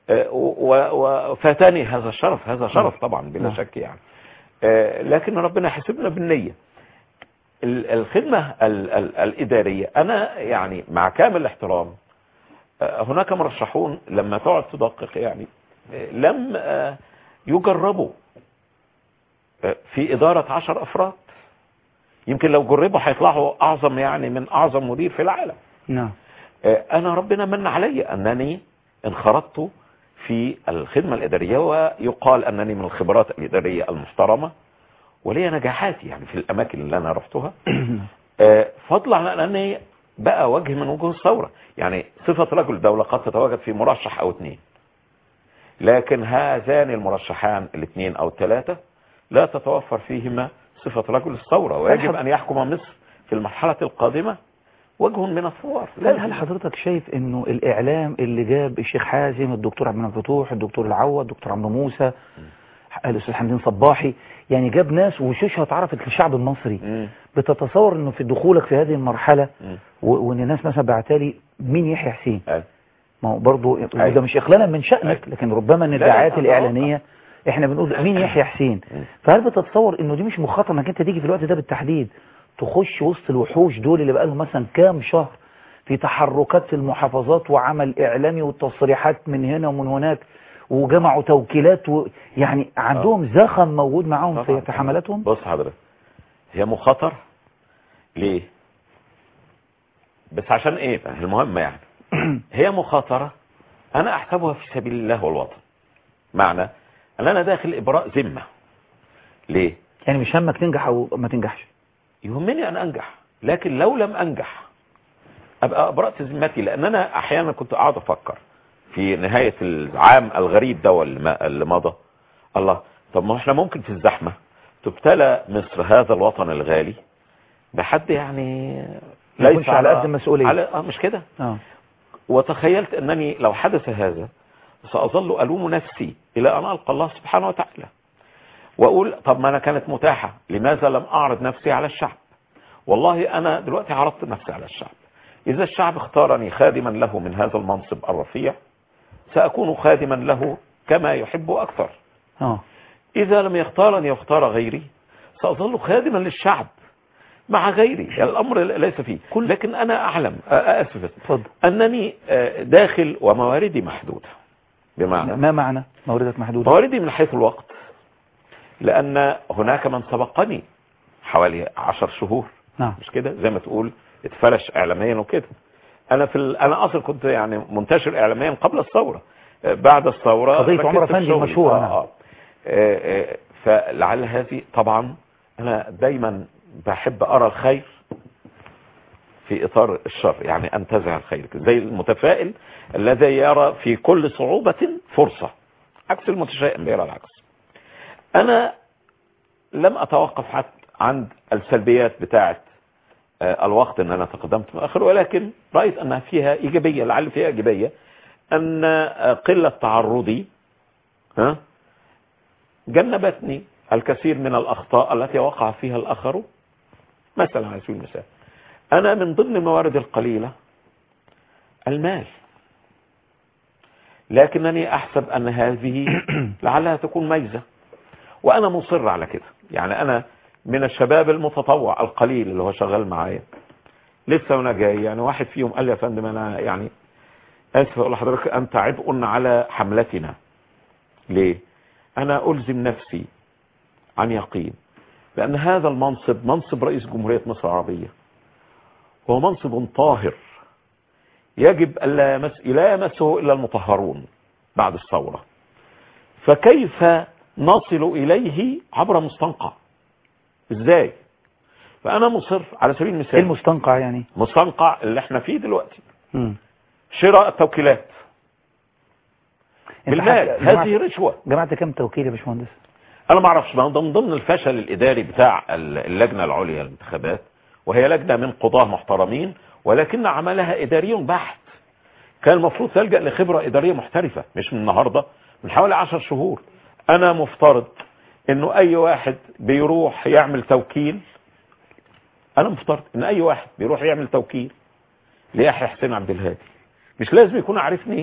آه، و- وفاتني هذا الشرف هذا شرف طبعا بلا نعم. شك يعني آه، لكن ربنا حسبنا بالنية ال- الخدمة ال- ال- الإدارية أنا يعني مع كامل الاحترام آه، هناك مرشحون لما تقعد تدقق يعني آه، لم آه، يجربوا آه، في إدارة عشر أفراد يمكن لو جربوا هيطلعوا أعظم يعني من أعظم مدير في العالم نعم آه، أنا ربنا من علي أنني انخرطت في الخدمة الإدارية ويقال أنني من الخبرات الإدارية المحترمة ولي نجاحات يعني في الأماكن اللي أنا رحتها آه، فضلا عن أنني بقى وجه من وجوه الثورة يعني صفة رجل دولة قد تتواجد في مرشح أو اثنين لكن هذان المرشحان الاثنين أو الثلاثة لا تتوفر فيهما صفة رجل الثورة ويجب هل- أن يحكم مصر في المرحلة القادمة وجه من الثوار هل هل حضرتك شايف انه الاعلام اللي جاب الشيخ حازم الدكتور عبد المنعم فتوح الدكتور العوض الدكتور عمرو موسى الاستاذ حمدين صباحي يعني جاب ناس وشوشها اتعرفت للشعب المصري مم. بتتصور انه في دخولك في هذه المرحله مم. و- وان الناس مثلا بعتالي مين يحيى حسين أيوة. ما هو برضه أيوة. وده مش اخلالا من شانك أيوة. لكن ربما ان لا، لا، الدعايات أنا الاعلانيه احنا بنقول مين يحيى حسين مم. فهل بتتصور انه دي مش مخاطره انك انت تيجي في الوقت ده بالتحديد تخش وسط الوحوش دول اللي بقالهم مثلا كام شهر في تحركات في المحافظات وعمل اعلامي وتصريحات من هنا ومن هناك وجمعوا توكيلات و... يعني عندهم زخم موجود معاهم في, طبعاً. في حملاتهم بص حضرتك هي مخاطرة ليه بس عشان ايه بقى المهم يعني هي مخاطرة انا احسبها في سبيل الله والوطن معنى ان انا داخل ابراء ذمة ليه يعني مش همك تنجح او ما تنجحش يهمني ان انجح لكن لو لم انجح ابقى ابرأت ذمتي لان انا احيانا كنت قاعد افكر في نهاية العام الغريب ده اللي ما- اللي مضى الله طب ما احنا ممكن في الزحمة تبتلى مصر هذا الوطن الغالي بحد يعني ما يكونش على قد المسؤولية. على اه مش كده اه وتخيلت انني لو حدث هذا ساظل الوم نفسي الى ان القى الله سبحانه وتعالى واقول طب ما انا كانت متاحه لماذا لم اعرض نفسي على الشعب والله انا دلوقتي عرضت نفسي على الشعب اذا الشعب اختارني خادما له من هذا المنصب الرفيع ساكون خادما له كما يحب اكثر اه إذا لم يختارني واختار غيري سأظل خادما للشعب مع غيري يعني الأمر ليس فيه لكن أنا أعلم آه، آسف اتفضل أنني آه، داخل ومواردي محدودة بمعنى ما معنى موردك محدودة مواردي من حيث الوقت لأن هناك من سبقني حوالي عشر شهور نعم مش كده زي ما تقول اتفلش إعلاميا وكده أنا في ال... أنا أصلا كنت يعني منتشر إعلاميا قبل الثورة آه، بعد الثورة قضية ركزت عمر في أفندي شغلي. المشهورة، آه نعم. آه. آه، آه، فلعل هذه طبعا أنا دايما بحب أرى الخير في إطار الشر يعني أنتزع الخير زي المتفائل الذي يرى في كل صعوبة فرصة عكس المتشائم بيرى العكس أنا لم أتوقف حتى عند السلبيات بتاعة آه، الوقت ان انا تقدمت متاخر ولكن رايت انها فيها ايجابيه لعل فيها ايجابيه ان آه، قله تعرضي ها جنبتني الكثير من الاخطاء التي وقع فيها الاخر مثلا على سبيل المثال انا من ضمن الموارد القليله المال لكنني احسب ان هذه لعلها تكون ميزه وانا مصر على كده يعني انا من الشباب المتطوع القليل اللي هو شغال معايا لسه وانا جاي يعني واحد فيهم قال لي يا فندم انا يعني اسف اقول لحضرتك انت عبء على حملتنا ليه انا الزم نفسي عن يقين لان هذا المنصب منصب رئيس جمهورية مصر العربية هو منصب طاهر يجب الا يمس لا يمسه الا المطهرون بعد الثورة فكيف نصل اليه عبر مستنقع ازاي فانا مصر على سبيل ايه المثال المستنقع يعني مستنقع اللي احنا فيه دلوقتي مم. شراء التوكيلات انت بالمال حتى- هذه جمعت- رشوة جمعت كام توكيل يا باشمهندس انا ما اعرفش ما من ضمن الفشل الاداري بتاع اللجنة العليا للانتخابات وهي لجنة من قضاة محترمين ولكن عملها اداري بحت كان المفروض تلجأ لخبرة ادارية محترفة مش من النهاردة من حوالي عشر شهور انا مفترض انه اي واحد بيروح يعمل توكيل انا مفترض ان اي واحد بيروح يعمل توكيل ليحيى حسين عبد الهادي مش لازم يكون عارفني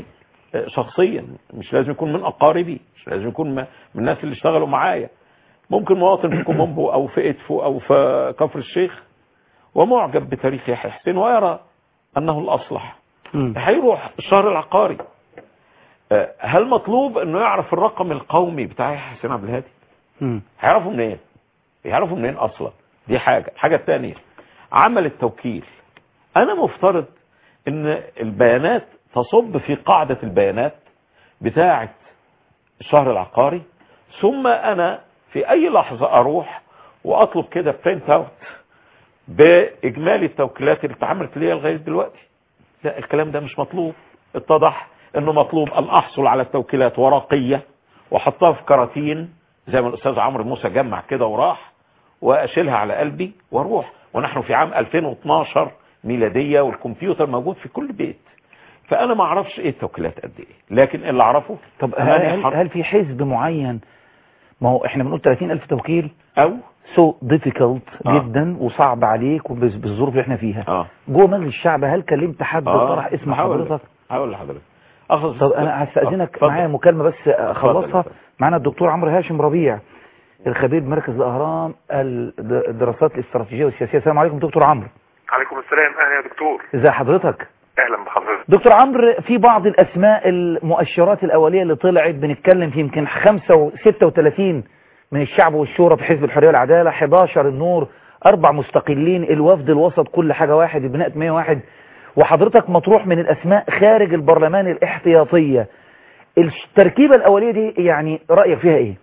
آه، شخصيا مش لازم يكون من اقاربي مش لازم يكون م- من الناس اللي اشتغلوا معايا ممكن مواطن في كومومبو او في ادفو او في كفر الشيخ ومعجب بتاريخ يحيى حسين ويرى انه الاصلح مم. هيروح الشهر العقاري آه، هل مطلوب انه يعرف الرقم القومي بتاع يحيى حسين عبد الهادي مم. هيعرفوا منين يعرفوا منين اصلا دي حاجة الحاجة الثانية عمل التوكيل انا مفترض ان البيانات تصب في قاعدة البيانات بتاعة الشهر العقاري ثم انا في اي لحظة اروح واطلب كده برنت اوت باجمالي التوكيلات اللي اتعملت ليا لغاية دلوقتي لا الكلام ده مش مطلوب اتضح انه مطلوب ان احصل على التوكيلات ورقية واحطها في كراتين زي ما الاستاذ عمرو موسى جمع كده وراح واشيلها على قلبي واروح ونحن في عام 2012 ميلادية والكمبيوتر موجود في كل بيت فانا ما اعرفش ايه التوكيلات قد ايه لكن اللي اعرفه طب أماني هل, حرب هل في حزب معين ما هو احنا بنقول 30000 توكيل او سو ديفيكولت آه. جدا وصعب عليك وبز- بالظروف اللي احنا فيها اه جوه مجلس الشعب هل كلمت حد آه. طرح اسم هقول لك. حضرتك هقول لحضرتك أخذ طب انا هستأذنك اتفضل. معايا مكالمة بس اخلصها اتفضل. معانا الدكتور عمرو هاشم ربيع الخبير بمركز الاهرام الد- الدراسات الاستراتيجية والسياسية السلام عليكم دكتور عمرو عليكم السلام اهلا يا دكتور ازي حضرتك اهلا بحضرتك دكتور عمرو في بعض الاسماء المؤشرات الاولية اللي طلعت بنتكلم في يمكن 36 من الشعب والشورى في حزب الحرية والعدالة 11 النور اربع مستقلين الوفد الوسط كل حاجة واحد البناء 101 وحضرتك مطروح من الاسماء خارج البرلمان الاحتياطية التركيبة الاولية دي يعني رأيك فيها ايه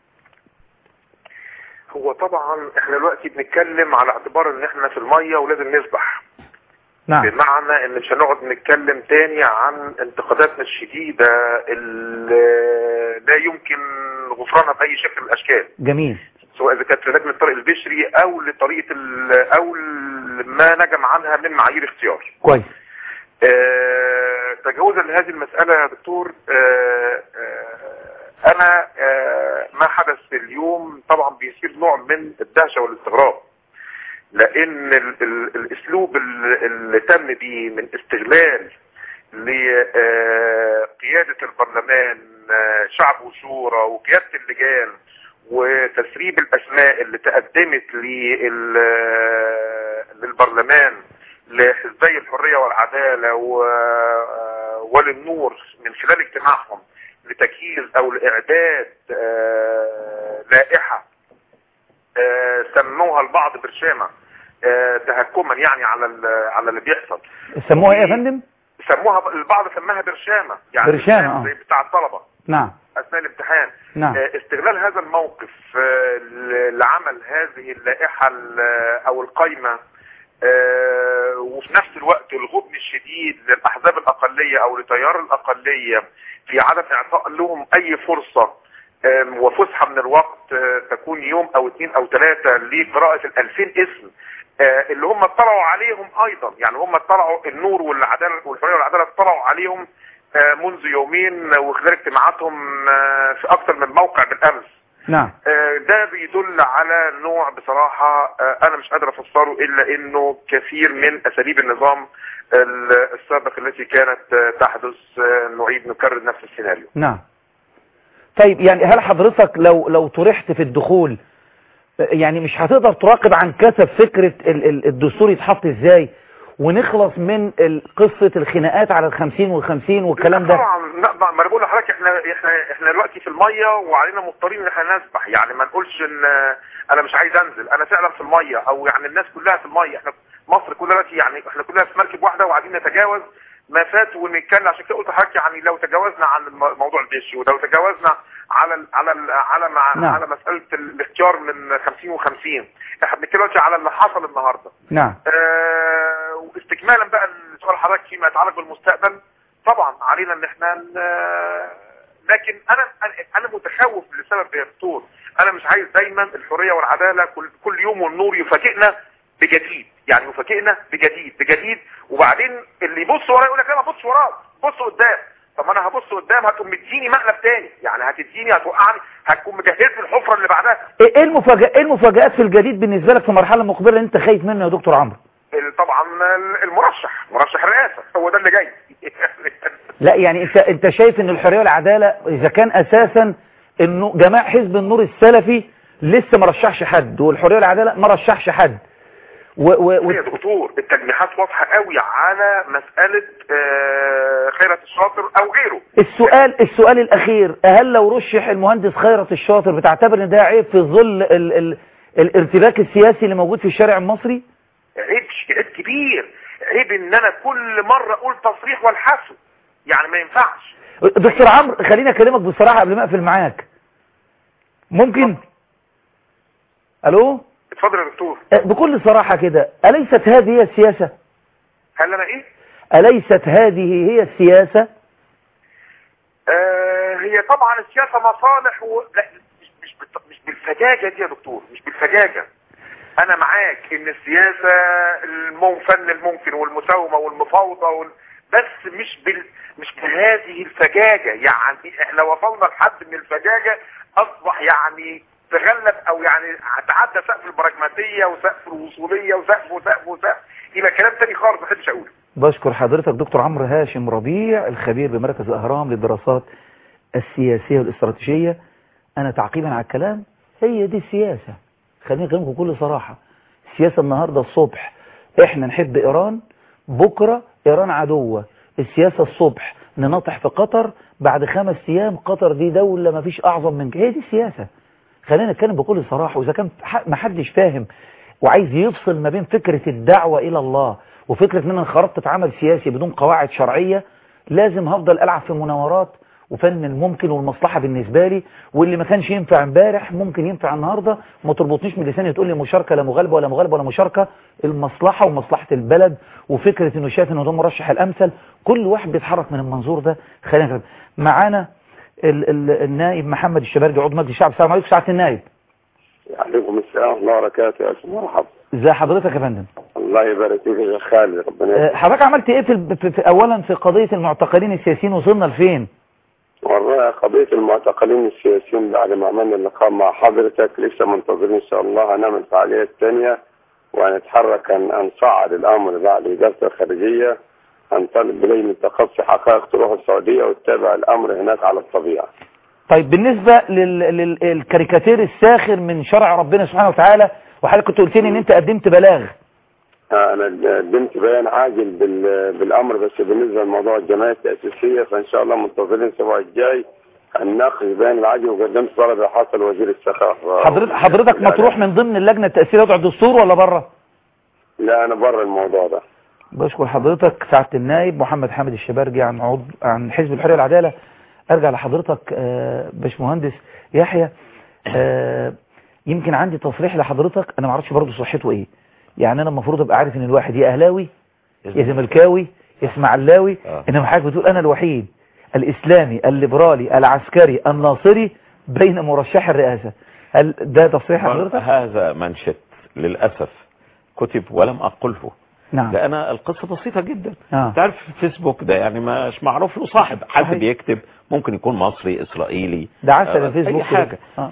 هو طبعا احنا دلوقتي بنتكلم على اعتبار ان احنا في المية ولازم نسبح نعم بمعنى ان مش هنقعد نتكلم تاني عن انتقاداتنا الشديدة اللي لا يمكن غفرانها باي شكل من الاشكال جميل سواء اذا كانت للجنه الطريق البشري او لطريقه ال- او ال- ما نجم عنها من معايير اختيار كويس آه، تجاوزا لهذه المسألة يا دكتور آه، آه، أنا آه، ما حدث اليوم طبعا بيصير نوع من الدهشة والاستغراب لأن ال- ال- الأسلوب ال- اللي تم بيه من استغلال لقيادة البرلمان آه، شعب وشورى وقيادة اللجان وتسريب الأسماء اللي تقدمت لل- للبرلمان لحزبي الحرية والعدالة و- وللنور من خلال اجتماعهم لتجهيز او لاعداد آه، لائحة آه، سموها البعض برشامة آه، تهكما يعني على ال- على اللي بيحصل سموها ايه يا فندم سموها البعض سماها برشامة يعني برشامة، زي آه. بتاع الطلبة نعم اثناء الامتحان نعم. آه، استغلال هذا الموقف آه، ل- لعمل هذه اللائحة ال- او القايمة آه، وفي نفس الوقت الغبن الشديد للاحزاب الاقلية او لتيار الاقلية في عدم اعطاء لهم اي فرصة آم، وفسحة من الوقت آه، تكون يوم او اثنين او ثلاثة لقراءة الالفين اسم آه، اللي هم اطلعوا عليهم ايضا يعني هم اطلعوا النور والعدالة والحرية والعدالة اطلعوا عليهم آه، منذ يومين وخلال اجتماعاتهم آه، في اكثر من موقع بالامس نعم آه، ده بيدل على نوع بصراحة آه، انا مش قادر افسره الا انه كثير من اساليب النظام ال- السابق التي كانت آه، تحدث آه، نعيد نكرر نفس السيناريو نعم طيب يعني هل حضرتك لو لو طرحت في الدخول يعني مش هتقدر تراقب عن كثب فكرة ال- ال- الدستور يتحط ازاي ونخلص من ال- قصة الخناقات على الخمسين والخمسين والكلام ده طبعا لا ما انا بقول لحضرتك احنا احنا احنا دلوقتي في الميه وعلينا مضطرين ان احنا نسبح يعني ما نقولش ان آه، انا مش عايز انزل انا فعلا في الميه او يعني الناس كلها في الميه احنا مصر كلها دلوقتي يعني احنا كلها في مركب واحده وعايزين نتجاوز ما فات ونتكلم عشان كده قلت لحضرتك يعني لو تجاوزنا عن الم- موضوع الدش ولو تجاوزنا على ال على ال على مع نعم. على مساله الاختيار من 50 و50 احنا بنتكلم دلوقتي على اللي حصل النهارده نعم آه، واستكمالا بقى لسؤال حضرتك فيما يتعلق بالمستقبل طبعا علينا ان احنا ن- لكن انا أنا- انا متخوف لسبب يا دكتور انا مش عايز دايما الحريه والعداله كل كل يوم والنور يفاجئنا بجديد يعني يفاجئنا بجديد بجديد وبعدين اللي يبص وراه يقول لك لا ما تبصش وراك بص قدام طب ما انا هبص قدام هتقوم مديني مقلب تاني يعني هتديني هتوقعني هتكون مجهز لي الحفره اللي بعدها ايه إيه المفاجأ ايه المفاجآت في الجديد بالنسبة لك في المرحلة المقبلة اللي انت خايف منه يا دكتور عمرو ال- طبعا المرشح مرشح الرئاسه هو ده اللي جاي لا يعني انت انت شايف ان الحريه والعداله اذا كان اساسا انه جماعه حزب النور السلفي لسه ما رشحش حد والحريه والعداله ما رشحش حد و و و يا دكتور التجميعات واضحه قوي على مساله آه، خيرت الشاطر او غيره السؤال السؤال الاخير هل لو رشح المهندس خيرت الشاطر بتعتبر ان ده عيب في ظل ال ال الارتباك السياسي اللي موجود في الشارع المصري عيب عيب كبير عيب ان انا كل مره اقول تصريح والحسن يعني ما ينفعش دكتور عمرو خليني اكلمك بصراحه قبل ما اقفل معاك ممكن الو اتفضل يا دكتور بكل صراحه كده اليست هذه هي السياسه هل انا ايه اليست هذه هي السياسه آه هي طبعا السياسه مصالح و... لا مش مش, بالت... مش بالفجاجه دي يا دكتور مش بالفجاجه انا معاك ان السياسه المو فن الممكن والمساومه والمفاوضه وال... بس مش بال مش بهذه الفجاجه يعني احنا وصلنا لحد من الفجاجه اصبح يعني تغلب او يعني تعدى سقف البراجماتيه وسقف الوصوليه وسقف وسقف وسقف الى كلام تاني خالص ما احبش اقوله بشكر حضرتك دكتور عمرو هاشم ربيع الخبير بمركز الاهرام للدراسات السياسيه والاستراتيجيه انا تعقيبا على الكلام هي دي السياسه خليني اكلمكم بكل صراحه السياسه النهارده الصبح احنا نحب ايران بكره ايران عدوه السياسه الصبح نناطح في قطر بعد خمس ايام قطر دي دوله ما فيش اعظم من كده هي دي السياسه خلينا نتكلم بكل صراحه واذا كان ما حدش فاهم وعايز يفصل ما بين فكره الدعوه الى الله وفكره ان انا انخرطت في عمل سياسي بدون قواعد شرعيه لازم هفضل العب في مناورات وفن الممكن والمصلحة بالنسبة لي واللي ما كانش ينفع امبارح ممكن ينفع النهاردة ما تربطنيش من لساني تقول لي مشاركة لا مغالبة ولا مغالبة ولا مشاركة المصلحة ومصلحة البلد وفكرة انه شايف انه ده مرشح الامثل كل واحد بيتحرك من المنظور ده خلينا نكمل معانا ال ال النائب محمد الشبارجي عضو مجلس الشعب السلام عليكم سعادة النائب عليكم السلام ورحمة الله وبركاته يا أستاذ مرحبا ازي حضرتك يا فندم الله يبارك فيك يا شيخ خالد ربنا أه، حضرتك عملت ايه في, في, في اولا في قضية المعتقلين السياسيين وصلنا لفين والله قضية المعتقلين السياسيين بعد ما عملنا اللقاء مع حضرتك لسه منتظرين إن شاء الله هنعمل فعاليات تانية وهنتحرك أن أن نصعد الأمر بعد إدارة الخارجية هنطلب بلجنة تخصص حقائق تروح السعودية وتتابع الأمر هناك على الطبيعة طيب بالنسبة لل- للكاريكاتير الساخر من شرع ربنا سبحانه وتعالى وحضرتك كنت قلت لي ان انت قدمت بلاغ أنا قدمت بيان عاجل بال- بالأمر بس بالنسبة لموضوع الجمعية التأسيسية فإن شاء الله منتظرين الأسبوع الجاي هنناقش بيان العاجل وقدمت طلب حصل وزير الثقافة حضرتك حضرتك مطروح من ضمن اللجنة التأثير وضع الدستور ولا بره لا أنا بره الموضوع ده بشكر حضرتك سعادة النائب محمد حامد الشبارجي عن عضو عن حزب الحرية والعدالة ارجع لحضرتك آه، باشمهندس يحيى آه، يمكن عندي تصريح لحضرتك انا ما اعرفش برضه صحته ايه يعني انا المفروض ابقى عارف ان الواحد يا اهلاوي يا زملكاوي يا اسماعيلاوي انما حضرتك بتقول انا الوحيد الاسلامي الليبرالي العسكري الناصري بين مرشح الرئاسة هل ده تصريح حضرتك هذا منشط للأسف كتب ولم أقله نعم لأن القصة بسيطة جدا آه. تعرف الفيسبوك ده يعني مش معروف له صاحب حد صحيح. بيكتب ممكن يكون مصري إسرائيلي ده عسل آه، الفيسبوك أي حاجة آه.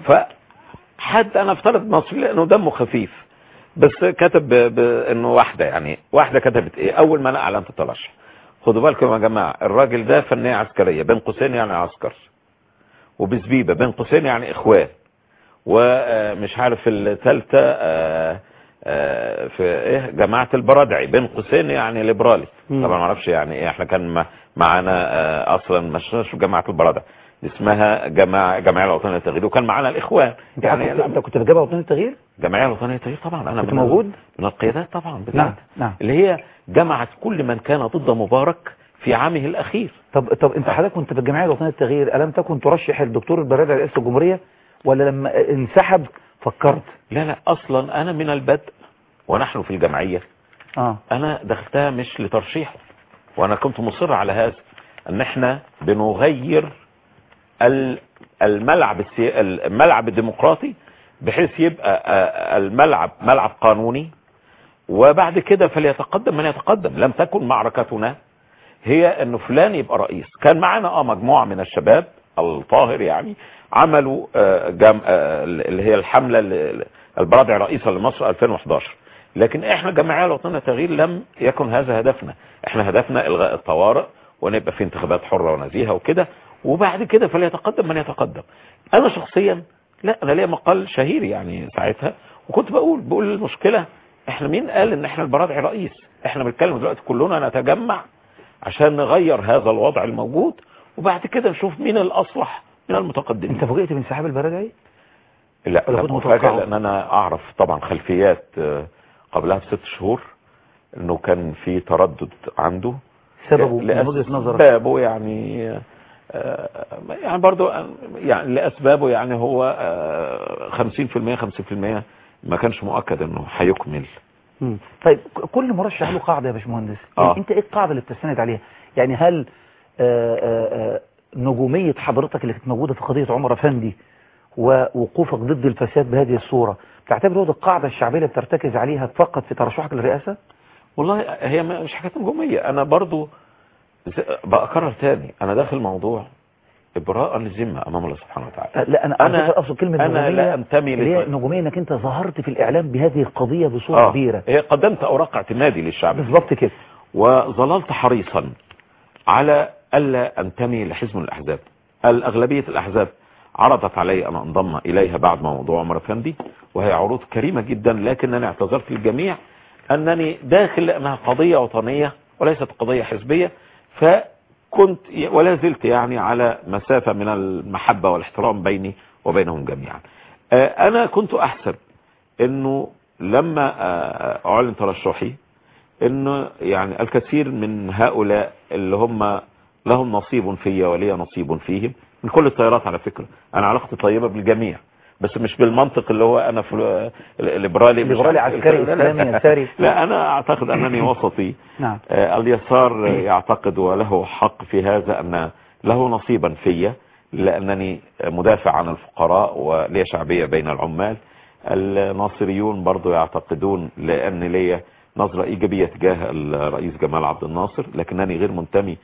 فحد أنا افترض مصري لأنه دمه خفيف بس كتب ب- بأنه واحدة يعني واحدة كتبت إيه أول ما أنا أعلنت الترشح خدوا بالكم يا جماعة الراجل ده فنية عسكرية بين قوسين يعني عسكر وبزبيبة بين قوسين يعني إخوان ومش عارف الثالثة آه، آه، في ايه جماعة البرادعي بين قوسين يعني ليبرالي مم. طبعا ما اعرفش يعني ايه احنا كان ما- معانا آه، اصلا مش مش جماعة البرادعي اسمها جماعة جمعية الوطنية للتغيير وكان معانا الاخوان انت يعني يعني انت كنت في جبهة وطنية التغيير الجمعية الوطنية للتغيير طبعا انا كنت من- موجود؟ من القيادات طبعا بتاعتها نعم نعم اللي هي جمعت كل من كان ضد مبارك في عامه الاخير طب طب انت حضرتك كنت في الجمعيه الوطنيه للتغيير الم تكن ترشح الدكتور البرادعي رئيس الجمهوريه ولا لما انسحب فكرت لا لا اصلا انا من البدء ونحن في الجمعية اه انا دخلتها مش لترشيحه وانا كنت مصر على هذا ان احنا بنغير ال- الملعب السي... الملعب الديمقراطي بحيث يبقى آه، الملعب ملعب قانوني وبعد كده فليتقدم من يتقدم لم تكن معركتنا هي انه فلان يبقى رئيس كان معانا اه مجموعة من الشباب الطاهر يعني عملوا آه، جم... آه، اللي هي الحملة ال- البرادعي رئيسا لمصر 2011 لكن احنا جمعية الوطنية للتغيير لم يكن هذا هدفنا احنا هدفنا الغاء الطوارئ ونبقى في انتخابات حرة ونزيهة وكده وبعد كده فليتقدم من يتقدم انا شخصيا لا انا ليا مقال شهير يعني ساعتها وكنت بقول بقول المشكلة احنا مين قال ان احنا البرادعي رئيس احنا بنتكلم دلوقتي كلنا نتجمع عشان نغير هذا الوضع الموجود وبعد كده نشوف مين الاصلح من المتقدمين انت فوجئت بانسحاب البرادعي لا ولا لا كنت مفاجأة متوقعه؟ لان انا اعرف طبعا خلفيات آه، قبلها بست شهور انه كان في تردد عنده سببه من وجهة نظرك لأسبابه يعني آه، يعني برضو يعني لأسبابه يعني هو آه، 50% 50% ما كانش مؤكد انه هيكمل مم. طيب ك- كل مرشح له قاعده يا باشمهندس يعني آه. انت ايه القاعده اللي بتستند عليها يعني هل آه، آه، آه، نجوميه حضرتك اللي كانت موجوده في قضيه عمر افندي ووقوفك ضد الفساد بهذه الصوره تعتبر هو دي القاعده الشعبيه اللي بترتكز عليها فقط في ترشحك للرئاسه والله هي ما- مش حكايه نجوميه انا برضو ز- بكرر تاني انا داخل موضوع ابراء للذمه امام الله سبحانه وتعالى آه، لا انا أنا- انا اقصد كلمه أنا نجوميه لا أنتمي اللي هي لط- نجوميه انك انت ظهرت في الاعلام بهذه القضيه بصوره كبيره هي قدمت اوراق اعتمادي للشعب بالظبط كده وظللت حريصا على الا انتمي لحزب من الاحزاب الاغلبيه الاحزاب عرضت علي ان انضم اليها بعد موضوع عمر افندي وهي عروض كريمه جدا لكنني اعتذرت للجميع انني داخل لانها قضيه وطنيه وليست قضيه حزبيه فكنت ولا زلت يعني على مسافه من المحبه والاحترام بيني وبينهم جميعا آه، انا كنت احسب انه لما آه، اعلن ترشحي انه يعني الكثير من هؤلاء اللي هم لهم نصيب فيا ولي نصيب فيهم من كل التيارات على فكرة انا علاقتي طيبة بالجميع بس مش بالمنطق اللي هو انا في الليبرالي مش ليبرالي عارف- عسكري لا، لا. إسلامي يساري. لا انا اعتقد انني وسطي نعم آه، اليسار يعتقد وله حق في هذا ان له نصيبا فيا لانني مدافع عن الفقراء ولي شعبية بين العمال الناصريون برضو يعتقدون لان لي نظرة ايجابية تجاه الرئيس جمال عبد الناصر لكنني غير منتمي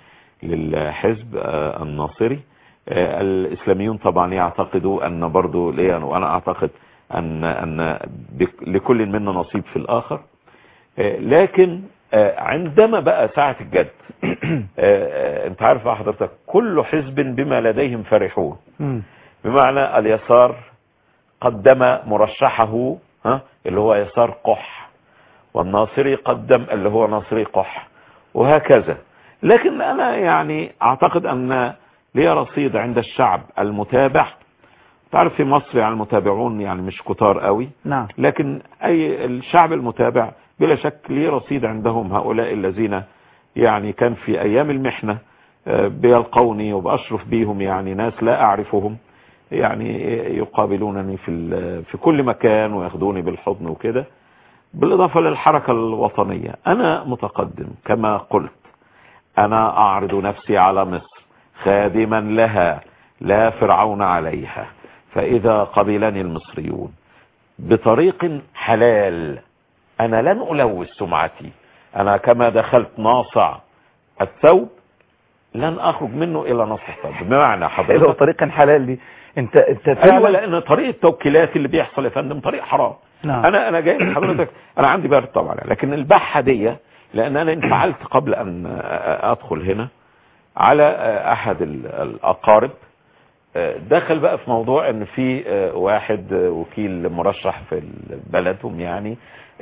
للحزب آه، الناصري آه، الاسلاميون طبعا يعتقدوا ان برضو لي وانا اعتقد ان ان بك- لكل منا نصيب في الاخر آه، لكن آه، عندما بقى ساعة الجد آه، آه، انت عارف بقى حضرتك كل حزب بما لديهم فرحون مم. بمعنى اليسار قدم مرشحه ها اللي هو يسار قح والناصري قدم اللي هو ناصري قح وهكذا لكن انا يعني اعتقد ان لي رصيد عند الشعب المتابع تعرف في مصر يعني المتابعون يعني مش كتار قوي نعم لكن اي الشعب المتابع بلا شك ليه رصيد عندهم هؤلاء الذين يعني كان في ايام المحنة آه، بيلقوني وبأشرف بيهم يعني ناس لا اعرفهم يعني يقابلونني في ال- في كل مكان وياخدوني بالحضن وكده بالاضافة للحركة الوطنية انا متقدم كما قلت انا اعرض نفسي على مصر خادما لها لا فرعون عليها فاذا قبلني المصريون بطريق حلال انا لن الوث سمعتي انا كما دخلت ناصع الثوب لن اخرج منه الى نصف الثوب بمعنى حلو حضرتك طريقا حلال دي انت انت ايوه فعلا لان طريق التوكيلات اللي بيحصل يا فندم طريق حرام نعم. انا انا جاي لحضرتك انا عندي برد طبعا لكن البحه دي لان انا انفعلت قبل ان ادخل هنا على احد ال- الاقارب دخل بقى في موضوع ان في واحد وكيل مرشح في بلدهم يعني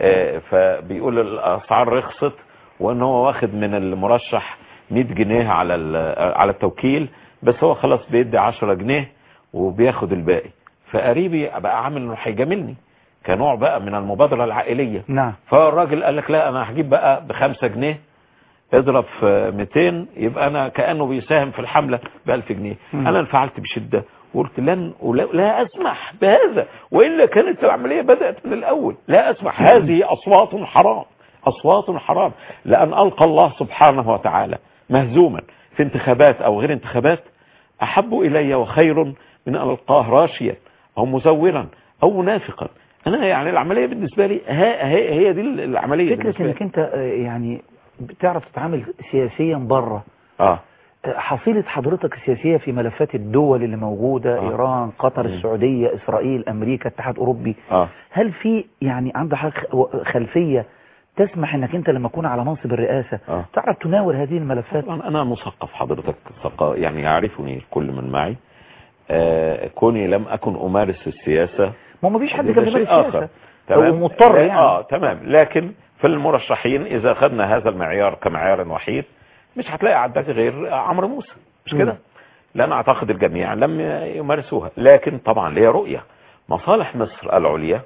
فبيقول الاسعار رخصت وان هو واخد من المرشح 100 جنيه على ال- على التوكيل بس هو خلاص بيدي 10 جنيه وبياخد الباقي فقريبي بقى عامل انه هيجاملني كنوع بقى من المبادرة العائلية نعم فالراجل قال لك لا انا هجيب بقى بخمسة جنيه اضرب في 200 يبقى انا كأنه بيساهم في الحملة ب 1000 جنيه مم. انا انفعلت بشدة وقلت لن ولا لا اسمح بهذا والا كانت العملية بدأت من الاول لا اسمح هذه اصوات حرام اصوات حرام لان القى الله سبحانه وتعالى مهزوما في انتخابات او غير انتخابات احب الي وخير من ان القاه راشيا او مزورا او منافقا انا يعني العملية بالنسبة لي ها- هي, هي دي العملية فكرة بالنسبة لي. انك انت آه، يعني بتعرف تتعامل سياسيا بره اه حصيلة حضرتك السياسية في ملفات الدول اللي موجودة آه. إيران قطر مم. السعودية إسرائيل أمريكا اتحاد أوروبي اه هل في يعني عندك حضرتك خلفية تسمح انك انت لما تكون على منصب الرئاسة آه. تعرف تناول هذه الملفات طبعا انا مثقف حضرتك ثقا يعني يعرفني كل من معي آه كوني لم اكن امارس السياسة ما ما فيش حد ده كان شيء بيمارس آخر. سياسة تمام هو مضطر لا- يعني. اه تمام لكن في المرشحين اذا اخذنا هذا المعيار كمعيار وحيد مش هتلاقي عندك غير عمرو موسى مش مم. كده لان اعتقد الجميع لم يمارسوها لكن طبعا ليها رؤية مصالح مصر العليا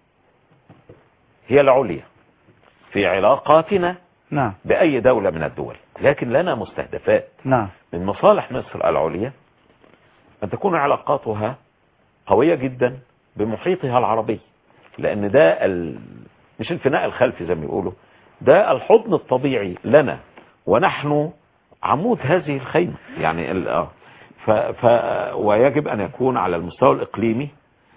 هي العليا في علاقاتنا نعم بأي دولة من الدول لكن لنا مستهدفات نعم من مصالح مصر العليا أن تكون علاقاتها قوية جدا بمحيطها العربي لأن ده ال... مش الفناء الخلفي زي ما بيقولوا ده الحضن الطبيعي لنا ونحن عمود هذه الخيمة يعني ال... آه. ف... ف... ويجب أن يكون على المستوى الإقليمي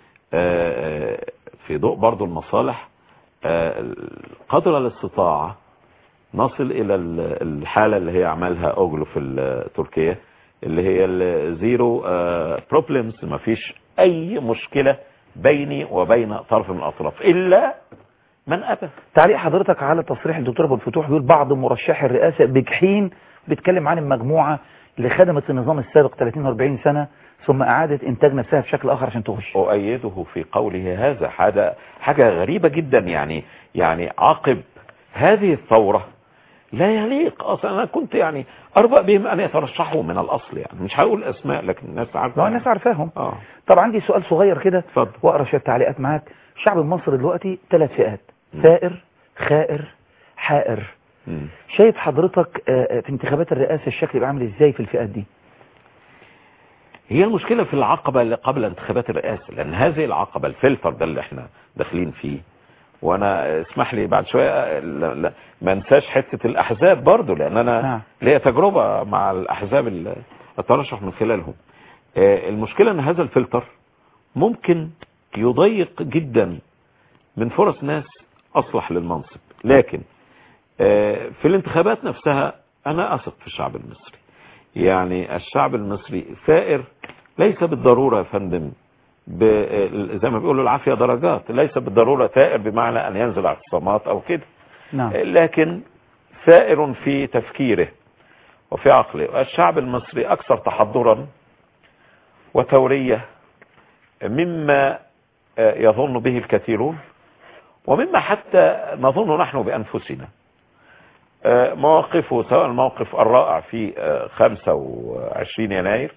آه، آه، في ضوء برضو المصالح آه، قدر الاستطاعة نصل إلى ال- الحالة اللي هي عملها أوجلو في ال- تركيا اللي هي الزيرو بروبلمز ما فيش أي مشكلة بيني وبين طرف من الأطراف إلا من أبى تعليق حضرتك على تصريح الدكتور ابو الفتوح بيقول بعض مرشحي الرئاسة بجحين بيتكلم عن المجموعة اللي خدمت النظام السابق 30 40 سنة ثم اعادت انتاج نفسها بشكل اخر عشان تخش أؤيده في قوله هذا حاجة حاجة غريبة جدا يعني يعني عقب هذه الثورة لا يليق اصلا انا كنت يعني اربأ بهم ان يترشحوا من الاصل يعني مش هقول اسماء لكن الناس عارفه لو الناس عارفاهم اه طب عندي سؤال صغير كده اتفضل واقرا شويه تعليقات معاك الشعب المصري دلوقتي ثلاث فئات ثائر خائر حائر مم. شايف حضرتك آه، في انتخابات الرئاسة الشكل يبقى عامل ازاي في الفئات دي هي المشكلة في العقبة اللي قبل انتخابات الرئاسة لأن هذه العقبة الفلتر ده اللي احنا داخلين فيه وأنا اسمح لي بعد شوية لا- لا- ما انساش حتة الأحزاب برضو لأن أنا نعم. ليا تجربة مع الأحزاب اللي الترشح من خلالهم آه، المشكلة أن هذا الفلتر ممكن يضيق جدا من فرص ناس أصلح للمنصب لكن آه، في الانتخابات نفسها أنا أثق في الشعب المصري يعني الشعب المصري ثائر ليس بالضرورة يا فندم ب- زي ما بيقولوا العافية درجات ليس بالضرورة ثائر بمعنى أن ينزل اعتصامات أو كده نعم لكن ثائر في تفكيره وفي عقله الشعب المصري أكثر تحضرا وثورية مما آه، يظن به الكثيرون ومما حتى نظن نحن بأنفسنا آه، مواقفه سواء الموقف الرائع في آه، 25 يناير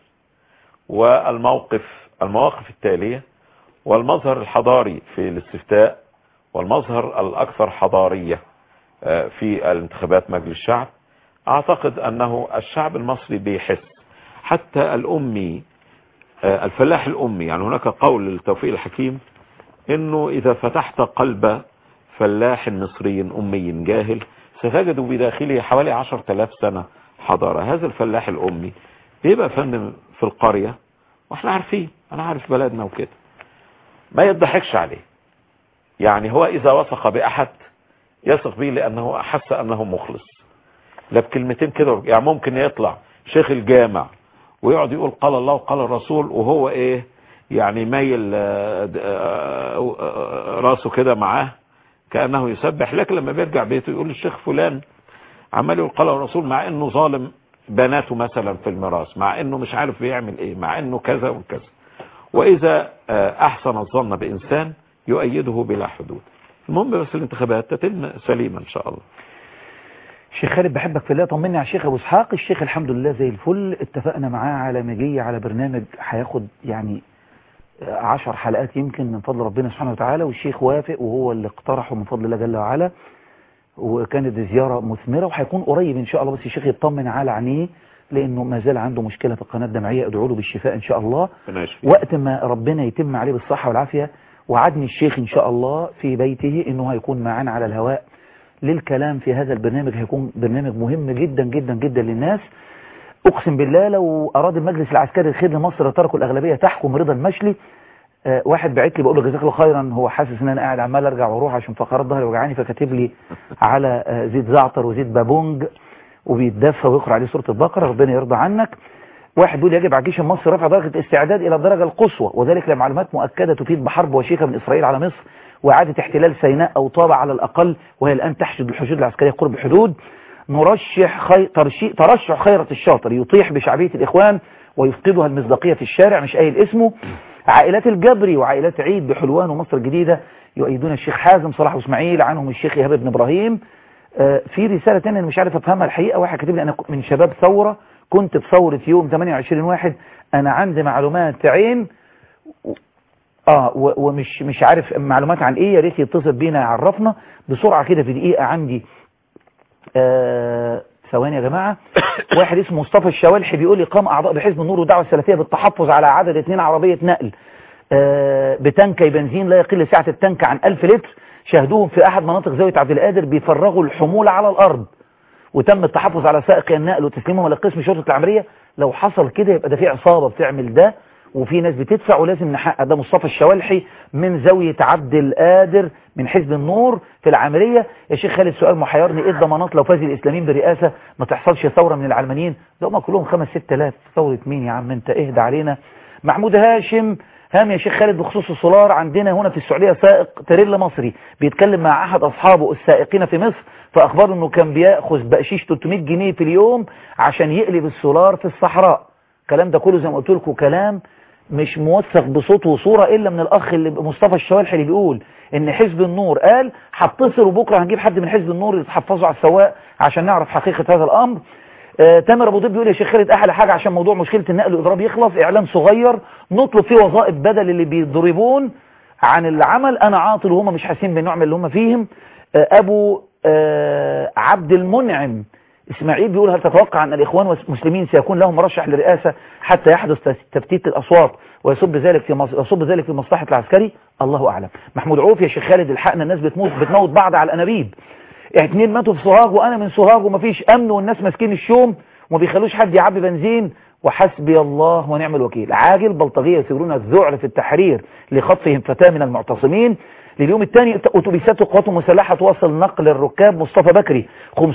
والموقف المواقف التالية والمظهر الحضاري في الاستفتاء والمظهر الأكثر حضارية آه، في الانتخابات مجلس الشعب أعتقد أنه الشعب المصري بيحس حتى الأمي آه، الفلاح الأمي يعني هناك قول لتوفيق الحكيم انه اذا فتحت قلب فلاح مصري امي جاهل ستجد بداخله حوالي عشر تلاف سنة حضارة هذا الفلاح الامي بيبقى فندم في القرية واحنا عارفين انا عارف بلدنا وكده ما يضحكش عليه يعني هو اذا وثق باحد يثق به لانه احس انه مخلص لا بكلمتين كده يعني ممكن يطلع شيخ الجامع ويقعد يقول قال الله وقال الرسول وهو ايه يعني مايل آه، آه، آه، راسه كده معاه كأنه يسبح لكن لما بيرجع بيته يقول الشيخ فلان عمال يقول قال الرسول مع انه ظالم بناته مثلا في الميراث مع انه مش عارف بيعمل ايه مع انه كذا وكذا واذا آه، احسن الظن بانسان يؤيده بلا حدود المهم بس الانتخابات تتم سليمة ان شاء الله شيخ خالد بحبك في الله طمني على الشيخ ابو اسحاق الشيخ الحمد لله زي الفل اتفقنا معاه على مجية على برنامج هياخد يعني آه، عشر حلقات يمكن من فضل ربنا سبحانه وتعالى والشيخ وافق وهو اللي اقترحه من فضل الله جل وعلا وكانت زيارة مثمرة وهيكون قريب ان شاء الله بس الشيخ يطمن على عينيه لانه ما زال عنده مشكلة في القناة الدمعية ادعوا له بالشفاء ان شاء الله ربنا يشفيه. وقت ما ربنا يتم عليه بالصحة والعافية وعدني الشيخ ان شاء الله في بيته انه هيكون معانا على الهواء للكلام في هذا البرنامج هيكون برنامج مهم جدا جدا جدا للناس اقسم بالله لو اراد المجلس العسكري الخير لمصر تركوا الاغلبيه تحكم رضا المشلي آه، واحد بعت لي بقول له جزاك الله خيرا هو حاسس ان انا قاعد عمال ارجع واروح عشان فقرات ظهري وجعاني فكاتب لي على آه، زيت زعتر وزيت بابونج وبيتدفى ويقرا عليه سوره البقره ربنا يرضى عنك واحد بيقول يجب على الجيش المصري رفع درجه الاستعداد الى الدرجه القصوى وذلك لمعلومات مؤكده تفيد بحرب وشيكه من اسرائيل على مصر وإعادة احتلال سيناء أو طابة على الأقل وهي الآن تحشد الحشود العسكرية قرب الحدود نرشح خي... ترشي... ترشح خيرة الشاطر يطيح بشعبية الإخوان ويفقدها المصداقية في الشارع مش قايل اسمه عائلات الجبري وعائلات عيد بحلوان ومصر الجديدة يؤيدون الشيخ حازم صلاح واسماعيل عنهم الشيخ إيهاب بن إبراهيم آه، في رسالة تانية أنا مش عارف أفهمها الحقيقة واحد كاتب لي أنا من شباب ثورة كنت في ثورة يوم 28 واحد أنا عندي معلومات عين اه و- ومش مش عارف معلومات عن ايه يا ريت يتصل بينا يعرفنا بسرعه كده في دقيقه عندي آه، ثواني يا جماعه واحد اسمه مصطفى الشوالحي بيقول لي قام اعضاء بحزب النور والدعوه السلفيه بالتحفظ على عدد اثنين عربيه نقل آه، بتنكي بنزين لا يقل سعه التنك عن 1000 لتر شاهدوهم في احد مناطق زاويه عبد القادر بيفرغوا الحموله على الارض وتم التحفظ على سائق النقل وتسليمهم لقسم شرطه العمليه لو حصل كده يبقى ده في عصابه بتعمل ده وفي ناس بتدفع ولازم نحقق ده مصطفى الشوالحي من زاويه عبد القادر من حزب النور في العمليه يا شيخ خالد سؤال محيرني ايه الضمانات لو فاز الاسلاميين برئاسه ما تحصلش ثوره من العلمانيين ده هم كلهم خمس ست الاف ثوره مين يا عم انت اهدى علينا محمود هاشم هام يا شيخ خالد بخصوص السولار عندنا هنا في السعودية سائق تريلا مصري بيتكلم مع أحد أصحابه السائقين في مصر فأخبره أنه كان بيأخذ بقشيش 300 جنيه في اليوم عشان يقلب السولار في الصحراء الكلام ده كله زي ما قلت لكم كلام مش موثق بصوت وصورة إلا من الأخ اللي مصطفى الشوالحي اللي بيقول إن حزب النور قال هتصل وبكرة هنجيب حد من حزب النور يتحفظوا على السواق عشان نعرف حقيقة هذا الأمر آه، تامر ابو ضيف بيقول يا شيخ خالد احلى حاجه عشان موضوع مشكله النقل والاضراب يخلص اعلان صغير نطلب فيه وظائف بدل اللي بيضربون عن العمل انا عاطل وهم مش حاسين بالنعمه اللي هم فيهم آه، ابو آه، عبد المنعم اسماعيل بيقول هل تتوقع ان الاخوان والمسلمين سيكون لهم مرشح للرئاسه حتى يحدث تس- تفتيت الاصوات ويصب ذلك في مص... يصب ذلك في مصلحه العسكري الله اعلم محمود عوف يا شيخ خالد الحقنا الناس بتموت بتموت بعض على الانابيب اتنين ماتوا في سوهاج وانا من سوهاج ومفيش امن والناس ماسكين الشوم وما بيخلوش حد يعبي بنزين وحسبي الله ونعم الوكيل عاجل بلطجيه يسيرون الذعر في التحرير لخطفهم فتاه من المعتصمين لليوم الثاني اتوبيسات القوات المسلحه تواصل نقل الركاب مصطفى بكري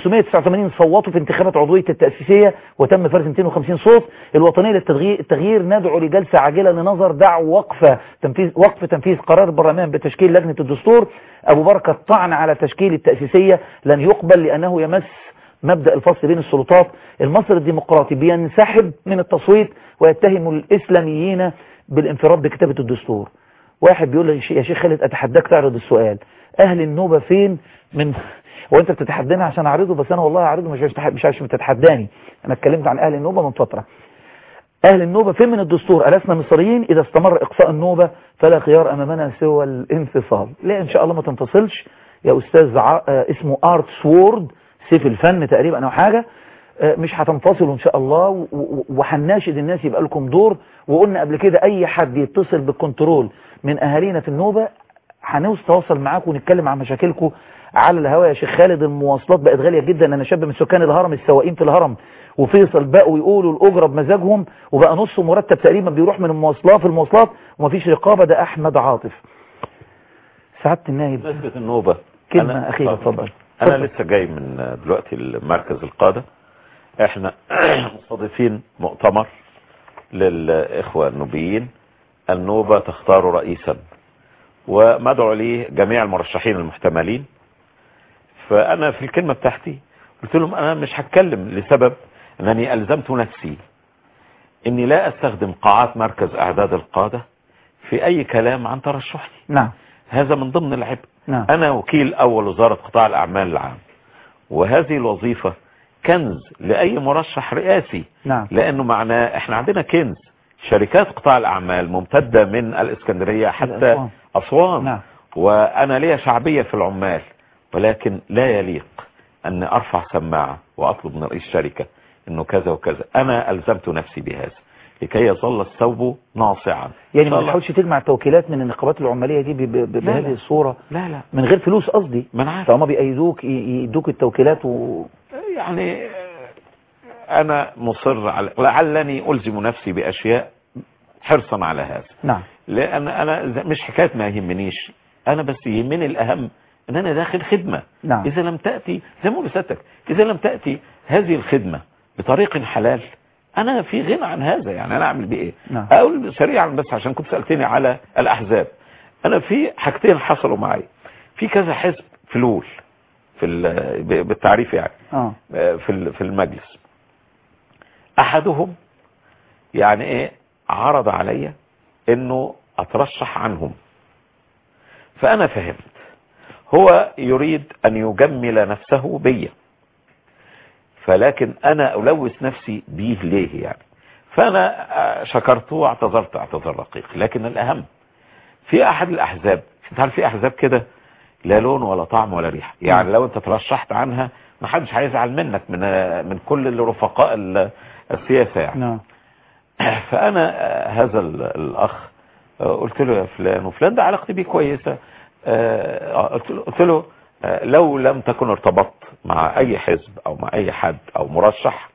589 صوتوا في انتخابات عضويه التاسيسيه وتم فرز 250 صوت الوطنيه للتغيير التغيير ندعو لجلسه عاجله لنظر دعو وقفه تنفيذ وقف تنفيذ قرار البرلمان بتشكيل لجنه الدستور ابو بركه الطعن على تشكيل التاسيسيه لن يقبل لانه يمس مبدأ الفصل بين السلطات المصري الديمقراطي بينسحب من التصويت ويتهم الإسلاميين بالانفراد بكتابة الدستور واحد بيقول لي يا شيخ خالد أتحداك تعرض السؤال أهل النوبة فين من وانت بتتحداني عشان اعرضه بس انا والله اعرضه مش مش مش عشان بتتحداني انا اتكلمت عن اهل النوبة من فترة اهل النوبة فين من الدستور ألسنا مصريين اذا استمر اقصاء النوبة فلا خيار امامنا سوى الانفصال لا ان شاء الله ما تنفصلش يا استاذ ع... آه، اسمه ارت سوورد سيف الفن تقريبا او حاجة آه، مش هتنفصلوا ان شاء الله و- و- وهنناشد الناس يبقى لكم دور وقلنا قبل كده اي حد يتصل بالكنترول من اهالينا في النوبة هنتواصل معاكم ونتكلم عن مشاكلكم على الهواء يا شيخ خالد المواصلات بقت غالية جدا انا شاب من سكان الهرم السواقين في الهرم وفيصل بقوا يقولوا الاجره بمزاجهم وبقى نص مرتب تقريبا بيروح من المواصلات في المواصلات ومفيش رقابه ده احمد عاطف سعاده النائب بمناسبة النوبة كلمة أنا- أخيرة طبعاً. اتفضل أنا اتفضل. لسه جاي من دلوقتي مركز القادة احنا مستضيفين مؤتمر للإخوة النوبيين النوبة تختار رئيسا ومدعو ليه جميع المرشحين المحتملين فأنا في الكلمة بتاعتي قلت لهم أنا مش هتكلم لسبب أنني ألزمت نفسي أني لا أستخدم قاعات مركز أعداد القادة في أي كلام عن ترشحي نعم هذا من ضمن العبء نعم أنا وكيل أول وزارة قطاع الأعمال العام وهذه الوظيفة كنز لأي مرشح رئاسي نعم لأنه معناه إحنا عندنا كنز شركات قطاع الأعمال ممتدة من الإسكندرية حتى الأسوان. أسوان نعم وأنا لي شعبية في العمال ولكن لا يليق أن أرفع سماعة وأطلب من رئيس شركة أنه كذا وكذا أنا ألزمت نفسي بهذا لكي يظل الثوب ناصعا يعني إن ما شاء الله. تحاولش تجمع التوكيلات من النقابات العماليه دي ب- ب- ب- لا، بهذه لا. الصوره لا لا من غير فلوس قصدي ما أنا عارف فهم بيأيدوك ي- يدوك التوكيلات و... يعني أنا مصر على لعلني ألزم نفسي بأشياء حرصا على هذا نعم لأن أنا ز- مش حكاية ما يهمنيش أنا بس يهمني الأهم أن أنا داخل خدمة نعم إذا لم تأتي زي ما قلت لسيادتك إذا لم تأتي هذه الخدمة بطريق حلال أنا في غنى عن هذا يعني أنا أعمل بإيه نعم أقول سريعا بس عشان كنت سألتني على الأحزاب انا في حاجتين حصلوا معايا في كذا حزب فلول في ال- ب- بالتعريف يعني اه في ال- في المجلس احدهم يعني ايه عرض عليا انه اترشح عنهم فانا فهمت هو يريد ان يجمل نفسه بيا فلكن انا الوث نفسي بيه ليه يعني فانا آه، شكرته واعتذرت اعتذار رقيق لكن الاهم في احد الاحزاب انت عارف في احزاب كده لا لون ولا طعم ولا ريحه يعني لو انت ترشحت عنها ما حدش هيزعل منك من آه، من كل الرفقاء ال- السياسه يعني نعم فانا آه، هذا ال- الاخ آه، قلت له يا فلان وفلان ده علاقتي بيه كويسه آه، قلت له, قلت له آه، لو لم تكن ارتبطت مع اي حزب او مع اي حد او مرشح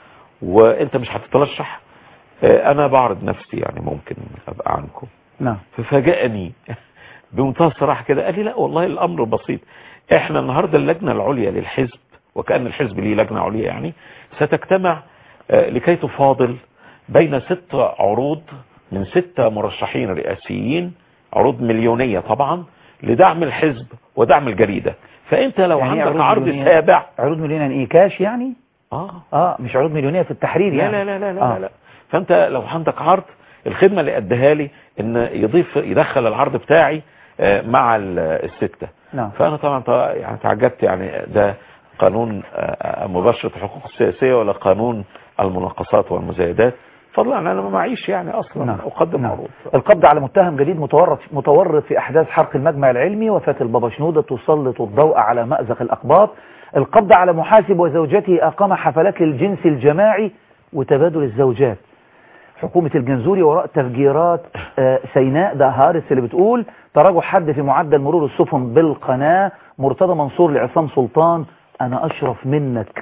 وانت مش هتترشح آه، انا بعرض نفسي يعني ممكن ابقى عنكم نعم ففاجأني بمنتهى الصراحة كده قال لي لا والله الأمر بسيط احنا النهاردة اللجنة العليا للحزب وكأن الحزب ليه لجنة عليا يعني ستجتمع آه، لكي تفاضل بين ست عروض من ستة مرشحين رئاسيين عروض مليونية طبعا لدعم الحزب ودعم الجريدة فانت لو يعني إيه عندك عرض مليونية؟ سابع عروض مليونية يعني ايه كاش يعني اه اه مش عروض مليونية في التحرير لا يعني لا لا لا, آه. لا, لا. فانت لو عندك عرض الخدمة اللي اديها لي ان يضيف يدخل العرض بتاعي آه، مع ال- الستة نعم فانا طبعا ط- يعني تعجبت يعني ده قانون آه، مباشرة الحقوق السياسية ولا قانون المناقصات والمزايدات فضلا عن انا ما معيش يعني اصلا نعم. اقدم عروض القبض على متهم جديد متورط متورط في احداث حرق المجمع العلمي وفاة البابا شنودة تسلط الضوء على مأزق الاقباط القبض على محاسب وزوجته اقام حفلات للجنس الجماعي وتبادل الزوجات حكومة الجنزوري وراء تفجيرات آه، سيناء ده هارس اللي بتقول تراجع حد في معدل مرور السفن بالقناة مرتضى منصور لعصام سلطان انا اشرف منك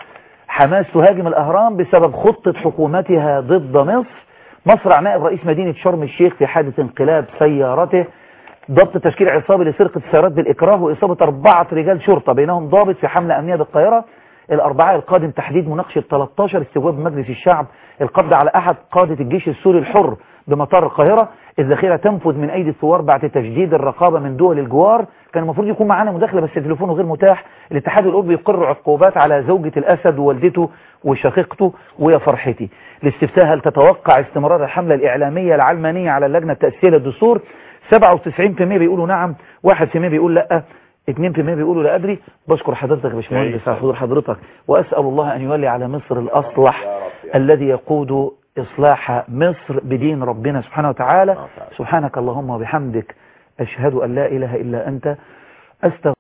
حماس تهاجم الأهرام بسبب خطة حكومتها ضد مصر مصرع نائب رئيس مدينة شرم الشيخ في حادث انقلاب سيارته ضبط تشكيل عصابي لسرقة السيارات بالإكراه وإصابة أربعة رجال شرطة بينهم ضابط في حملة أمنية بالقاهرة الأربعاء القادم تحديد مناقشة 13 استجواب مجلس الشعب القبض على أحد قادة الجيش السوري الحر بمطار القاهرة الذخيرة تنفذ من أيدي الثوار بعد تجديد الرقابة من دول الجوار كان المفروض يكون معانا مداخلة بس تليفونه غير متاح الاتحاد الأوروبي يقر عقوبات على زوجة الأسد ووالدته وشقيقته ويا فرحتي الاستفتاء هل تتوقع استمرار الحملة الإعلامية العلمانية على اللجنة التأسيسية للدستور 97% بيقولوا نعم 1% بيقول لا 2% بيقولوا لا أدري بشكر حضرتك يا باشمهندس على حضور حضرتك وأسأل الله أن يولي على مصر الأصلح الذي يقود إصلاح مصر بدين ربنا سبحانه وتعالى سبحانك اللهم وبحمدك أشهد أن لا إله إلا أنت أستغفر